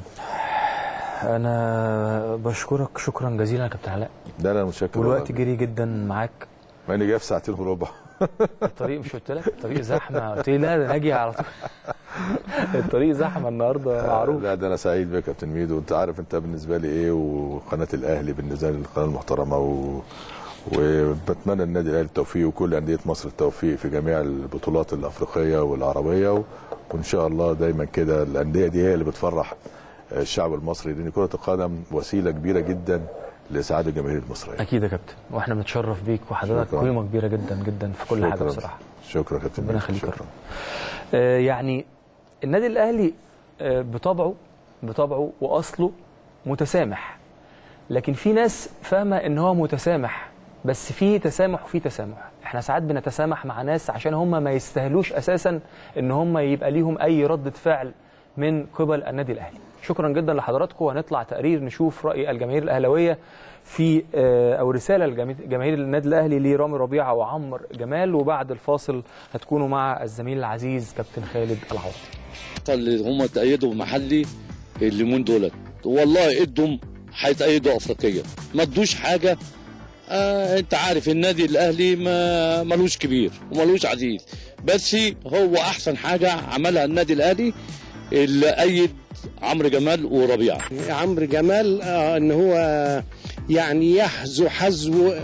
انا بشكرك شكرا جزيلا يا كابتن علاء ده انا متشكر والوقت والله. جري جدا معاك مع اني جاي في ساعتين وربع الطريق مش قلت لك الطريق زحمه قلت لي لا ده انا اجي على طول الطريق زحمه النهارده معروف لا ده انا سعيد بك يا كابتن ميدو وانت عارف انت بالنسبه لي ايه وقناه الاهلي بالنسبه لي القناه المحترمه و... وبتمنى النادي الاهلي التوفيق وكل انديه مصر التوفيق في جميع البطولات الافريقيه والعربيه و... وان شاء الله دايما كده الانديه دي هي اللي بتفرح الشعب المصري لان كره القدم وسيله كبيره جدا لاسعاد الجماهير المصريه اكيد يا كابتن واحنا بنتشرف بيك وحضرتك شكراً. قيمه كبيره جدا جدا في كل حاجه شكراً. بصراحه شكرا يا كابتن ربنا ميدو. يخليك يا شكرا آه، يعني النادي الاهلي آه، بطبعه بطبعه واصله متسامح لكن في ناس فاهمه ان هو متسامح بس في تسامح وفي تسامح احنا ساعات بنتسامح مع ناس عشان هم ما يستاهلوش اساسا ان هم يبقى ليهم اي ردة فعل من قبل النادي الاهلي شكرا جدا لحضراتكم وهنطلع تقرير نشوف راي الجماهير الاهلاويه في آه، او رساله لجماهير النادي الاهلي لرامي ربيعه وعمر جمال وبعد الفاصل هتكونوا مع الزميل العزيز كابتن خالد العوضي اللي هم تأيدوا محلي اليومين دولت والله ادهم هيتأيدوا افريقيا ما ادوش حاجه آه انت عارف النادي الاهلي ما ملوش كبير وملوش عزيز بس هو احسن حاجه عملها النادي الاهلي اللي ايد عمرو جمال وربيعه عمرو جمال آه ان هو يعني يحذو حذو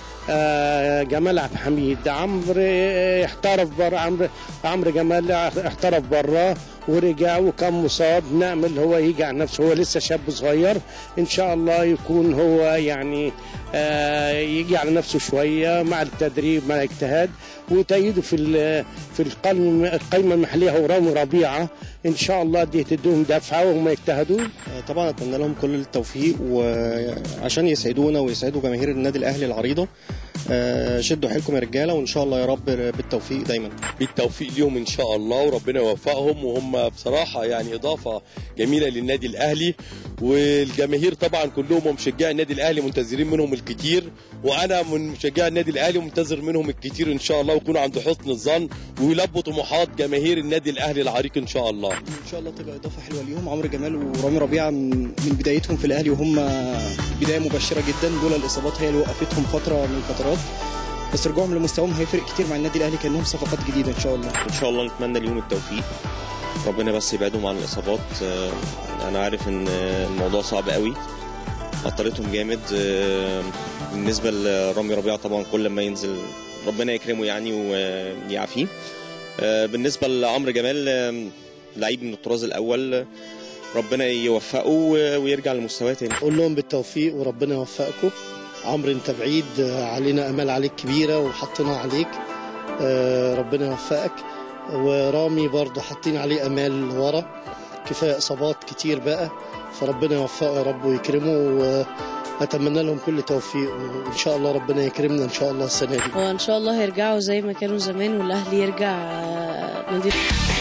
آه جمال عبد الحميد عمرو آه، احترف بره عمرو عمرو جمال احترف بره ورجع وكان مصاب نعمل هو يجي على نفسه هو لسه شاب صغير ان شاء الله يكون هو يعني آه يجي على نفسه شويه مع التدريب مع الاجتهاد وتأييده في ال- في القائمه القائمه المحليه هو رامي ربيعه ان شاء الله دي تديهم دفعه وهم يجتهدوا طبعا اتمنى لهم كل التوفيق وعشان يسعدونا ويسعدوا جماهير النادي الاهلي العريضه آه، شدوا حيلكم يا رجاله وان شاء الله يا رب بالتوفيق دايما بالتوفيق ليهم ان شاء الله وربنا يوفقهم وهم بصراحه يعني اضافه جميله للنادي الاهلي والجماهير طبعا كلهم ومشجعي النادي الاهلي منتظرين منهم الكتير وانا من مشجعي النادي الاهلي ومنتظر منهم الكتير ان شاء الله ويكونوا عند حسن الظن ويلبوا طموحات جماهير النادي الاهلي العريق ان شاء الله ان شاء الله تبقى اضافه حلوه ليهم عمرو جمال ورامي ربيعه من من بدايتهم في الاهلي وهم بدايه مبشره جدا دول الاصابات هي اللي وقفتهم فتره من الفترات بس رجوعهم لمستواهم هيفرق كتير مع النادي الاهلي كانهم صفقات جديده ان شاء الله ان شاء الله نتمنى ليهم التوفيق ربنا بس يبعدهم عن الاصابات آه، انا عارف ان آه، الموضوع صعب قوي اثرتهم جامد آه، بالنسبه لرامي ربيعه طبعا كل ما ينزل ربنا يكرمه يعني ويعافيه آه، بالنسبه لعمرو جمال آه، لعيب من الطراز الاول آه، ربنا يوفقه و- ويرجع لمستواه تاني قول لهم بالتوفيق وربنا يوفقكم عمرو انت بعيد آه، علينا امال عليك كبيره وحطينا عليك آه، ربنا يوفقك ورامي برضه حاطين عليه امال ورا كفايه اصابات كتير بقى فربنا يوفقه يا رب ويكرمه واتمنى لهم كل توفيق وان شاء الله ربنا يكرمنا ان شاء الله السنه دي هو ان شاء الله هيرجعوا زي ما كانوا زمان والاهلي يرجع آه، نادي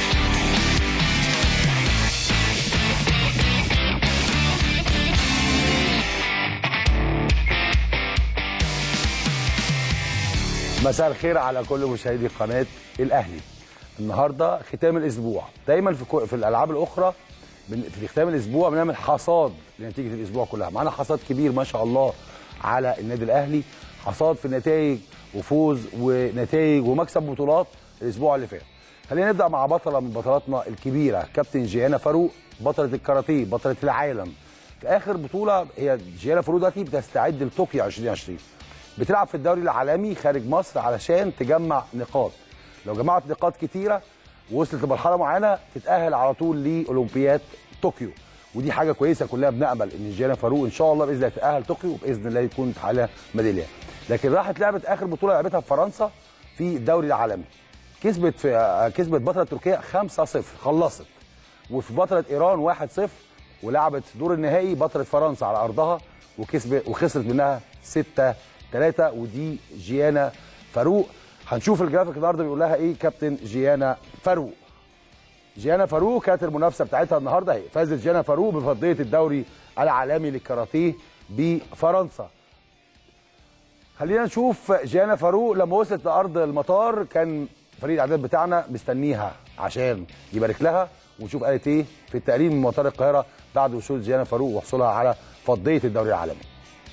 مساء الخير على كل مشاهدي قناه الاهلي النهارده ختام الاسبوع دايما في كو- في الالعاب الاخرى بن- في ختام الاسبوع بنعمل حصاد لنتيجه الاسبوع كلها معانا حصاد كبير ما شاء الله على النادي الاهلي حصاد في النتائج وفوز ونتائج ومكسب بطولات الاسبوع اللي فات خلينا نبدا مع بطله من بطلاتنا الكبيره كابتن جيانا فاروق بطله الكاراتيه بطله العالم في اخر بطوله هي جيانا فاروق دلوقتي بتستعد لطوكيو 2020 بتلعب في الدوري العالمي خارج مصر علشان تجمع نقاط لو جمعت نقاط كتيره وصلت لمرحله معينه تتاهل على طول لاولمبياد طوكيو ودي حاجه كويسه كلنا بنامل ان جيانا فاروق ان شاء الله باذن الله تتاهل طوكيو وباذن الله يكون على ميداليه لكن راحت لعبت اخر بطوله لعبتها في فرنسا في الدوري العالمي كسبت في آه، كسبت بطله تركيا 5-0 خلصت وفي بطله ايران 1-0 ولعبت دور النهائي بطله فرنسا على ارضها وكسب وخسرت منها 6 3 ودي جيانا فاروق هنشوف الجرافيك النهارده بيقول لها ايه كابتن جيانا فاروق جيانا فاروق كانت المنافسه بتاعتها النهارده اهي فازت جيانا فاروق بفضيه الدوري العالمي للكاراتيه بفرنسا خلينا نشوف جيانا فاروق لما وصلت لارض المطار كان فريق الاعداد بتاعنا مستنيها عشان يبارك لها ونشوف قالت ايه في التقرير من مطار القاهره بعد وصول جيانا فاروق وحصولها على فضيه الدوري العالمي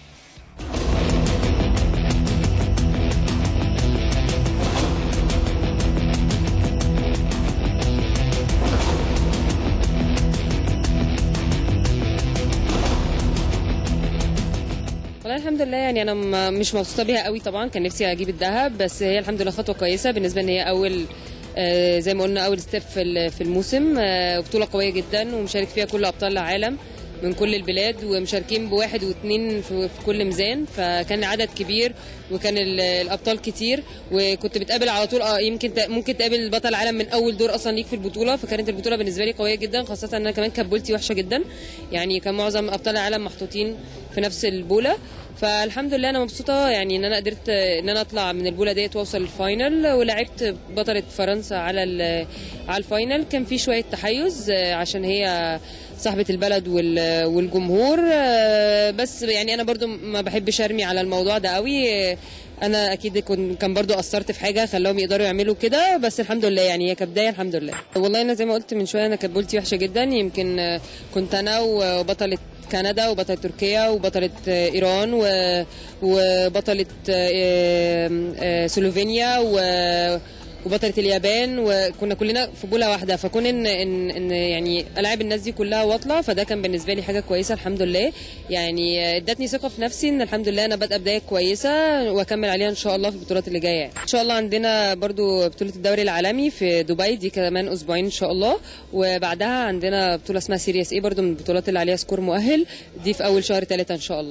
والله الحمد لله يعني انا م- مش مبسوطه بيها قوي طبعا كان نفسي اجيب الذهب بس هي الحمد لله خطوه كويسه بالنسبه ان هي اول آه، زي ما قلنا اول ستيب في ال- في الموسم آه، بطوله قويه جدا ومشارك فيها كل ابطال العالم من كل البلاد ومشاركين بواحد واثنين في في كل ميزان فكان عدد كبير وكان ال- الابطال كتير وكنت بتقابل على طول اه يمكن ت- ممكن تقابل بطل العالم من اول دور اصلا ليك في البطوله فكانت البطوله بالنسبه لي قويه جدا خاصه ان انا كمان كبولتي وحشه جدا يعني كان معظم ابطال العالم محطوطين في نفس البوله فالحمد لله انا مبسوطه يعني ان انا قدرت ان انا اطلع من البوله ديت واوصل الفاينل ولعبت بطله فرنسا على ال- على الفاينل كان في شويه تحيز آه، عشان هي صاحبه البلد وال- والجمهور آه، بس يعني انا برضو ما بحبش ارمي على الموضوع ده قوي آه، انا اكيد كن- كان برضو قصرت في حاجه خلاهم يقدروا يعملوا كده بس الحمد لله يعني هي كبدايه الحمد لله والله انا زي ما قلت من شويه انا كبولتي وحشه جدا يمكن آه، كنت انا وبطله كندا وبطله تركيا وبطله آه، ايران و- وبطله آه، آه، سلوفينيا و وبطلة اليابان وكنا كلنا في بوله واحده فكون ان ان, إن يعني العاب الناس دي كلها واطله فده كان بالنسبه لي حاجه كويسه الحمد لله يعني آه، ادتني ثقه في نفسي ان الحمد لله انا بادئه بدايه كويسه واكمل عليها ان شاء الله في البطولات اللي جايه يعني. ان شاء الله عندنا برضو بطوله الدوري العالمي في دبي دي كمان اسبوعين ان شاء الله وبعدها عندنا بطوله اسمها سيريس ايه برضو من البطولات اللي عليها سكور مؤهل دي في اول شهر ثلاثة ان شاء الله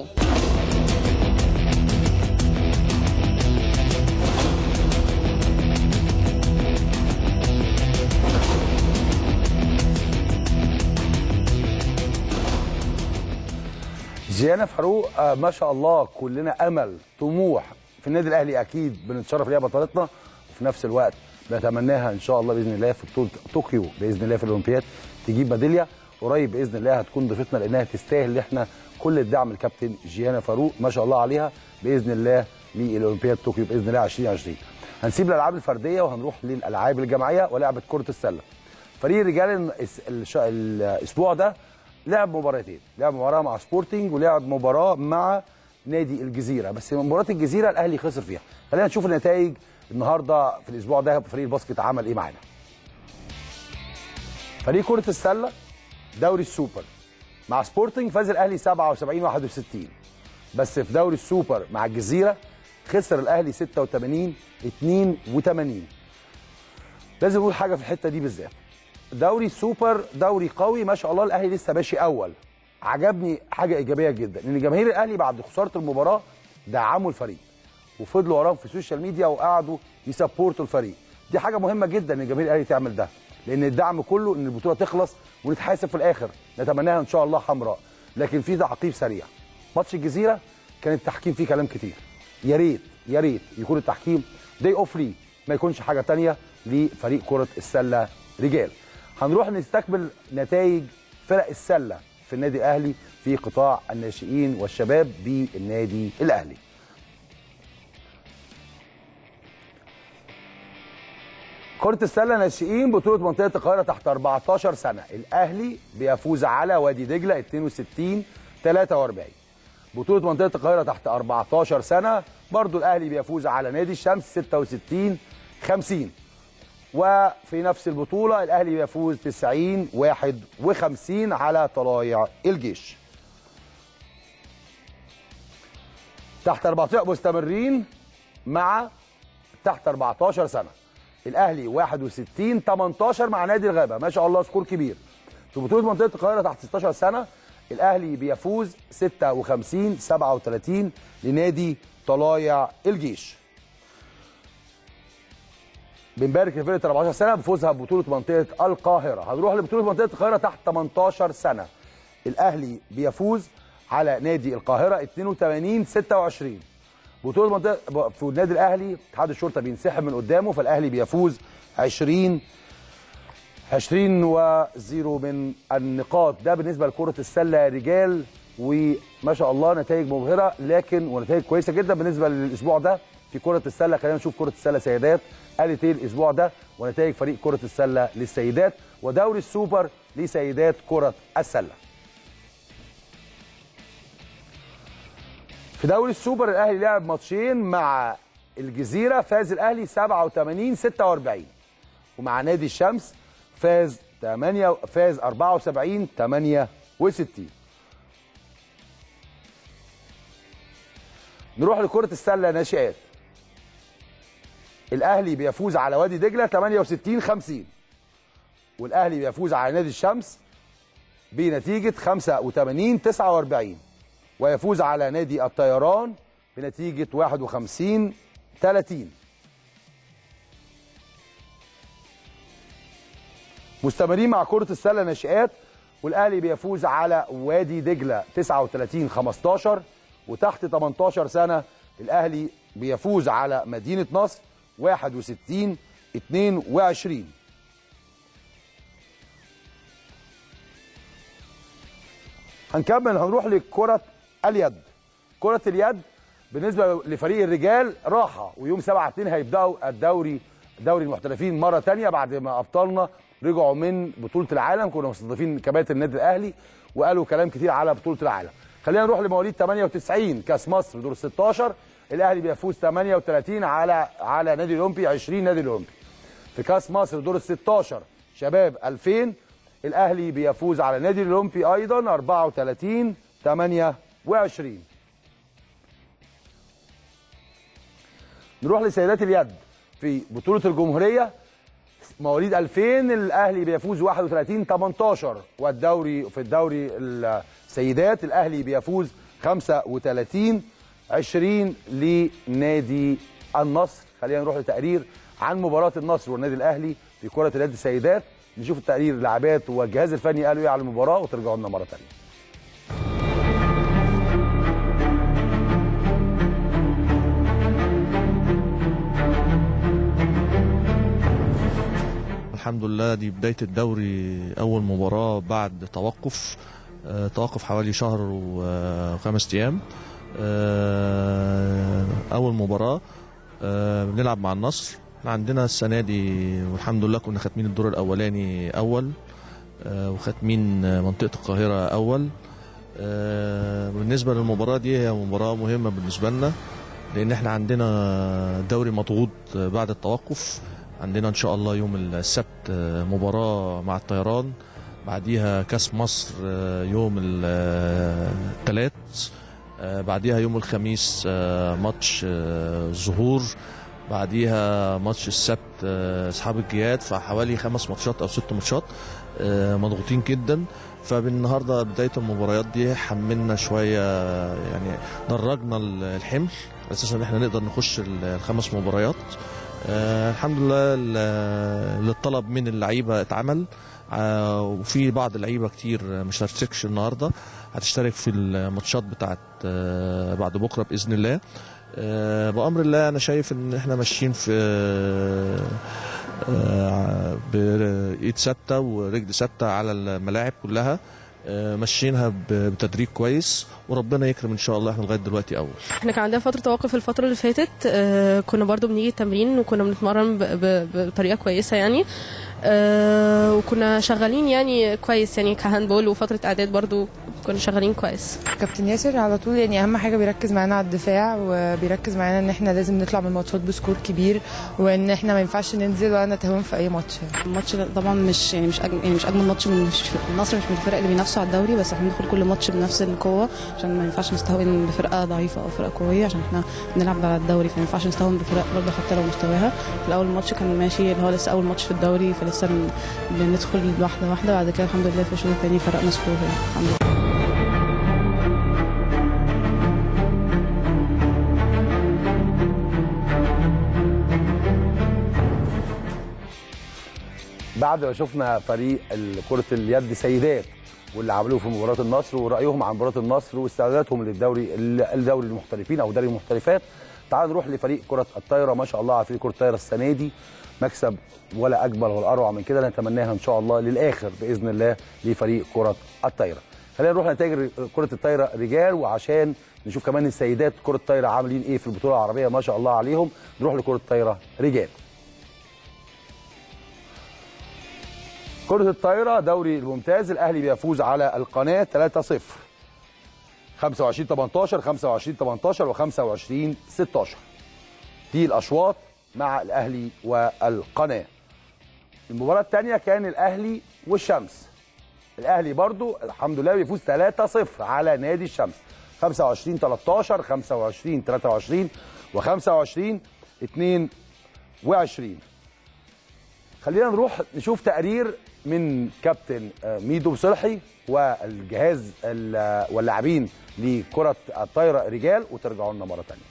جيانا فاروق آه ما شاء الله كلنا امل طموح في النادي الاهلي اكيد بنتشرف ليها بطلتنا وفي نفس الوقت بنتمناها ان شاء الله باذن الله في بطوله طوكيو باذن الله في الاولمبياد تجيب ميداليه قريب باذن الله هتكون ضيفتنا لانها تستاهل احنا كل الدعم الكابتن جيانا فاروق ما شاء الله عليها باذن الله للاولمبياد طوكيو باذن الله 2020 هنسيب الالعاب الفرديه وهنروح للالعاب الجماعيه ولعبه كره السله فريق الرجال الس- الش- الاسبوع ده لعب مباراتين لعب مباراه مع سبورتنج ولعب مباراه مع نادي الجزيره بس مباراه الجزيره الاهلي خسر فيها خلينا نشوف النتائج النهارده في الاسبوع ده فريق الباسكت عمل ايه معانا فريق كره السله دوري السوبر مع سبورتنج فاز الاهلي 77 61 بس في دوري السوبر مع الجزيره خسر الاهلي 86 82 لازم نقول حاجه في الحته دي بالذات دوري السوبر دوري قوي ما شاء الله الاهلي لسه ماشي اول عجبني حاجه ايجابيه جدا ان جماهير الاهلي بعد خساره المباراه دعموا الفريق وفضلوا وراهم في السوشيال ميديا وقعدوا يسبورتوا الفريق دي حاجه مهمه جدا ان جماهير الاهلي تعمل ده لان الدعم كله ان البطوله تخلص ونتحاسب في الاخر نتمناها ان شاء الله حمراء لكن في تعقيب سريع ماتش الجزيره كان التحكيم فيه كلام كتير يا ريت يا ريت يكون التحكيم داي اوف لي ما يكونش حاجه تانية لفريق كره السله رجال هنروح نستكمل نتائج فرق السله في النادي الاهلي في قطاع الناشئين والشباب بالنادي الاهلي كرة السلة ناشئين بطولة منطقة القاهرة تحت 14 سنة، الأهلي بيفوز على وادي دجلة 62 43. بطولة منطقة القاهرة تحت 14 سنة برضو الأهلي بيفوز على نادي الشمس 66 50. وفي نفس البطولة الأهلي بيفوز 90 51 على طلايع الجيش. تحت 14 مستمرين مع تحت 14 سنه الاهلي 61 18 مع نادي الغابه ما شاء الله سكور كبير في بطوله منطقه القاهره تحت 16 سنه الاهلي بيفوز 56 37 لنادي طلايع الجيش بنبارك لفرقه 14 سنه بفوزها ببطوله منطقه القاهره هنروح لبطوله منطقه القاهره تحت 18 سنه الاهلي بيفوز على نادي القاهره 82 26 بطوله منطقه في النادي الاهلي اتحاد الشرطه بينسحب من قدامه فالاهلي بيفوز 20 20 وزيرو من النقاط ده بالنسبه لكره السله رجال وما شاء الله نتائج مبهره لكن ونتائج كويسه جدا بالنسبه للاسبوع ده في كره السله خلينا نشوف كره السله سيدات قالت ايه الاسبوع ده ونتائج فريق كره السله للسيدات ودوري السوبر لسيدات كره السله في دوري السوبر الاهلي لعب ماتشين مع الجزيره فاز الاهلي 87 46 ومع نادي الشمس فاز 8 فاز 74 68 نروح لكره السله ناشئات الاهلي بيفوز على وادي دجله 68 50 والاهلي بيفوز على نادي الشمس بنتيجه 85 49 ويفوز على نادي الطيران بنتيجة 51 30 مستمرين مع كرة السلة ناشئات والأهلي بيفوز على وادي دجلة 39 15 وتحت 18 سنة الأهلي بيفوز على مدينة نصر 61 22 هنكمل هنروح لكرة اليد كرة اليد بالنسبة لفريق الرجال راحة ويوم 7 2 هيبدأوا الدوري دوري المحترفين مرة تانية بعد ما أبطالنا رجعوا من بطوله العالم كنا مستضيفين كباتن النادي الاهلي وقالوا كلام كتير على بطوله العالم خلينا نروح لمواليد 98 كاس مصر دور 16 الاهلي بيفوز 38 على على نادي الاولمبي 20 نادي الاولمبي في كاس مصر دور ال 16 شباب 2000 الاهلي بيفوز على نادي الاولمبي ايضا 34 28 نروح لسيدات اليد في بطوله الجمهوريه مواليد 2000 الاهلي بيفوز 31 18 والدوري في الدوري السيدات الاهلي بيفوز 35 20 لنادي النصر خلينا نروح لتقرير عن مباراه النصر والنادي الاهلي في كره اليد السيدات نشوف التقرير اللاعبات والجهاز الفني قالوا ايه على المباراه وترجعوا لنا مره ثانيه الحمد لله دي بداية الدوري أول مباراة بعد توقف آه، توقف حوالي شهر وخمس أيام آه، أول مباراة آه، بنلعب مع النصر احنا عندنا السنة دي والحمد لله كنا ختمين الدور الأولاني أول آه، وختمين منطقة القاهرة أول آه، بالنسبة للمباراة دي هي مباراة مهمة بالنسبة لنا لأن احنا عندنا دوري مضغوط بعد التوقف عندنا ان شاء الله يوم السبت آه، مباراه مع الطيران بعديها كاس مصر آه، يوم الثلاث بعديها يوم الخميس آه، ماتش آه، ظهور بعديها ماتش السبت آه، اصحاب الجياد فحوالي خمس ماتشات او ست ماتشات آه، مضغوطين جدا فبالنهارده بدايه المباريات دي حملنا شويه يعني درجنا الحمل على اساس ان احنا نقدر نخش الخمس مباريات آه الحمد لله ال- اللي الطلب من اللعيبه اتعمل آه وفي بعض اللعيبه كتير ما اشتركتش النهارده هتشترك في الماتشات بتاعت آه بعد بكره باذن الله آه بامر الله انا شايف ان احنا ماشيين في آه بايد ثابته ورجل ثابته على الملاعب كلها آه ماشيينها ب- بتدريج كويس وربنا يكرم ان شاء الله احنا لغايه دلوقتي اول احنا كان عندنا فتره توقف الفتره اللي فاتت آه كنا برضو بنيجي التمرين وكنا بنتمرن ب- ب- بطريقه كويسه يعني آه وكنا شغالين يعني كويس يعني كهاندبول وفتره اعداد برضو كنا شغالين كويس كابتن ياسر على طول يعني اهم حاجه بيركز معانا على الدفاع وبيركز معانا ان احنا لازم نطلع من الماتشات بسكور كبير وان احنا ما ينفعش ننزل ولا نتهاون في اي ماتش الماتش ده طبعا مش يعني مش أجمل يعني مش اجمل ماتش من مش النصر مش من الفرق اللي بينافسوا على الدوري بس احنا بندخل كل ماتش بنفس القوه عشان ما ينفعش نستهون بفرقه ضعيفه او فرقه قويه عشان احنا بنلعب على الدوري فما ينفعش نستهون بفرق برضه حتى لو مستواها في الاول الماتش كان ماشي اللي هو لسه اول ماتش في الدوري فلسه بن- بندخل واحده واحده بعد كده الحمد لله في الشوط الثاني فرقنا سكور يعني الحمد لله بعد ما شفنا فريق ال- كرة اليد سيدات واللي عملوه في مباراة النصر ورأيهم عن مباراة النصر واستعداداتهم للدوري ال- الدوري المحترفين أو دوري المحترفات تعال نروح لفريق كرة الطايرة ما شاء الله على فريق كرة الطايرة السنة دي مكسب ولا أجمل ولا أروع من كده نتمناها إن شاء الله للآخر بإذن الله لفريق كرة الطايرة خلينا نروح نتائج كرة الطايرة رجال وعشان نشوف كمان السيدات كرة الطايرة عاملين إيه في البطولة العربية ما شاء الله عليهم نروح لكرة الطايرة رجال كرة الطايرة دوري الممتاز الأهلي بيفوز على القناة 3-0 25 18 25 18 و25 16 دي الأشواط مع الأهلي والقناة المباراة الثانية كان الأهلي والشمس الأهلي برضو الحمد لله بيفوز 3-0 على نادي الشمس 25 13 25 23 و25 22 خلينا نروح نشوف تقرير من كابتن آه، ميدو بصلحي والجهاز ال- واللاعبين لكرة الطايرة رجال وترجعوا لنا مرة تانية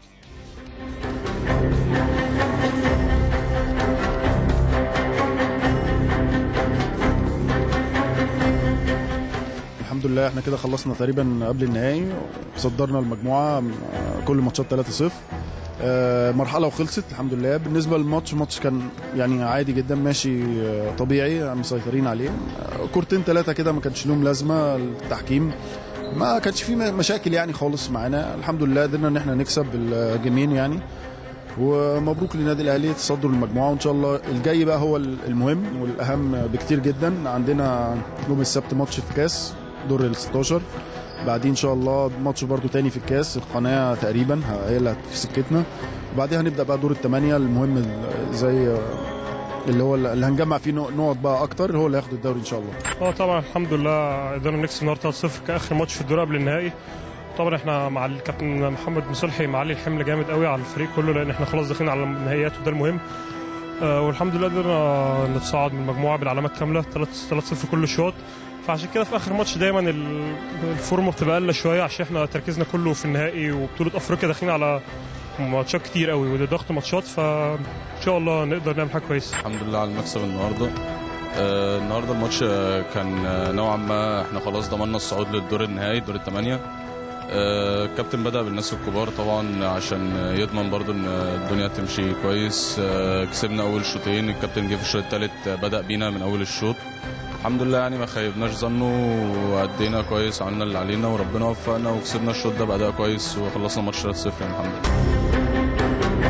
الحمد لله احنا كده خلصنا تقريبا قبل النهائي صدرنا المجموعه آه، كل ماتشات 3-0 آه، مرحله وخلصت الحمد لله بالنسبه للماتش الماتش كان يعني عادي جدا ماشي آه، طبيعي مسيطرين عليه آه، كورتين ثلاثه كده ما كانش لهم لازمه التحكيم ما كانش في مشاكل يعني خالص معانا الحمد لله قدرنا ان احنا نكسب الجيمين يعني ومبروك للنادي الاهلي تصدر المجموعه وان شاء الله الجاي بقى هو المهم والاهم بكتير جدا عندنا يوم السبت ماتش في كاس دور ال 16 بعدين ان شاء الله ماتش برضو تاني في الكاس القناه تقريبا هي اللي في سكتنا وبعدها هنبدا بقى دور الثمانيه المهم ال- زي اللي هو اللي هنجمع فيه نقط بقى اكتر هو اللي هياخد الدوري ان شاء الله اه طبعا الحمد لله قدرنا نكسب النهارده 3-0 كاخر ماتش في الدور قبل النهائي طبعا احنا مع الكابتن محمد مصلحي معلي الحمل جامد قوي على الفريق كله لان احنا خلاص داخلين على النهائيات وده المهم آه والحمد لله قدرنا نتصعد من المجموعه بالعلامات كامله 3 0 كل شوط فعشان كده في اخر ماتش دايما ال- الفورمه بتبقى اقل شويه عشان احنا تركيزنا كله في النهائي وبطوله افريقيا داخلين على ماتشات كتير قوي وده ضغط ماتشات فان شاء الله نقدر نعمل حاجه كويسه الحمد لله على المكسب النهارده آه النهارده الماتش آه، كان آه، نوعا ما احنا خلاص ضمننا الصعود للدور النهائي دور الثمانيه آه، الكابتن بدأ بالناس الكبار طبعا عشان آه، يضمن برضو ان آه، الدنيا تمشي كويس آه، كسبنا اول شوطين الكابتن جه في الشوط الثالث آه، بدأ بينا من اول الشوط الحمد لله يعني ما خيبناش ظنه وأدينا كويس عملنا اللي علينا وربنا وفقنا وكسبنا الشوط ده بأداء كويس وخلصنا الماتش 3-0 يعني الحمد لله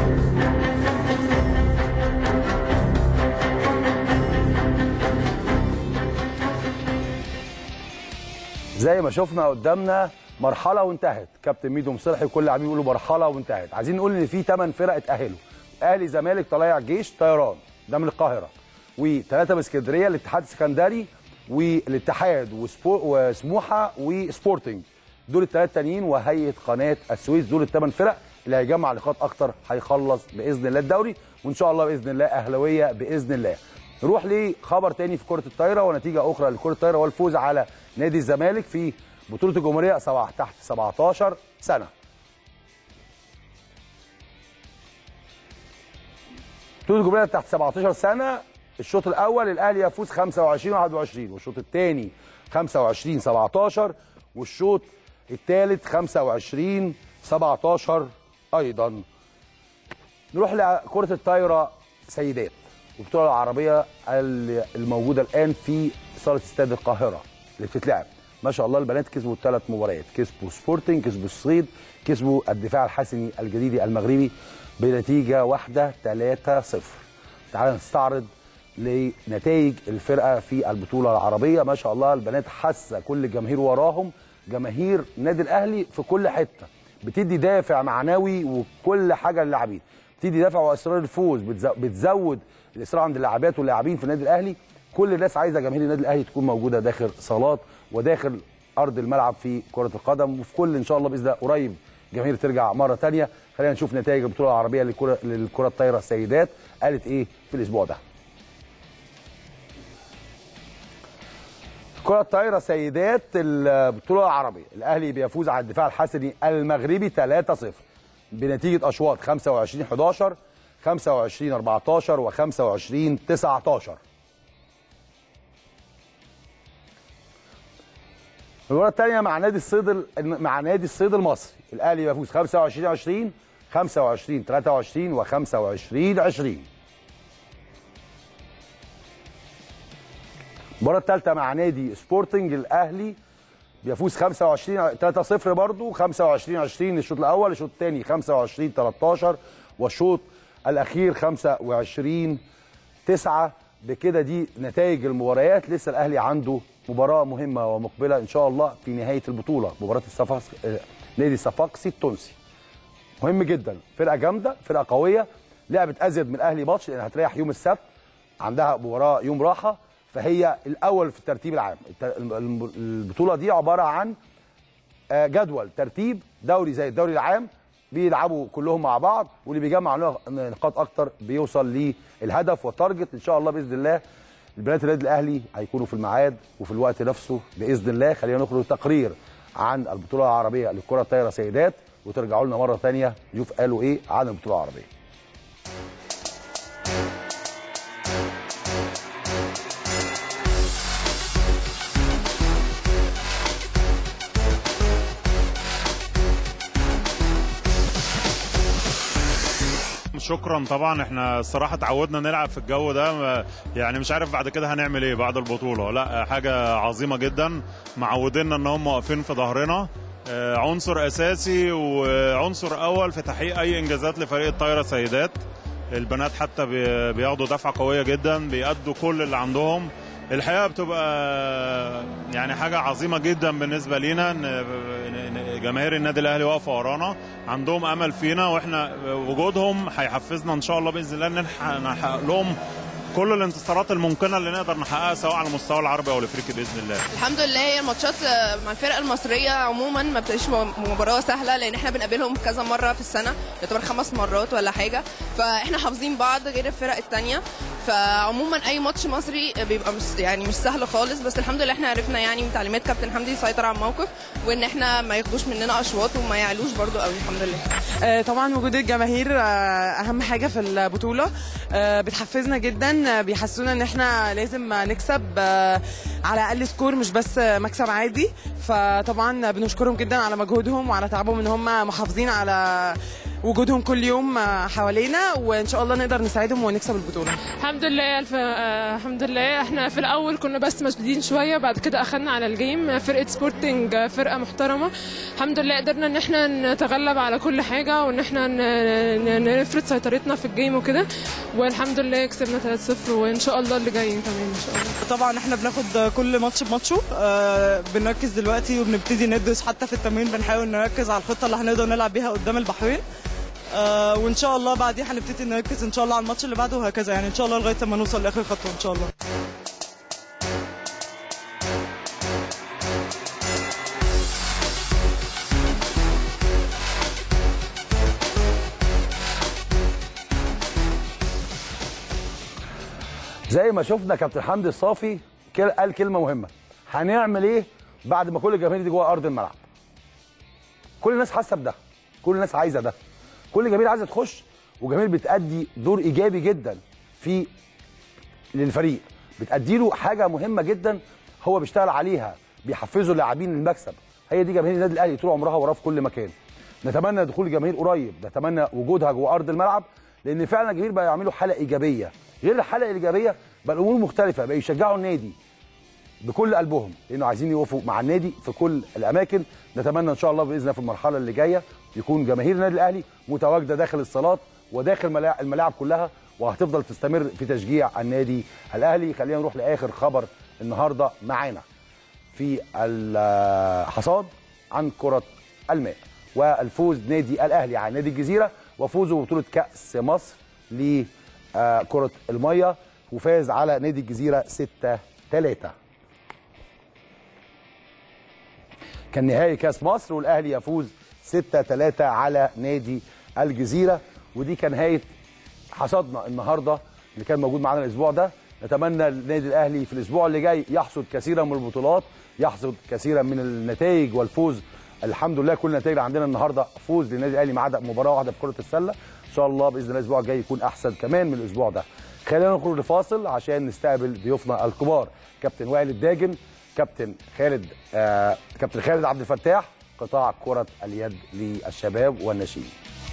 زي ما شفنا قدامنا مرحله وانتهت كابتن ميدو مصلحي وكل اللاعبين بيقولوا مرحله وانتهت عايزين نقول ان في 8 فرق اتاهلوا اهلي زمالك طلائع الجيش طيران ده من القاهره وثلاثه من اسكندريه الاتحاد السكندري والاتحاد وسبو... وسموحه وسبورتنج دول الثلاثه التانيين وهيئه قناه السويس دول الثمان فرق اللي هيجمع نقاط اكتر هيخلص باذن الله الدوري وان شاء الله باذن الله اهلاويه باذن الله نروح لخبر تاني في كره الطايره ونتيجه اخرى لكره الطايره والفوز على نادي الزمالك في بطوله الجمهوريه سبعة تحت 17 سنه بطوله الجمهوريه تحت 17 سنه الشوط الاول الاهلي يفوز 25 21 والشوط الثاني 25 17 والشوط الثالث 25 17 ايضا نروح لكره الطايره سيدات البطوله العربيه الموجوده الان في صاله استاد القاهره اللي بتتلعب ما شاء الله البنات كسبوا ثلاث مباريات كسبوا سبورتنج كسبوا الصيد كسبوا الدفاع الحسني الجديدي المغربي بنتيجه واحده 3-0 تعال نستعرض لنتائج الفرقه في البطوله العربيه ما شاء الله البنات حاسه كل الجماهير وراهم جماهير النادي الاهلي في كل حته بتدي دافع معنوي وكل حاجه للاعبين بتدي دافع واصرار الفوز بتزو- بتزود الاصرار عند اللاعبات واللاعبين في النادي الاهلي كل الناس عايزه جماهير النادي الاهلي تكون موجوده داخل صالات وداخل ارض الملعب في كره القدم وفي كل ان شاء الله باذن الله قريب جماهير ترجع مره ثانيه خلينا نشوف نتائج البطوله العربيه للكره للكره الطايره السيدات قالت ايه في الاسبوع ده كرة الطايرة سيدات البطولة العربية الأهلي بيفوز على الدفاع الحسني المغربي 3-0 بنتيجة أشواط 25 11 25 14 و 25 19 المباراة الثانية مع نادي الصيد ال- مع نادي الصيد المصري الأهلي بيفوز 25 20 25 23 و 25 20 المباراة الثالثة مع نادي سبورتنج الأهلي بيفوز 25 3-0 برضه 25 20 الشوط الأول الشوط الثاني 25 13 والشوط الأخير 25 9 بكده دي نتائج المباريات لسه الأهلي عنده مباراة مهمة ومقبلة إن شاء الله في نهاية البطولة مباراة الصفاقس آه، نادي صفاقسي التونسي مهم جدا فرقة جامدة فرقة قوية لعبت أزيد من الأهلي ماتش لأن هتريح يوم السبت عندها مباراة يوم راحة فهي الأول في الترتيب العام الت- الم- البطولة دي عبارة عن آه، جدول ترتيب دوري زي الدوري العام بيلعبوا كلهم مع بعض واللي بيجمع نق- نقاط اكتر بيوصل للهدف والتارجت ان شاء الله باذن الله البنات النادي الاهلي هيكونوا في الميعاد وفي الوقت نفسه باذن الله خلينا نخرج تقرير عن البطوله العربيه للكره الطايره سيدات وترجعوا لنا مره ثانيه نشوف قالوا ايه عن البطوله العربيه شكرا طبعا احنا الصراحه اتعودنا نلعب في الجو ده ما- يعني مش عارف بعد كده هنعمل ايه بعد البطوله لا حاجه عظيمه جدا معودينا ان هم واقفين في ظهرنا آه، عنصر اساسي وعنصر اول في تحقيق اي انجازات لفريق الطايره سيدات البنات حتى بي- بياخدوا دفعه قويه جدا بيأدوا كل اللي عندهم الحقيقه بتبقى يعني حاجه عظيمه جدا بالنسبه لينا ان إن جماهير النادي الاهلي واقفه ورانا عندهم امل فينا واحنا وجودهم هيحفزنا ان شاء الله باذن الله ان نح- نحقق لهم كل الانتصارات الممكنه اللي نقدر نحققها سواء على المستوى العربي او الافريقي باذن الله الحمد لله هي الماتشات مع الفرق المصريه عموما ما بتبقاش مباراه سهله لان احنا بنقابلهم كذا مره في السنه يعتبر خمس مرات ولا حاجه فاحنا حافظين بعض غير الفرق التانية فعموما اي ماتش مصري بيبقى مش يعني مش سهل خالص بس الحمد لله احنا عرفنا يعني من تعليمات كابتن حمدي يسيطر على الموقف وان احنا ما ياخدوش مننا اشواط وما يعلوش برضو قوي الحمد لله آه، طبعا وجود الجماهير آه، اهم حاجه في البطوله آه، بتحفزنا جدا آه، بيحسونا ان احنا لازم نكسب آه، على اقل سكور مش بس آه، مكسب عادي فطبعا بنشكرهم جدا على مجهودهم وعلى تعبهم ان هم محافظين على وجودهم كل يوم آه، حوالينا وان شاء الله نقدر نساعدهم ونكسب البطوله الحمد لله الف... آه، الحمد لله احنا في الاول كنا بس مشدودين شويه بعد كده اخدنا على الجيم فرقه سبورتنج آه، فرقه محترمه الحمد لله قدرنا ان احنا نتغلب على كل حاجه وان احنا ن... ن... نفرض سيطرتنا في الجيم وكده والحمد لله كسبنا 3-0 وان شاء الله اللي جاي كمان ان شاء الله طبعا احنا بناخد كل ماتش بماتشه آه، بنركز دلوقتي وبنبتدي ندرس حتى في التمرين بنحاول نركز على الخطه اللي هنقدر نلعب بيها قدام البحرين آه، وان شاء الله بعديها هنبتدي نركز ان شاء الله على الماتش اللي بعده وهكذا يعني ان شاء الله لغايه ما نوصل لاخر خطوه ان شاء الله زي ما شفنا كابتن حمدي الصافي كل- قال كلمه مهمه هنعمل ايه بعد ما كل الجماهير دي جوه ارض الملعب كل الناس حاسه بده كل الناس عايزه ده كل الجماهير عايزه تخش وجماهير بتأدي دور ايجابي جدا في للفريق بتأدي له حاجه مهمه جدا هو بيشتغل عليها بيحفزوا اللاعبين للمكسب هي دي جماهير النادي الاهلي طول عمرها وراه في كل مكان نتمنى دخول الجماهير قريب نتمنى وجودها جوه ارض الملعب لان فعلا الجماهير بقى يعملوا حاله ايجابيه غير الحاله الايجابيه بقى الامور مختلفه بقى يشجعوا النادي بكل قلبهم لانه عايزين يقفوا مع النادي في كل الاماكن نتمنى ان شاء الله باذن الله في المرحله اللي جايه يكون جماهير النادي الاهلي متواجده داخل الصالات وداخل ملاع- الملاعب كلها وهتفضل تستمر في تشجيع النادي الاهلي خلينا نروح لاخر خبر النهارده معانا في الحصاد عن كره الماء والفوز نادي الاهلي على نادي الجزيره وفوزه ببطوله كاس مصر لكره الميه وفاز على نادي الجزيره 6 3 كان نهائي كاس مصر والاهلي يفوز 6 3 على نادي الجزيره ودي كان نهايه حصدنا النهارده اللي كان موجود معانا الاسبوع ده نتمنى النادي الاهلي في الاسبوع اللي جاي يحصد كثيرا من البطولات يحصد كثيرا من النتائج والفوز الحمد لله كل النتائج اللي عندنا النهارده فوز للنادي الاهلي ما عدا مباراه واحده في كره السله ان شاء الله باذن الله الاسبوع الجاي يكون احسن كمان من الاسبوع ده خلينا نخرج لفاصل عشان نستقبل ضيوفنا الكبار كابتن وائل الداجن كابتن خالد آه كابتن خالد عبد الفتاح قطاع كره اليد للشباب والناشئين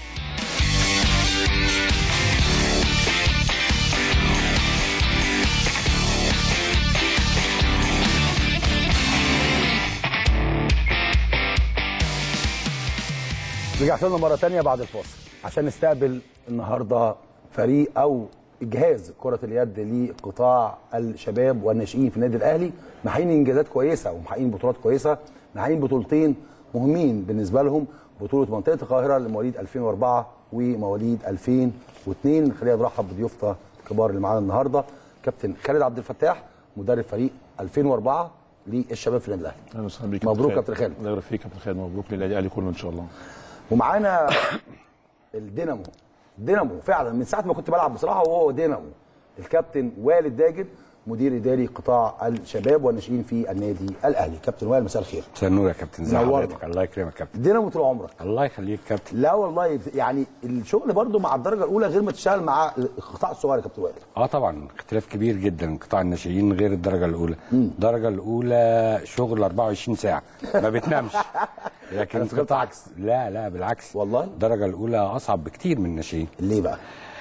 رجعت لنا مره تانية بعد الفاصل عشان نستقبل النهارده فريق او جهاز كره اليد لقطاع الشباب والناشئين في النادي الاهلي محققين انجازات كويسه ومحققين بطولات كويسه محققين بطولتين مهمين بالنسبه لهم بطوله منطقه القاهره لمواليد 2004 ومواليد 2002 خلينا نرحب بضيوفنا الكبار اللي معانا النهارده كابتن خالد عبد الفتاح مدرب فريق 2004 للشباب في النادي الاهلي اهلا وسهلا بيك مبروك كابتن خالد الله يبارك فيك كابتن خالد مبروك للنادي الاهلي كله ان شاء الله ومعانا الدينامو دينامو فعلا من ساعه ما كنت بلعب بصراحه وهو دينامو الكابتن والد داجن مدير اداري قطاع الشباب والناشئين في النادي الاهلي كابتن وائل مساء الخير مساء النور يا كابتن ازي نورنا. حضرتك الله يكرمك يا كابتن دينامو طول عمرك الله يخليك كابتن لا والله يعني الشغل برضو مع الدرجه الاولى غير ما تشتغل مع القطاع الصغير يا كابتن وائل اه طبعا اختلاف كبير جدا قطاع الناشئين غير الدرجه الاولى الدرجه الاولى شغل 24 ساعه ما بتنامش لكن أنا فكرت قطاع لا لا بالعكس والله الدرجه الاولى اصعب بكتير من الناشئين ليه بقى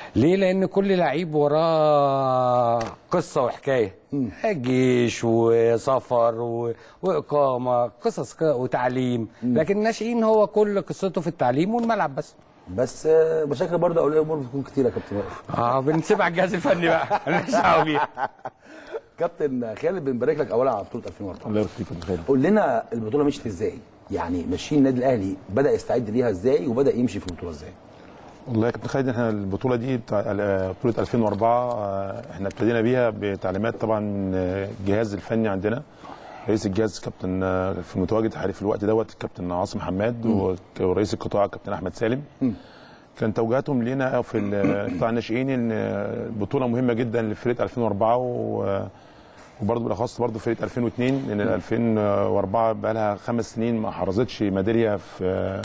ليه لان كل لعيب وراه قصه وحكايه جيش وسفر و... واقامه قصص ك- وتعليم لكن الناشئين هو كل قصته في التعليم والملعب بس بس آه، مشاكل برضه اولياء الامور بتكون كتيره يا كابتن وائل اه بنسيبها على الجهاز الفني بقى مالناش دعوه بيها كابتن خالد بنبارك لك اولا على بطوله 2004 الله يبارك فيك يا كابتن خالد قول لنا البطوله مشيت ازاي يعني ماشيين النادي الاهلي بدا يستعد ليها ازاي وبدا يمشي في البطوله ازاي والله يا كابتن خالد احنا البطوله دي بتاع آه، بطوله 2004 آه، احنا ابتدينا بيها بتعليمات طبعا من آه، الجهاز الفني عندنا رئيس الجهاز كابتن آه، في المتواجد حالي في الوقت دوت كابتن عاصم حماد و- ورئيس القطاع كابتن احمد سالم كان توجيهاتهم لينا في ال- قطاع الناشئين ان آه، البطوله مهمه جدا لفريق 2004 و وبرضه بالاخص برضه فرقه 2002 لان 2004 بقى لها خمس سنين ما حرزتش ميداليه في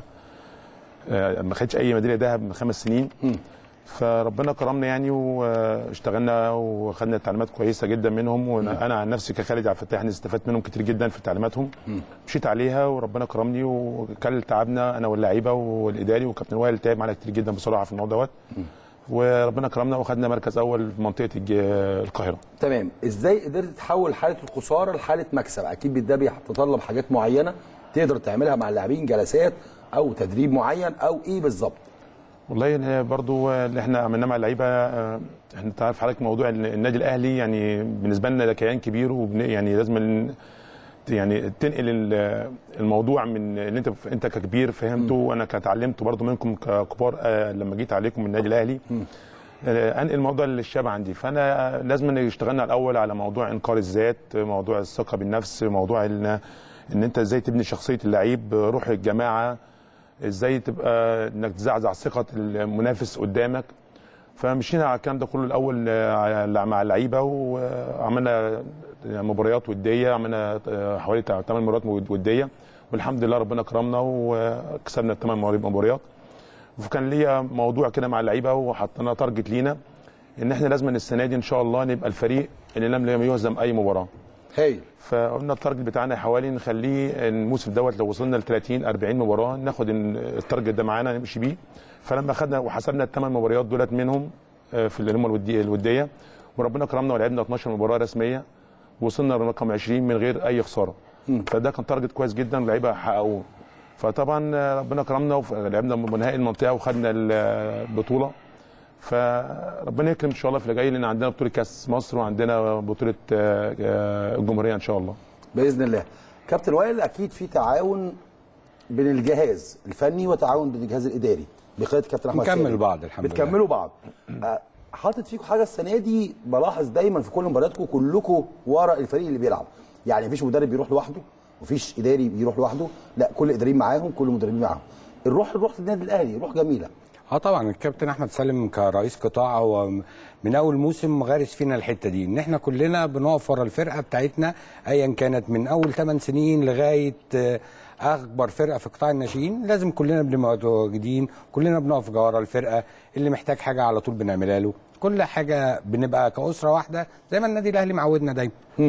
آه، ما خدتش اي ميداليه ذهب من خمس سنين فربنا كرمنا يعني واشتغلنا وخدنا تعليمات كويسه جدا منهم وانا عن نفسي كخالد عبد الفتاح أنا استفدت منهم كتير جدا في تعليماتهم مشيت عليها وربنا كرمني وكان تعبنا انا واللعيبه والاداري وكابتن وائل تعب معانا كتير جدا بصراحه في الموضوع دوت وربنا كرمنا واخدنا مركز اول في منطقه الج- القاهره تمام ازاي قدرت تحول حاله الخساره لحاله مكسب اكيد ده بيتطلب حاجات معينه تقدر تعملها مع اللاعبين جلسات او تدريب معين او ايه بالظبط والله إن برضو اللي احنا عملناه مع اللعيبه آه، احنا تعرف حضرتك موضوع ال- النادي الاهلي يعني بالنسبه لنا ده كيان كبير وبن يعني لازم ن- يعني تنقل ال- الموضوع من اللي انت انت ككبير فهمته وانا كتعلمته برضو منكم ككبار آه، لما جيت عليكم من النادي الاهلي آه، انقل الموضوع للشباب عندي فانا لازم اشتغلنا الاول على موضوع انكار الذات موضوع الثقه بالنفس موضوع ان ان انت ازاي تبني شخصيه اللعيب روح الجماعه ازاي تبقى انك تزعزع ثقه المنافس قدامك فمشينا على الكلام ده كله الاول آه، على- مع اللعيبه وعملنا مباريات وديه عملنا آه، حوالي 8 مباريات وديه والحمد لله ربنا كرمنا وكسبنا الثمان مباريات وكان ليا موضوع كده مع اللعيبه وحطينا تارجت لينا ان احنا لازم السنه دي ان شاء الله نبقى الفريق اللي لم يهزم اي مباراه هايل فقلنا التارجت بتاعنا حوالي نخليه الموسم دوت لو وصلنا ل 30 40 مباراه ناخد ال- التارجت ده معانا نمشي بيه فلما خدنا وحسبنا الثمان مباريات دولت منهم آه، في اللي هم الودي- الوديه وربنا كرمنا ولعبنا 12 مباراه رسميه وصلنا لرقم 20 من غير اي خساره فده كان تارجت كويس جدا اللعيبه حققوه فطبعا آه، ربنا كرمنا ولعبنا نهائي المنطقه وخدنا البطوله فربنا يكرم ان شاء الله في اللي جاي لان عندنا بطوله كاس مصر وعندنا بطوله آه، آه، الجمهوريه ان شاء الله باذن الله كابتن وائل اكيد في تعاون بين الجهاز الفني وتعاون بين الجهاز الاداري بقياده كابتن احمد بنكمل سامي. بعض الحمد لله. بتكملوا بعض آه، حاطط فيكم حاجه السنه دي بلاحظ دايما في كل مبارياتكم كلكم ورا الفريق اللي بيلعب يعني مفيش مدرب بيروح لوحده مفيش اداري بيروح لوحده لا كل اداريين معاهم كل مدربين معاهم الروح الروح النادي الاهلي روح جميله اه طبعا الكابتن احمد سالم كرئيس قطاع هو من اول موسم غارس فينا الحته دي ان احنا كلنا بنقف ورا الفرقه بتاعتنا ايا كانت من اول 8 سنين لغايه آه، اكبر فرقه في قطاع الناشئين لازم كلنا بنبقى متواجدين كلنا بنقف ورا الفرقه اللي محتاج حاجه على طول بنعملها له كل حاجه بنبقى كاسره واحده زي ما النادي الاهلي معودنا دايما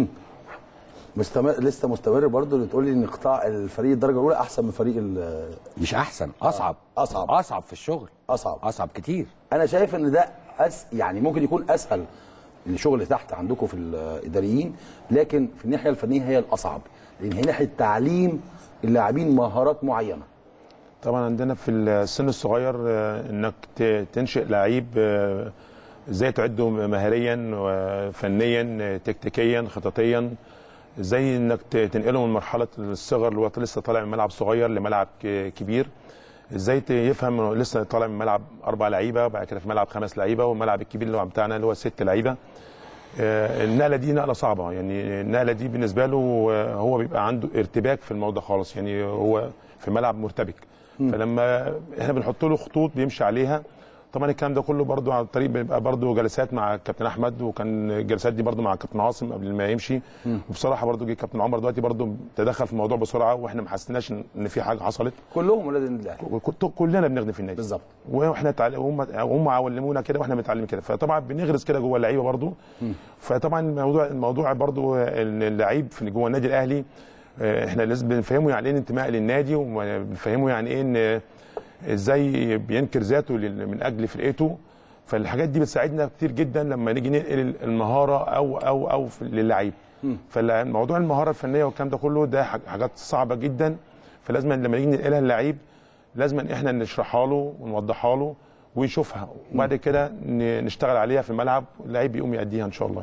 مستمر لسه مستمر برضه اللي تقول لي ان قطاع الفريق الدرجه الاولى احسن من فريق ال- مش احسن اصعب اصعب اصعب في الشغل اصعب اصعب كتير انا شايف ان ده أس يعني ممكن يكون اسهل الشغل تحت عندكم في الاداريين لكن في الناحيه الفنيه هي الاصعب لان هي ناحيه تعليم اللاعبين مهارات معينه طبعا عندنا في السن الصغير آه، انك ت- تنشئ لعيب آه، ازاي تعده مهاريا وفنيا آه، تكتيكيا خططيا ازاي انك ت- تنقله من مرحله الصغر اللي هو لسه طالع من ملعب صغير لملعب ك- كبير ازاي ت- يفهم انه لسه طالع من ملعب اربع لعيبه وبعد كده في ملعب خمس لعيبه والملعب الكبير اللي هو بتاعنا اللي هو ست لعيبه آه، النقله دي نقله صعبه يعني النقله دي بالنسبه له آه، هو بيبقى عنده ارتباك في الموضوع خالص يعني هو في ملعب مرتبك فلما احنا بنحط له خطوط بيمشي عليها طبعا الكلام ده كله برضو على الطريق بيبقى برضو جلسات مع الكابتن احمد وكان الجلسات دي برضو مع الكابتن عاصم قبل ما يمشي وبصراحه برضو جه الكابتن عمر دلوقتي برضو تدخل في الموضوع بسرعه واحنا ما حسيناش ان إن في حاجه حصلت كلهم ولاد النادي الاهلي كنت- كلنا بنخدم في النادي بالظبط واحنا تعل... هم هم علمونا كده واحنا بنتعلم كده فطبعا بنغرس كده جوه اللعيبه برضو فطبعا الموضوع الموضوع برضو إن اللعيب في جوه النادي الاهلي آه، احنا لازم بنفهمه يعني ايه الانتماء للنادي وبنفهمه يعني ايه ان ازاي بينكر ذاته لل- من اجل فرقته فالحاجات دي بتساعدنا كتير جدا لما نيجي ننقل المهاره او او او في- للعيب فالموضوع المهاره الفنيه والكلام ده كله ده حاج- حاجات صعبه جدا فلازم لما نيجي ننقلها للعيب لازم احنا نشرحها له ونوضحها له ويشوفها وبعد كده ن- نشتغل عليها في الملعب اللعيب يقوم يأديها ان شاء الله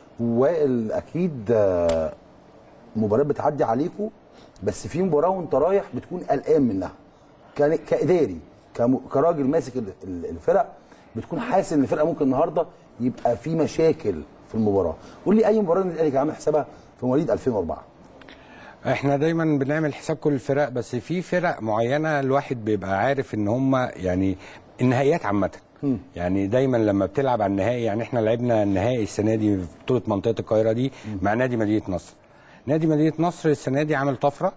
وائل اكيد آه، مباراه بتعدي عليكم بس في مباراه وانت رايح بتكون قلقان منها كان- كاداري كم- كراجل ماسك ال- ال- الفرق بتكون حاسس ان الفرقه ممكن النهارده يبقى في مشاكل في المباراه قول لي اي مباراه النادي الاهلي كان عامل حسابها في مواليد 2004 احنا دايما بنعمل حساب كل الفرق بس في فرق معينه الواحد بيبقى عارف ان هم يعني النهائيات عامه يعني دايما لما بتلعب على النهائي يعني احنا لعبنا النهائي السنه دي في بطوله منطقه القاهره دي مع نادي مدينه نصر نادي مدينه نصر السنه دي عامل طفره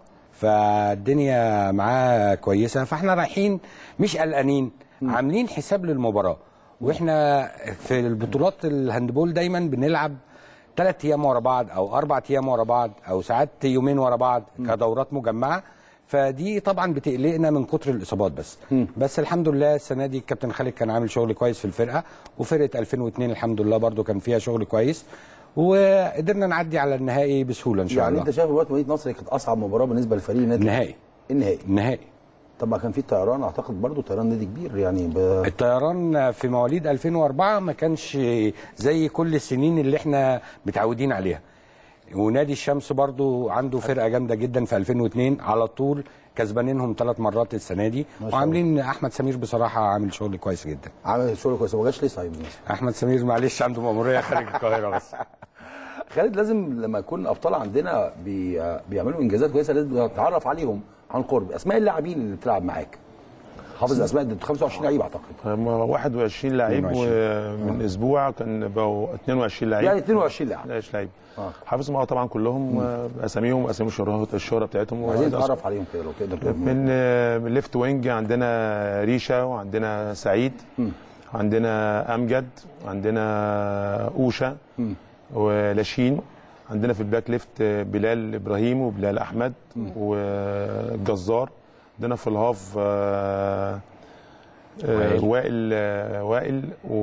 فالدنيا معاه كويسه فاحنا رايحين مش قلقانين عاملين حساب للمباراه واحنا في البطولات الهاندبول دايما بنلعب ثلاث ايام ورا بعض او اربع ايام ورا بعض او ساعات يومين ورا بعض كدورات مجمعه فدي طبعا بتقلقنا من كتر الاصابات بس بس الحمد لله السنه دي الكابتن خالد كان عامل شغل كويس في الفرقه وفرقه 2002 الحمد لله برضو كان فيها شغل كويس وقدرنا نعدي على النهائي بسهوله ان شاء يعني الله انت شايف دلوقتي مدينه نصر كانت اصعب مباراه بالنسبه لفريق النادي النهائي النهائي النهائي طب ما كان في طيران اعتقد برضو طيران نادي كبير يعني ب... الطيران في مواليد 2004 ما كانش زي كل السنين اللي احنا متعودين عليها ونادي الشمس برضو عنده فرقه جامده جدا في 2002 على طول كسبانينهم ثلاث مرات السنه دي ما شاء وعاملين احمد سمير بصراحه عامل شغل كويس جدا عامل شغل كويس ما جاش ليه صعيب احمد سمير معلش عنده مأموريه خارج القاهره بس خالد لازم لما يكون الابطال عندنا بي... بيعملوا انجازات كويسه لازم نتعرف عليهم عن قرب اسماء اللاعبين اللي بتلعب معاك حافظ اسماء دي 25 لعيب اعتقد هم 21 لعيب 22. ومن اسبوع كان بقوا 22 لعيب يعني 22 لاعب 22 لعيب آه. حافظهم اه طبعا كلهم آه، اساميهم اسامي الشهره الشهره بتاعتهم عايزين وده نتعرف عليهم كده لو تقدر تقول. من آه، من ليفت وينج عندنا ريشه وعندنا سعيد عندنا امجد عندنا اوشا ولاشين عندنا في الباك ليفت آه، بلال ابراهيم وبلال احمد وجزار عندنا في الهاف آه، آه، وائل. وائل آه، وائل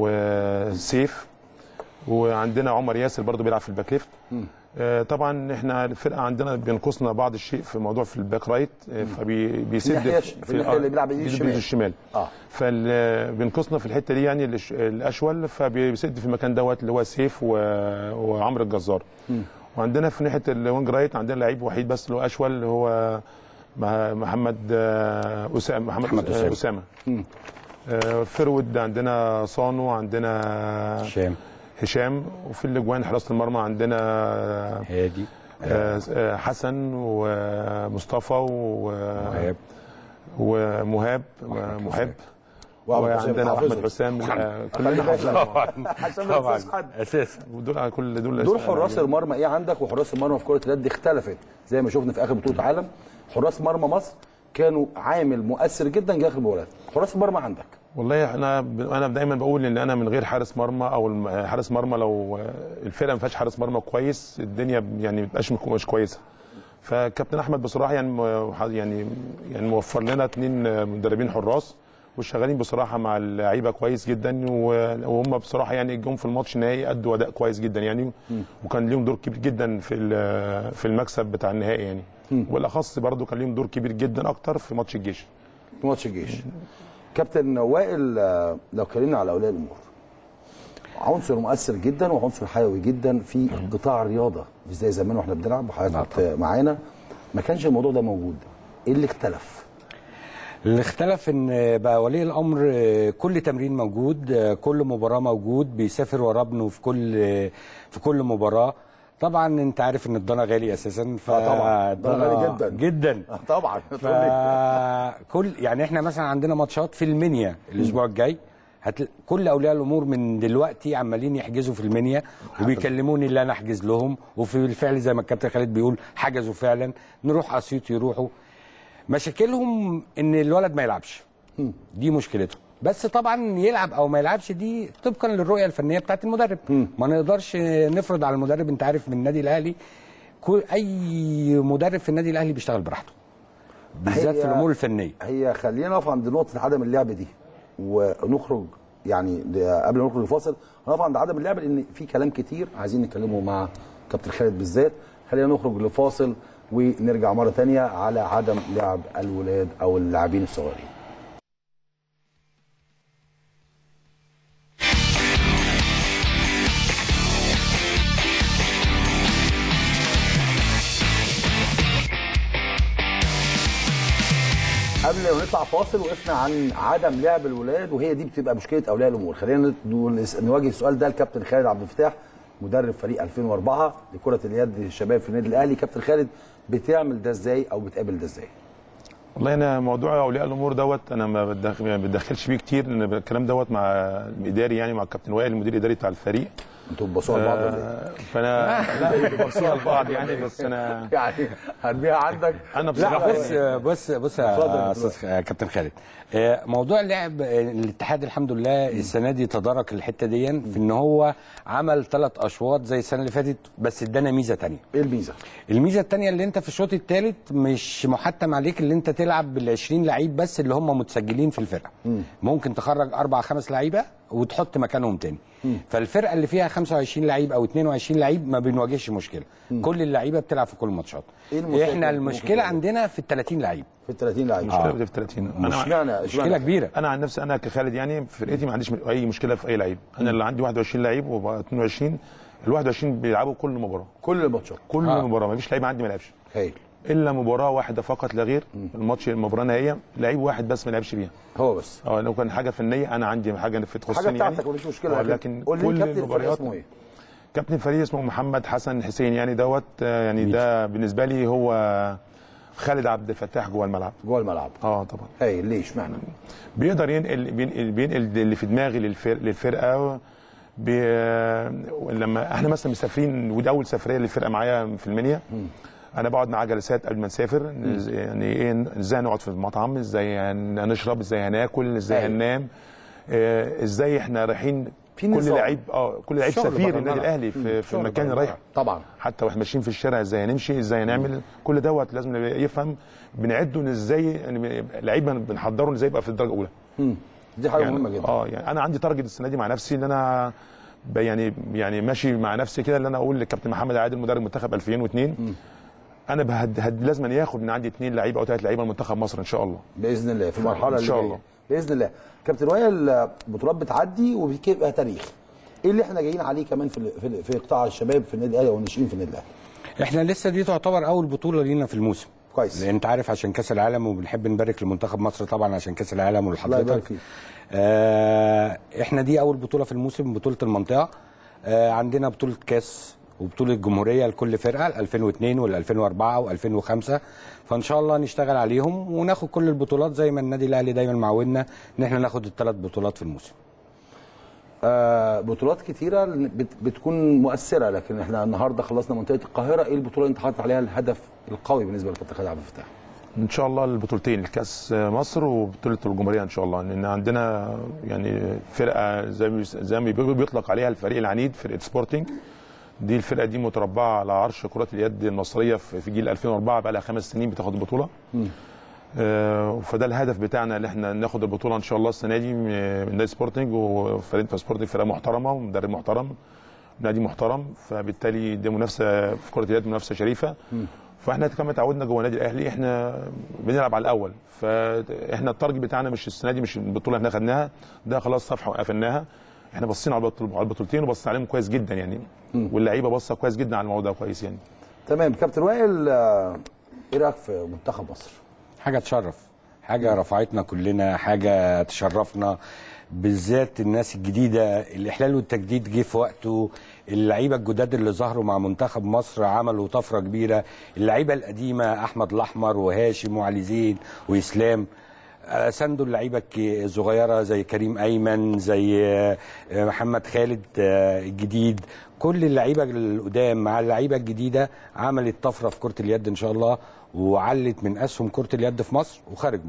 وسيف وعندنا عمر ياسر برضو بيلعب في الباك ليفت آه، طبعا احنا الفرقه عندنا بينقصنا بعض الشيء في موضوع في الباك رايت آه، فبيسد الناحية- في الناحية اللي بيلعب بإيد الشمال. الشمال اه فبينقصنا في الحته دي يعني الأش- الاشول فبيسد في المكان دوت اللي هو سيف و... وعمرو الجزار وعندنا في ناحيه الوينج رايت عندنا لعيب وحيد بس اللي هو اشول اللي هو مع- محمد آه، اسامه محمد, محمد محمد أسامة. اسامه آه، فرود عندنا صانو عندنا هشام هشام وفي الاجوان حراسه المرمى عندنا هادي آه، آه، حسن ومصطفى ومهاب ومهاب محب وأحمد حسام وعندنا حافظهم. احمد حسام آه، خلي كلنا بالك. حافظين حسام طبعا أساس حد. اساسا ودول كل دول دول حراس المرمى ايه عندك وحراس المرمى في كره اليد اختلفت زي ما شفنا في اخر بطوله عالم حراس مرمى مصر كانوا عامل مؤثر جدا جه اخر المباريات حراس المرمى عندك والله انا انا دايما بقول ان انا من غير حارس مرمى او الم- حارس مرمى لو الفرقه ما فيهاش حارس مرمى كويس الدنيا يعني ما بتبقاش مش كويسه فكابتن احمد بصراحه يعني م- يعني يعني موفر لنا اثنين مدربين حراس وشغالين بصراحه مع اللعيبه كويس جدا و- وهم بصراحه يعني جم في الماتش النهائي ادوا اداء كويس جدا يعني وكان ليهم دور كبير جدا في ال- في المكسب بتاع النهائي يعني والاخص برضو كان ليهم دور كبير جدا اكتر في ماتش الجيش في ماتش الجيش كابتن وائل آه، لو اتكلمنا على اولياء الامور عنصر مؤثر جدا وعنصر حيوي جدا في قطاع الرياضه مش زي زمان واحنا بنلعب وحضرتك كنت معانا ما كانش الموضوع ده موجود ايه اللي اختلف؟ اللي اختلف ان بقى ولي الامر كل تمرين موجود كل مباراه موجود بيسافر ورا ابنه في كل في كل مباراه طبعا انت عارف ان الضنا غالي اساسا ف آه طبعاً، الضنا غالي جداً. جدا آه طبعا فكل يعني احنا مثلا عندنا ماتشات في المنيا الاسبوع الجاي هتل... كل اولياء الامور من دلوقتي عمالين يحجزوا في المنيا وبيكلموني اللي انا احجز لهم وفي الفعل زي ما الكابتن خالد بيقول حجزوا فعلا نروح اسيوط يروحوا مشاكلهم ان الولد ما يلعبش دي مشكلتهم بس طبعا يلعب او ما يلعبش دي طبقا للرؤيه الفنيه بتاعت المدرب ما نقدرش نفرض على المدرب انت عارف من النادي الاهلي كل- اي مدرب في النادي الاهلي بيشتغل براحته بالذات في هي- الامور الفنيه هي خلينا نقف عند نقطه عدم اللعب دي ونخرج يعني ده قبل ما نخرج الفاصل هنقف عند عدم اللعب لان في كلام كتير عايزين نتكلمه مع كابتن خالد بالذات خلينا نخرج لفاصل ونرجع مره ثانيه على عدم لعب الولاد او اللاعبين الصغيرين قبل ما نطلع فاصل وقفنا عن عدم لعب الولاد وهي دي بتبقى مشكله اولياء الامور خلينا نقول- نواجه السؤال ده لكابتن خالد عبد الفتاح مدرب فريق 2004 لكره اليد الشباب في النادي الاهلي كابتن خالد بتعمل ده ازاي او بتقابل ده ازاي والله انا موضوع اولياء الامور دوت انا ما بتدخل ما بتدخلش فيه كتير لان الكلام دوت مع الاداري يعني مع الكابتن وائل المدير الاداري بتاع الفريق انتوا بتبصوا لبعض ولا آه، فانا لا بتبصوا لبعض يعني بس انا يعني هرميها عندك انا لا بصراحه بص بص بص اتفضل يا يا استاذ خ- كابتن خالد آه، موضوع اللعب آه، الاتحاد الحمد لله السنه دي تدارك الحته دي في ان هو عمل ثلاث اشواط زي السنه اللي فاتت بس ادانا ميزه تانية ايه الميزه؟ الميزه التانية اللي انت في الشوط الثالث مش محتم عليك اللي انت تلعب بال 20 لعيب بس اللي هم متسجلين في الفرقه ممكن تخرج اربع خمس لعيبه وتحط مكانهم تاني فالفرقه اللي فيها 25 لعيب او 22 لعيب ما بنواجهش مشكله كل اللعيبه بتلعب في كل الماتشات إيه المشاكل احنا اللي ممكن المشكله تواجه؟ عندنا في ال 30 لعيب في ال 30 لعيب مشكله آه. في 30 مش معنى مشكله كبيره انا عن نفسي انا كخالد يعني في فرقتي ما عنديش اي مشكله في اي لعيب انا اللي عندي 21 لعيب و 22 ال 21 بيلعبوا كل مباراه كل الماتشات كل آه. مباراه ما فيش لعيب عندي ما لعبش هايل الا مباراه واحده فقط لا غير الماتش المباراه النهائيه لعيب واحد بس ما لعبش فيها هو بس اه لو كان حاجه فنيه انا عندي حاجه في حاجه تخصني بتاعتك يعني مفيش مشكله لكن قول لي كل كابتن الفريق المباريات اسمه ايه؟ كابتن الفريق اسمه محمد حسن حسين يعني دوت آه، يعني ده بالنسبه لي هو خالد عبد الفتاح جوه الملعب جوه الملعب اه طبعا هايل ليش معنى بيقدر ينقل بينقل, بينقل اللي في دماغي للفر... للفرقه بي... لما احنا مثلا مسافرين ودي اول سفريه للفرقه معايا في المنيا انا بقعد معاه جلسات قبل ما نسافر يعني ايه ازاي نقعد في المطعم ازاي هنشرب ازاي هناكل ازاي أيوة. هننام آه، ازاي احنا رايحين في كل نظام. لعيب اه كل لعيب شغل سفير بره النادي الملعب. الاهلي مم. في, في شغل المكان بره اللي رايح الملعب. طبعا حتى واحنا ماشيين في الشارع ازاي هنمشي ازاي هنعمل كل دوت لازم يفهم بنعده ان ازاي يعني لعيب بنحضره ازاي يبقى في الدرجه الاولى مم. دي حاجه يعني مهمه جدا اه يعني انا عندي تارجت السنه دي مع نفسي ان انا ب- يعني يعني ماشي مع نفسي كده ان انا اقول للكابتن محمد عادل مدرب منتخب 2002 انا بهد هد لازم أن ياخد من عندي اثنين لعيبه او ثلاث لعيبه منتخب مصر ان شاء الله باذن الله في المرحله ان اللي شاء جاية. الله باذن الله كابتن وائل البطولات بتعدي وبيبقى تاريخ ايه اللي احنا جايين عليه كمان في ال- في, ال- في قطاع الشباب في النادي الاهلي او الناشئين في النادي الاهلي احنا لسه دي تعتبر اول بطوله لينا في الموسم كويس لان انت عارف عشان كاس العالم وبنحب نبارك لمنتخب مصر طبعا عشان كاس العالم الله يبارك ولحضرتك فيك آه احنا دي اول بطوله في الموسم بطوله المنطقه آه عندنا بطوله كاس وبطوله جمهوريه لكل فرقه ال 2002 وال 2004 وال 2005 فان شاء الله نشتغل عليهم وناخد كل البطولات زي ما النادي الاهلي دايما معودنا ان احنا ناخد الثلاث بطولات في الموسم آه بطولات كتيره بت بتكون مؤثره لكن احنا النهارده خلصنا منطقه القاهره ايه البطوله اللي انت حاطط عليها الهدف القوي بالنسبه لكابتن خالد عبد الفتاح ان شاء الله البطولتين الكاس مصر وبطوله الجمهوريه ان شاء الله لان عندنا يعني فرقه زي ما زي ما بيطلق عليها الفريق العنيد فرقه سبورتنج دي الفرقه دي متربعه على عرش كره اليد المصريه في في جيل 2004 بقى لها خمس سنين بتاخد البطوله آه، فده الهدف بتاعنا اللي احنا ناخد البطوله ان شاء الله السنه دي من نادي سبورتنج وفريق سبورتنج فرقه محترمه ومدرب محترم نادي محترم فبالتالي دي منافسه في كره اليد منافسه شريفه فاحنا كما تعودنا جوه النادي الاهلي احنا بنلعب على الاول فاحنا التارجت بتاعنا مش السنه دي مش البطوله اللي احنا خدناها ده خلاص صفحه وقفلناها احنا بصينا على البطول- على البطولتين وبصينا عليهم كويس جدا يعني واللعيبه بصه كويس جدا على الموضوع ده كويس يعني تمام كابتن وائل آه، ايه رايك في منتخب مصر حاجه تشرف حاجه رفعتنا كلنا حاجه تشرفنا بالذات الناس الجديده الاحلال والتجديد جه في وقته اللعيبه الجداد اللي ظهروا مع منتخب مصر عملوا طفره كبيره اللعيبه القديمه احمد الاحمر وهاشم وعلي زين واسلام آه، ساندوا اللعيبه الك- الصغيره زي كريم ايمن زي آه، محمد خالد آه، الجديد كل اللعيبه القدام مع اللعيبه الجديده عملت طفره في كره اليد ان شاء الله وعلت من اسهم كره اليد في مصر وخارج مصر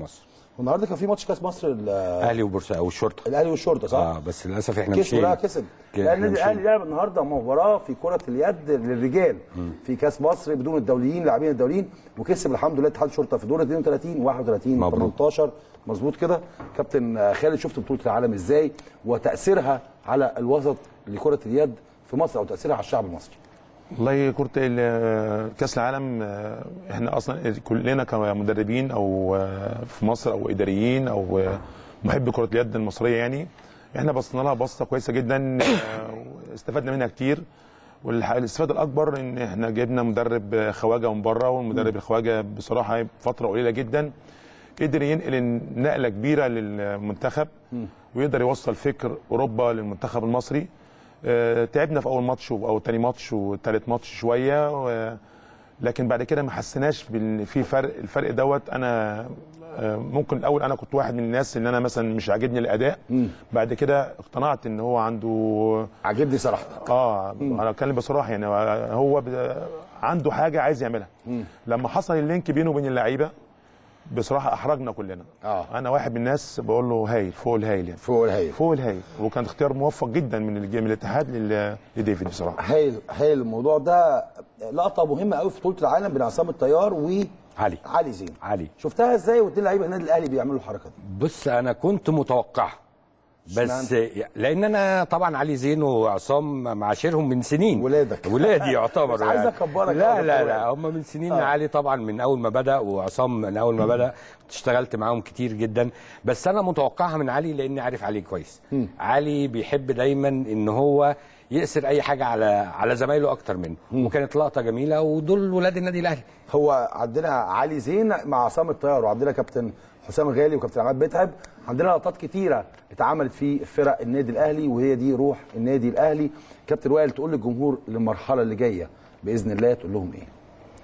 والنهارده كان في ماتش كاس مصر ال- اهلي وبورسعيد او الشرطه الاهلي والشرطه صح؟ اه بس للاسف احنا كسبوا مشينا لا كسب كده لا احنا النادي الاهلي مشينا. لعب النهارده مباراه في كره اليد للرجال في كاس مصر بدون الدوليين لاعبين الدوليين وكسب الحمد لله اتحاد الشرطه في دور 32 31 مبروك. 18 مظبوط كده كابتن خالد شفت بطوله العالم ازاي وتاثيرها على الوسط لكره اليد في مصر او تاثيرها على الشعب المصري والله كرة ال- كأس العالم آه، احنا اصلا كلنا كمدربين او آه، في مصر او اداريين او آه، محبي كرة اليد المصرية يعني احنا بصينا لها بصة كويسة جدا آه، استفدنا منها كتير والاستفادة الأكبر إن احنا جبنا مدرب آه، خواجة من بره والمدرب الخواجة بصراحة فترة قليلة جدا قدر ينقل نقلة كبيرة للمنتخب ويقدر يوصل فكر أوروبا للمنتخب المصري آه، تعبنا في اول ماتش او تاني ماتش وتالت ماتش شويه و... لكن بعد كده ما حسيناش بان في فرق الفرق دوت انا آه، ممكن الاول انا كنت واحد من الناس اللي انا مثلا مش عاجبني الاداء بعد كده اقتنعت ان هو عنده عاجبني صراحه اه انا اتكلم بصراحه يعني هو ب... عنده حاجه عايز يعملها لما حصل اللينك بينه وبين اللعيبه بصراحه احرجنا كلنا اه انا واحد من الناس بقول له هايل فوق الهايل يعني فوق الهايل فوق الهايل وكان اختيار موفق جدا من الج- من الاتحاد لل- لديفيد بصراحه هايل هايل الموضوع ده لقطه مهمه قوي في بطوله العالم بين عصام الطيار و علي علي زين علي شفتها ازاي واثنين لعيبه النادي الاهلي بيعملوا الحركه دي بص انا كنت متوقعها بس لان انا طبعا علي زين وعصام معاشرهم من سنين ولادك ولادي يعتبروا بس عايز يعني. أكبرك لا أوي لا كمان. لا هم من سنين آه. علي طبعا من اول ما بدا وعصام من اول ما بدا اشتغلت معاهم كتير جدا بس انا متوقعها من علي لاني عارف علي كويس علي بيحب دايما ان هو يأسر اي حاجه على على زمايله اكتر منه وكانت لقطه جميله ودول ولاد النادي الاهلي هو عندنا علي زين مع عصام الطيار وعندنا كابتن حسام غالي وكابتن عماد متعب عندنا لقطات كتيره اتعملت في فرق النادي الاهلي وهي دي روح النادي الاهلي كابتن وائل تقول للجمهور للمرحله اللي جايه باذن الله تقول لهم ايه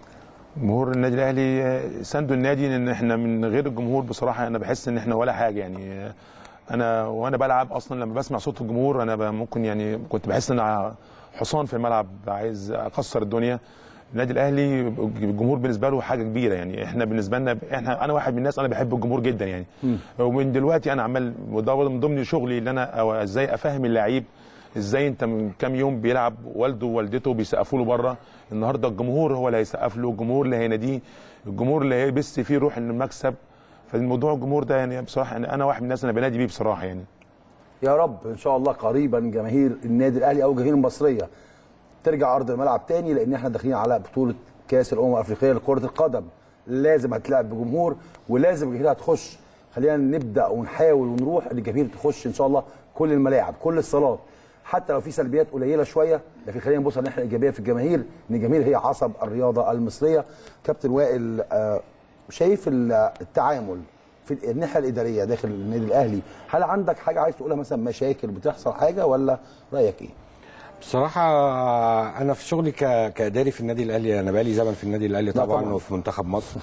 جمهور النادي الاهلي آه، ساندوا النادي لان احنا من غير الجمهور بصراحه انا بحس ان احنا ولا حاجه يعني آه، انا وانا بلعب اصلا لما بسمع صوت الجمهور انا ب- ممكن يعني كنت بحس ان أنا حصان في الملعب عايز اكسر الدنيا النادي الاهلي الجمهور بالنسبه له حاجه كبيره يعني احنا بالنسبه لنا احنا انا واحد من الناس انا بحب الجمهور جدا يعني ومن دلوقتي انا عمال وده من ضمن شغلي اللي انا أو ازاي افهم اللعيب ازاي انت من كام يوم بيلعب والده ووالدته بيسقفوا له بره النهارده الجمهور هو اللي هيسقف له الجمهور اللي هيناديه الجمهور اللي هيبث فيه روح المكسب فالموضوع الجمهور ده يعني بصراحه يعني انا واحد من الناس انا بنادي بيه بصراحه يعني يا رب ان شاء الله قريبا جماهير النادي الاهلي او الجماهير المصريه ترجع ارض الملعب تاني لان احنا داخلين على بطوله كاس الامم الافريقيه لكره القدم لازم هتلعب بجمهور ولازم الجماهير هتخش خلينا نبدا ونحاول ونروح ان الجماهير تخش ان شاء الله كل الملاعب كل الصالات حتى لو في سلبيات قليله شويه لكن خلينا نبص على الناحيه الايجابيه في الجماهير ان الجماهير هي عصب الرياضه المصريه كابتن وائل آه، شايف ال- التعامل في الناحيه الاداريه داخل النادي الاهلي هل عندك حاجه عايز تقولها مثلا مشاكل بتحصل حاجه ولا رايك ايه بصراحة أنا في شغلي ك- كإداري في النادي الأهلي أنا بقالي زمن في النادي الأهلي لا طبعا, طبعاً. وفي منتخب مصر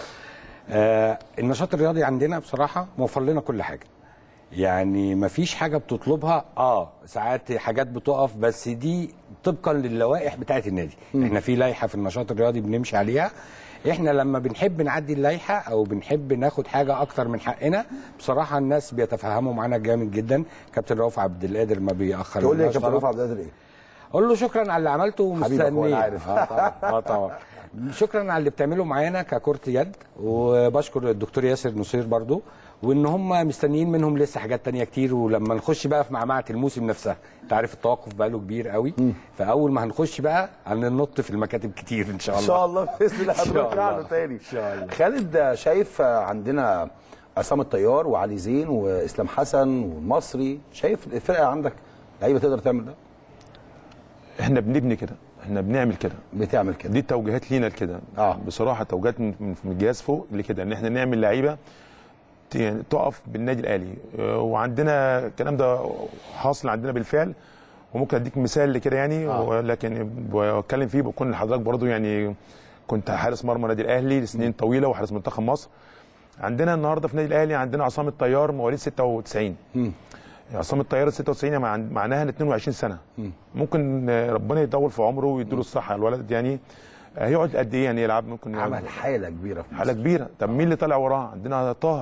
آه النشاط الرياضي عندنا بصراحة موفر لنا كل حاجة يعني مفيش حاجة بتطلبها اه ساعات حاجات بتقف بس دي طبقا للوائح بتاعة النادي مم. احنا في لائحة في النشاط الرياضي بنمشي عليها احنا لما بنحب نعدي اللائحة او بنحب ناخد حاجة اكتر من حقنا بصراحة الناس بيتفهموا معانا جامد جدا كابتن رؤوف عبد القادر ما بيأخر تقول لي يا لناش كابتن طلب. رفعت قادر ايه اقول له شكرا على اللي عملته حبيبك هو، أنا ومستنيه عارف. اه طبعا اه طبعا شكرا على اللي بتعمله معانا ككرة يد وبشكر الدكتور ياسر نصير برضو وان هم مستنيين منهم لسه حاجات تانية كتير ولما نخش بقى في معمعة الموسم نفسها انت عارف التوقف بقى له كبير قوي فاول ما هنخش بقى هننط في المكاتب كتير ان شاء ان الله شاء الله باذن الله إن شاء هنرجع الله. له تاني ان شاء الله خالد شايف عندنا عصام الطيار وعلي زين واسلام حسن والمصري شايف الفرقه عندك لعيبه تقدر تعمل ده احنا بنبني كده احنا بنعمل كده بتعمل كده دي توجيهات لينا لكده اه بصراحه توجيهات من من- من الجهاز فوق لكده ان احنا نعمل لعيبه ت- يعني تقف بالنادي الاهلي اه، وعندنا الكلام ده حاصل عندنا بالفعل وممكن اديك مثال لكده يعني آه. لكن بتكلم فيه بكون لحضرتك برضو يعني كنت حارس مرمى النادي الاهلي لسنين طويله وحارس منتخب مصر عندنا النهارده في النادي الاهلي عندنا عصام الطيار مواليد 96 عصام الطيار 96 مع- معناها إن 22 سنه ممكن آه، ربنا يطول في عمره ويديله الصحه الولد يعني آه، هيقعد قد ايه يعني يلعب ممكن يقعد- عمل حاله كبيره في حاله كبيره طب مين اللي طالع وراه عندنا طه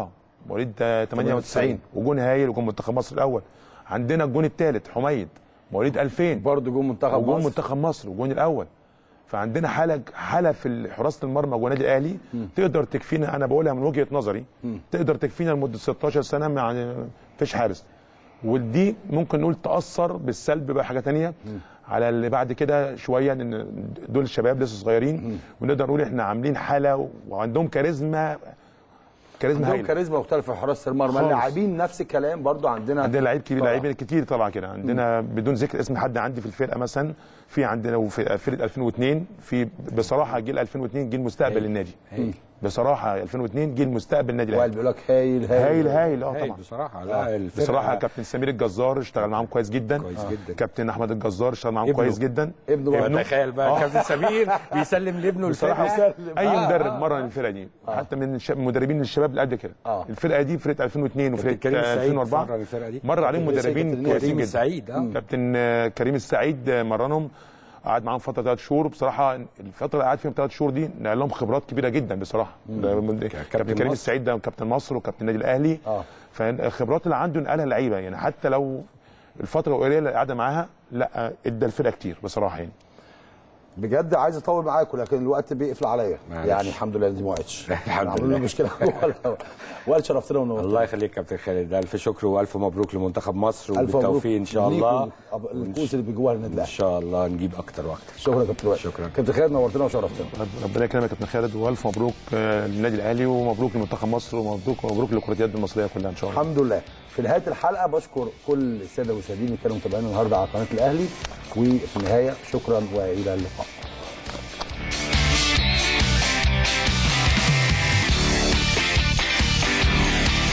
مواليد آه، 98 وجون هايل وجون منتخب مصر الاول عندنا الجون الثالث حميد مواليد 2000 برضه جون منتخب وجون مصر. منتخب مصر وجون الاول فعندنا حاله حاله في حراسه المرمى جوه النادي الاهلي تقدر تكفينا انا بقولها من وجهه نظري تقدر تكفينا لمده 16 سنه مع فيش حارس ودي ممكن نقول تاثر بالسلب بقى حاجه تانية على اللي بعد كده شويه لان دول الشباب لسه صغيرين ونقدر نقول احنا عاملين حاله وعندهم كاريزما كاريزما عندهم هايله كاريزما مختلفه في حراسه المرمى خالص. اللاعبين نفس الكلام برضو عندنا عندنا لعيب كبير طبعا. لعيبه كتير طبعا كده عندنا بدون ذكر اسم حد عندي في الفرقه مثلا في عندنا وفي فرقه 2002 في بصراحه جيل 2002 جيل مستقبل النادي هايل. بصراحه 2002 جيل مستقبل النادي وائل بيقول لك هايل هايل هايل هايل اه هايل طبعا بصراحه لا آه. الفرقة- بصراحه كابتن سمير الجزار اشتغل معاهم كويس جدا كويس جدا. كابتن احمد الجزار اشتغل معاهم ابنه. كويس جدا ابنه بقى تخيل بقى آه. كابتن سمير بيسلم لابنه بصراحه الفرقه اي آه، مدرب آه. مرن الفرقه دي حتى من الش- مدربين الشباب اللي قد كده آه. الفرقه دي فرقه 2002 كابتن كريم وفرقه السعيد 2004 مرن الفرقة دي. مر عليهم كابتن مدربين كريم كويسين جدا السعيد، آه. كابتن آه، كريم السعيد آه، مرنهم قعد معاهم فتره ثلاث شهور بصراحه الفتره اللي قعد فيهم ثلاث شهور دي نقل لهم خبرات كبيره جدا بصراحه ده من- كابتن كريم مصر. السعيد ده كابتن مصر وكابتن النادي الاهلي اه فالخبرات اللي عنده نقلها اللعيبه يعني حتى لو الفتره القليله اللي قاعده معاها لا ادى الفرقه كتير بصراحه يعني بجد عايز اطول معاكم لكن الوقت بيقفل عليا معلش. يعني الحمد لله دي ما وقتش الحمد عملوا لنا لله. مشكله وائل شرفتنا ونورتنا الله يخليك كابتن خالد الف شكر والف مبروك لمنتخب مصر ألف وبالتوفيق ان شاء ليكم الله الكؤوس اللي بيجوها النادي ان الاهلي شاء الله نجيب اكتر واكتر شكرا يا كابتن وائل شكرا كابتن خالد نورتنا وشرفتنا ربنا يكرمك يا كابتن خالد والف مبروك آه، للنادي الاهلي ومبروك لمنتخب مصر ومبروك مبروك لكره اليد المصريه كلها ان شاء الله الحمد لله في نهايه الحلقه بشكر كل الساده المشاهدين اللي كانوا متابعينا النهارده على قناه الاهلي وفي النهايه شكرا والى اللقاء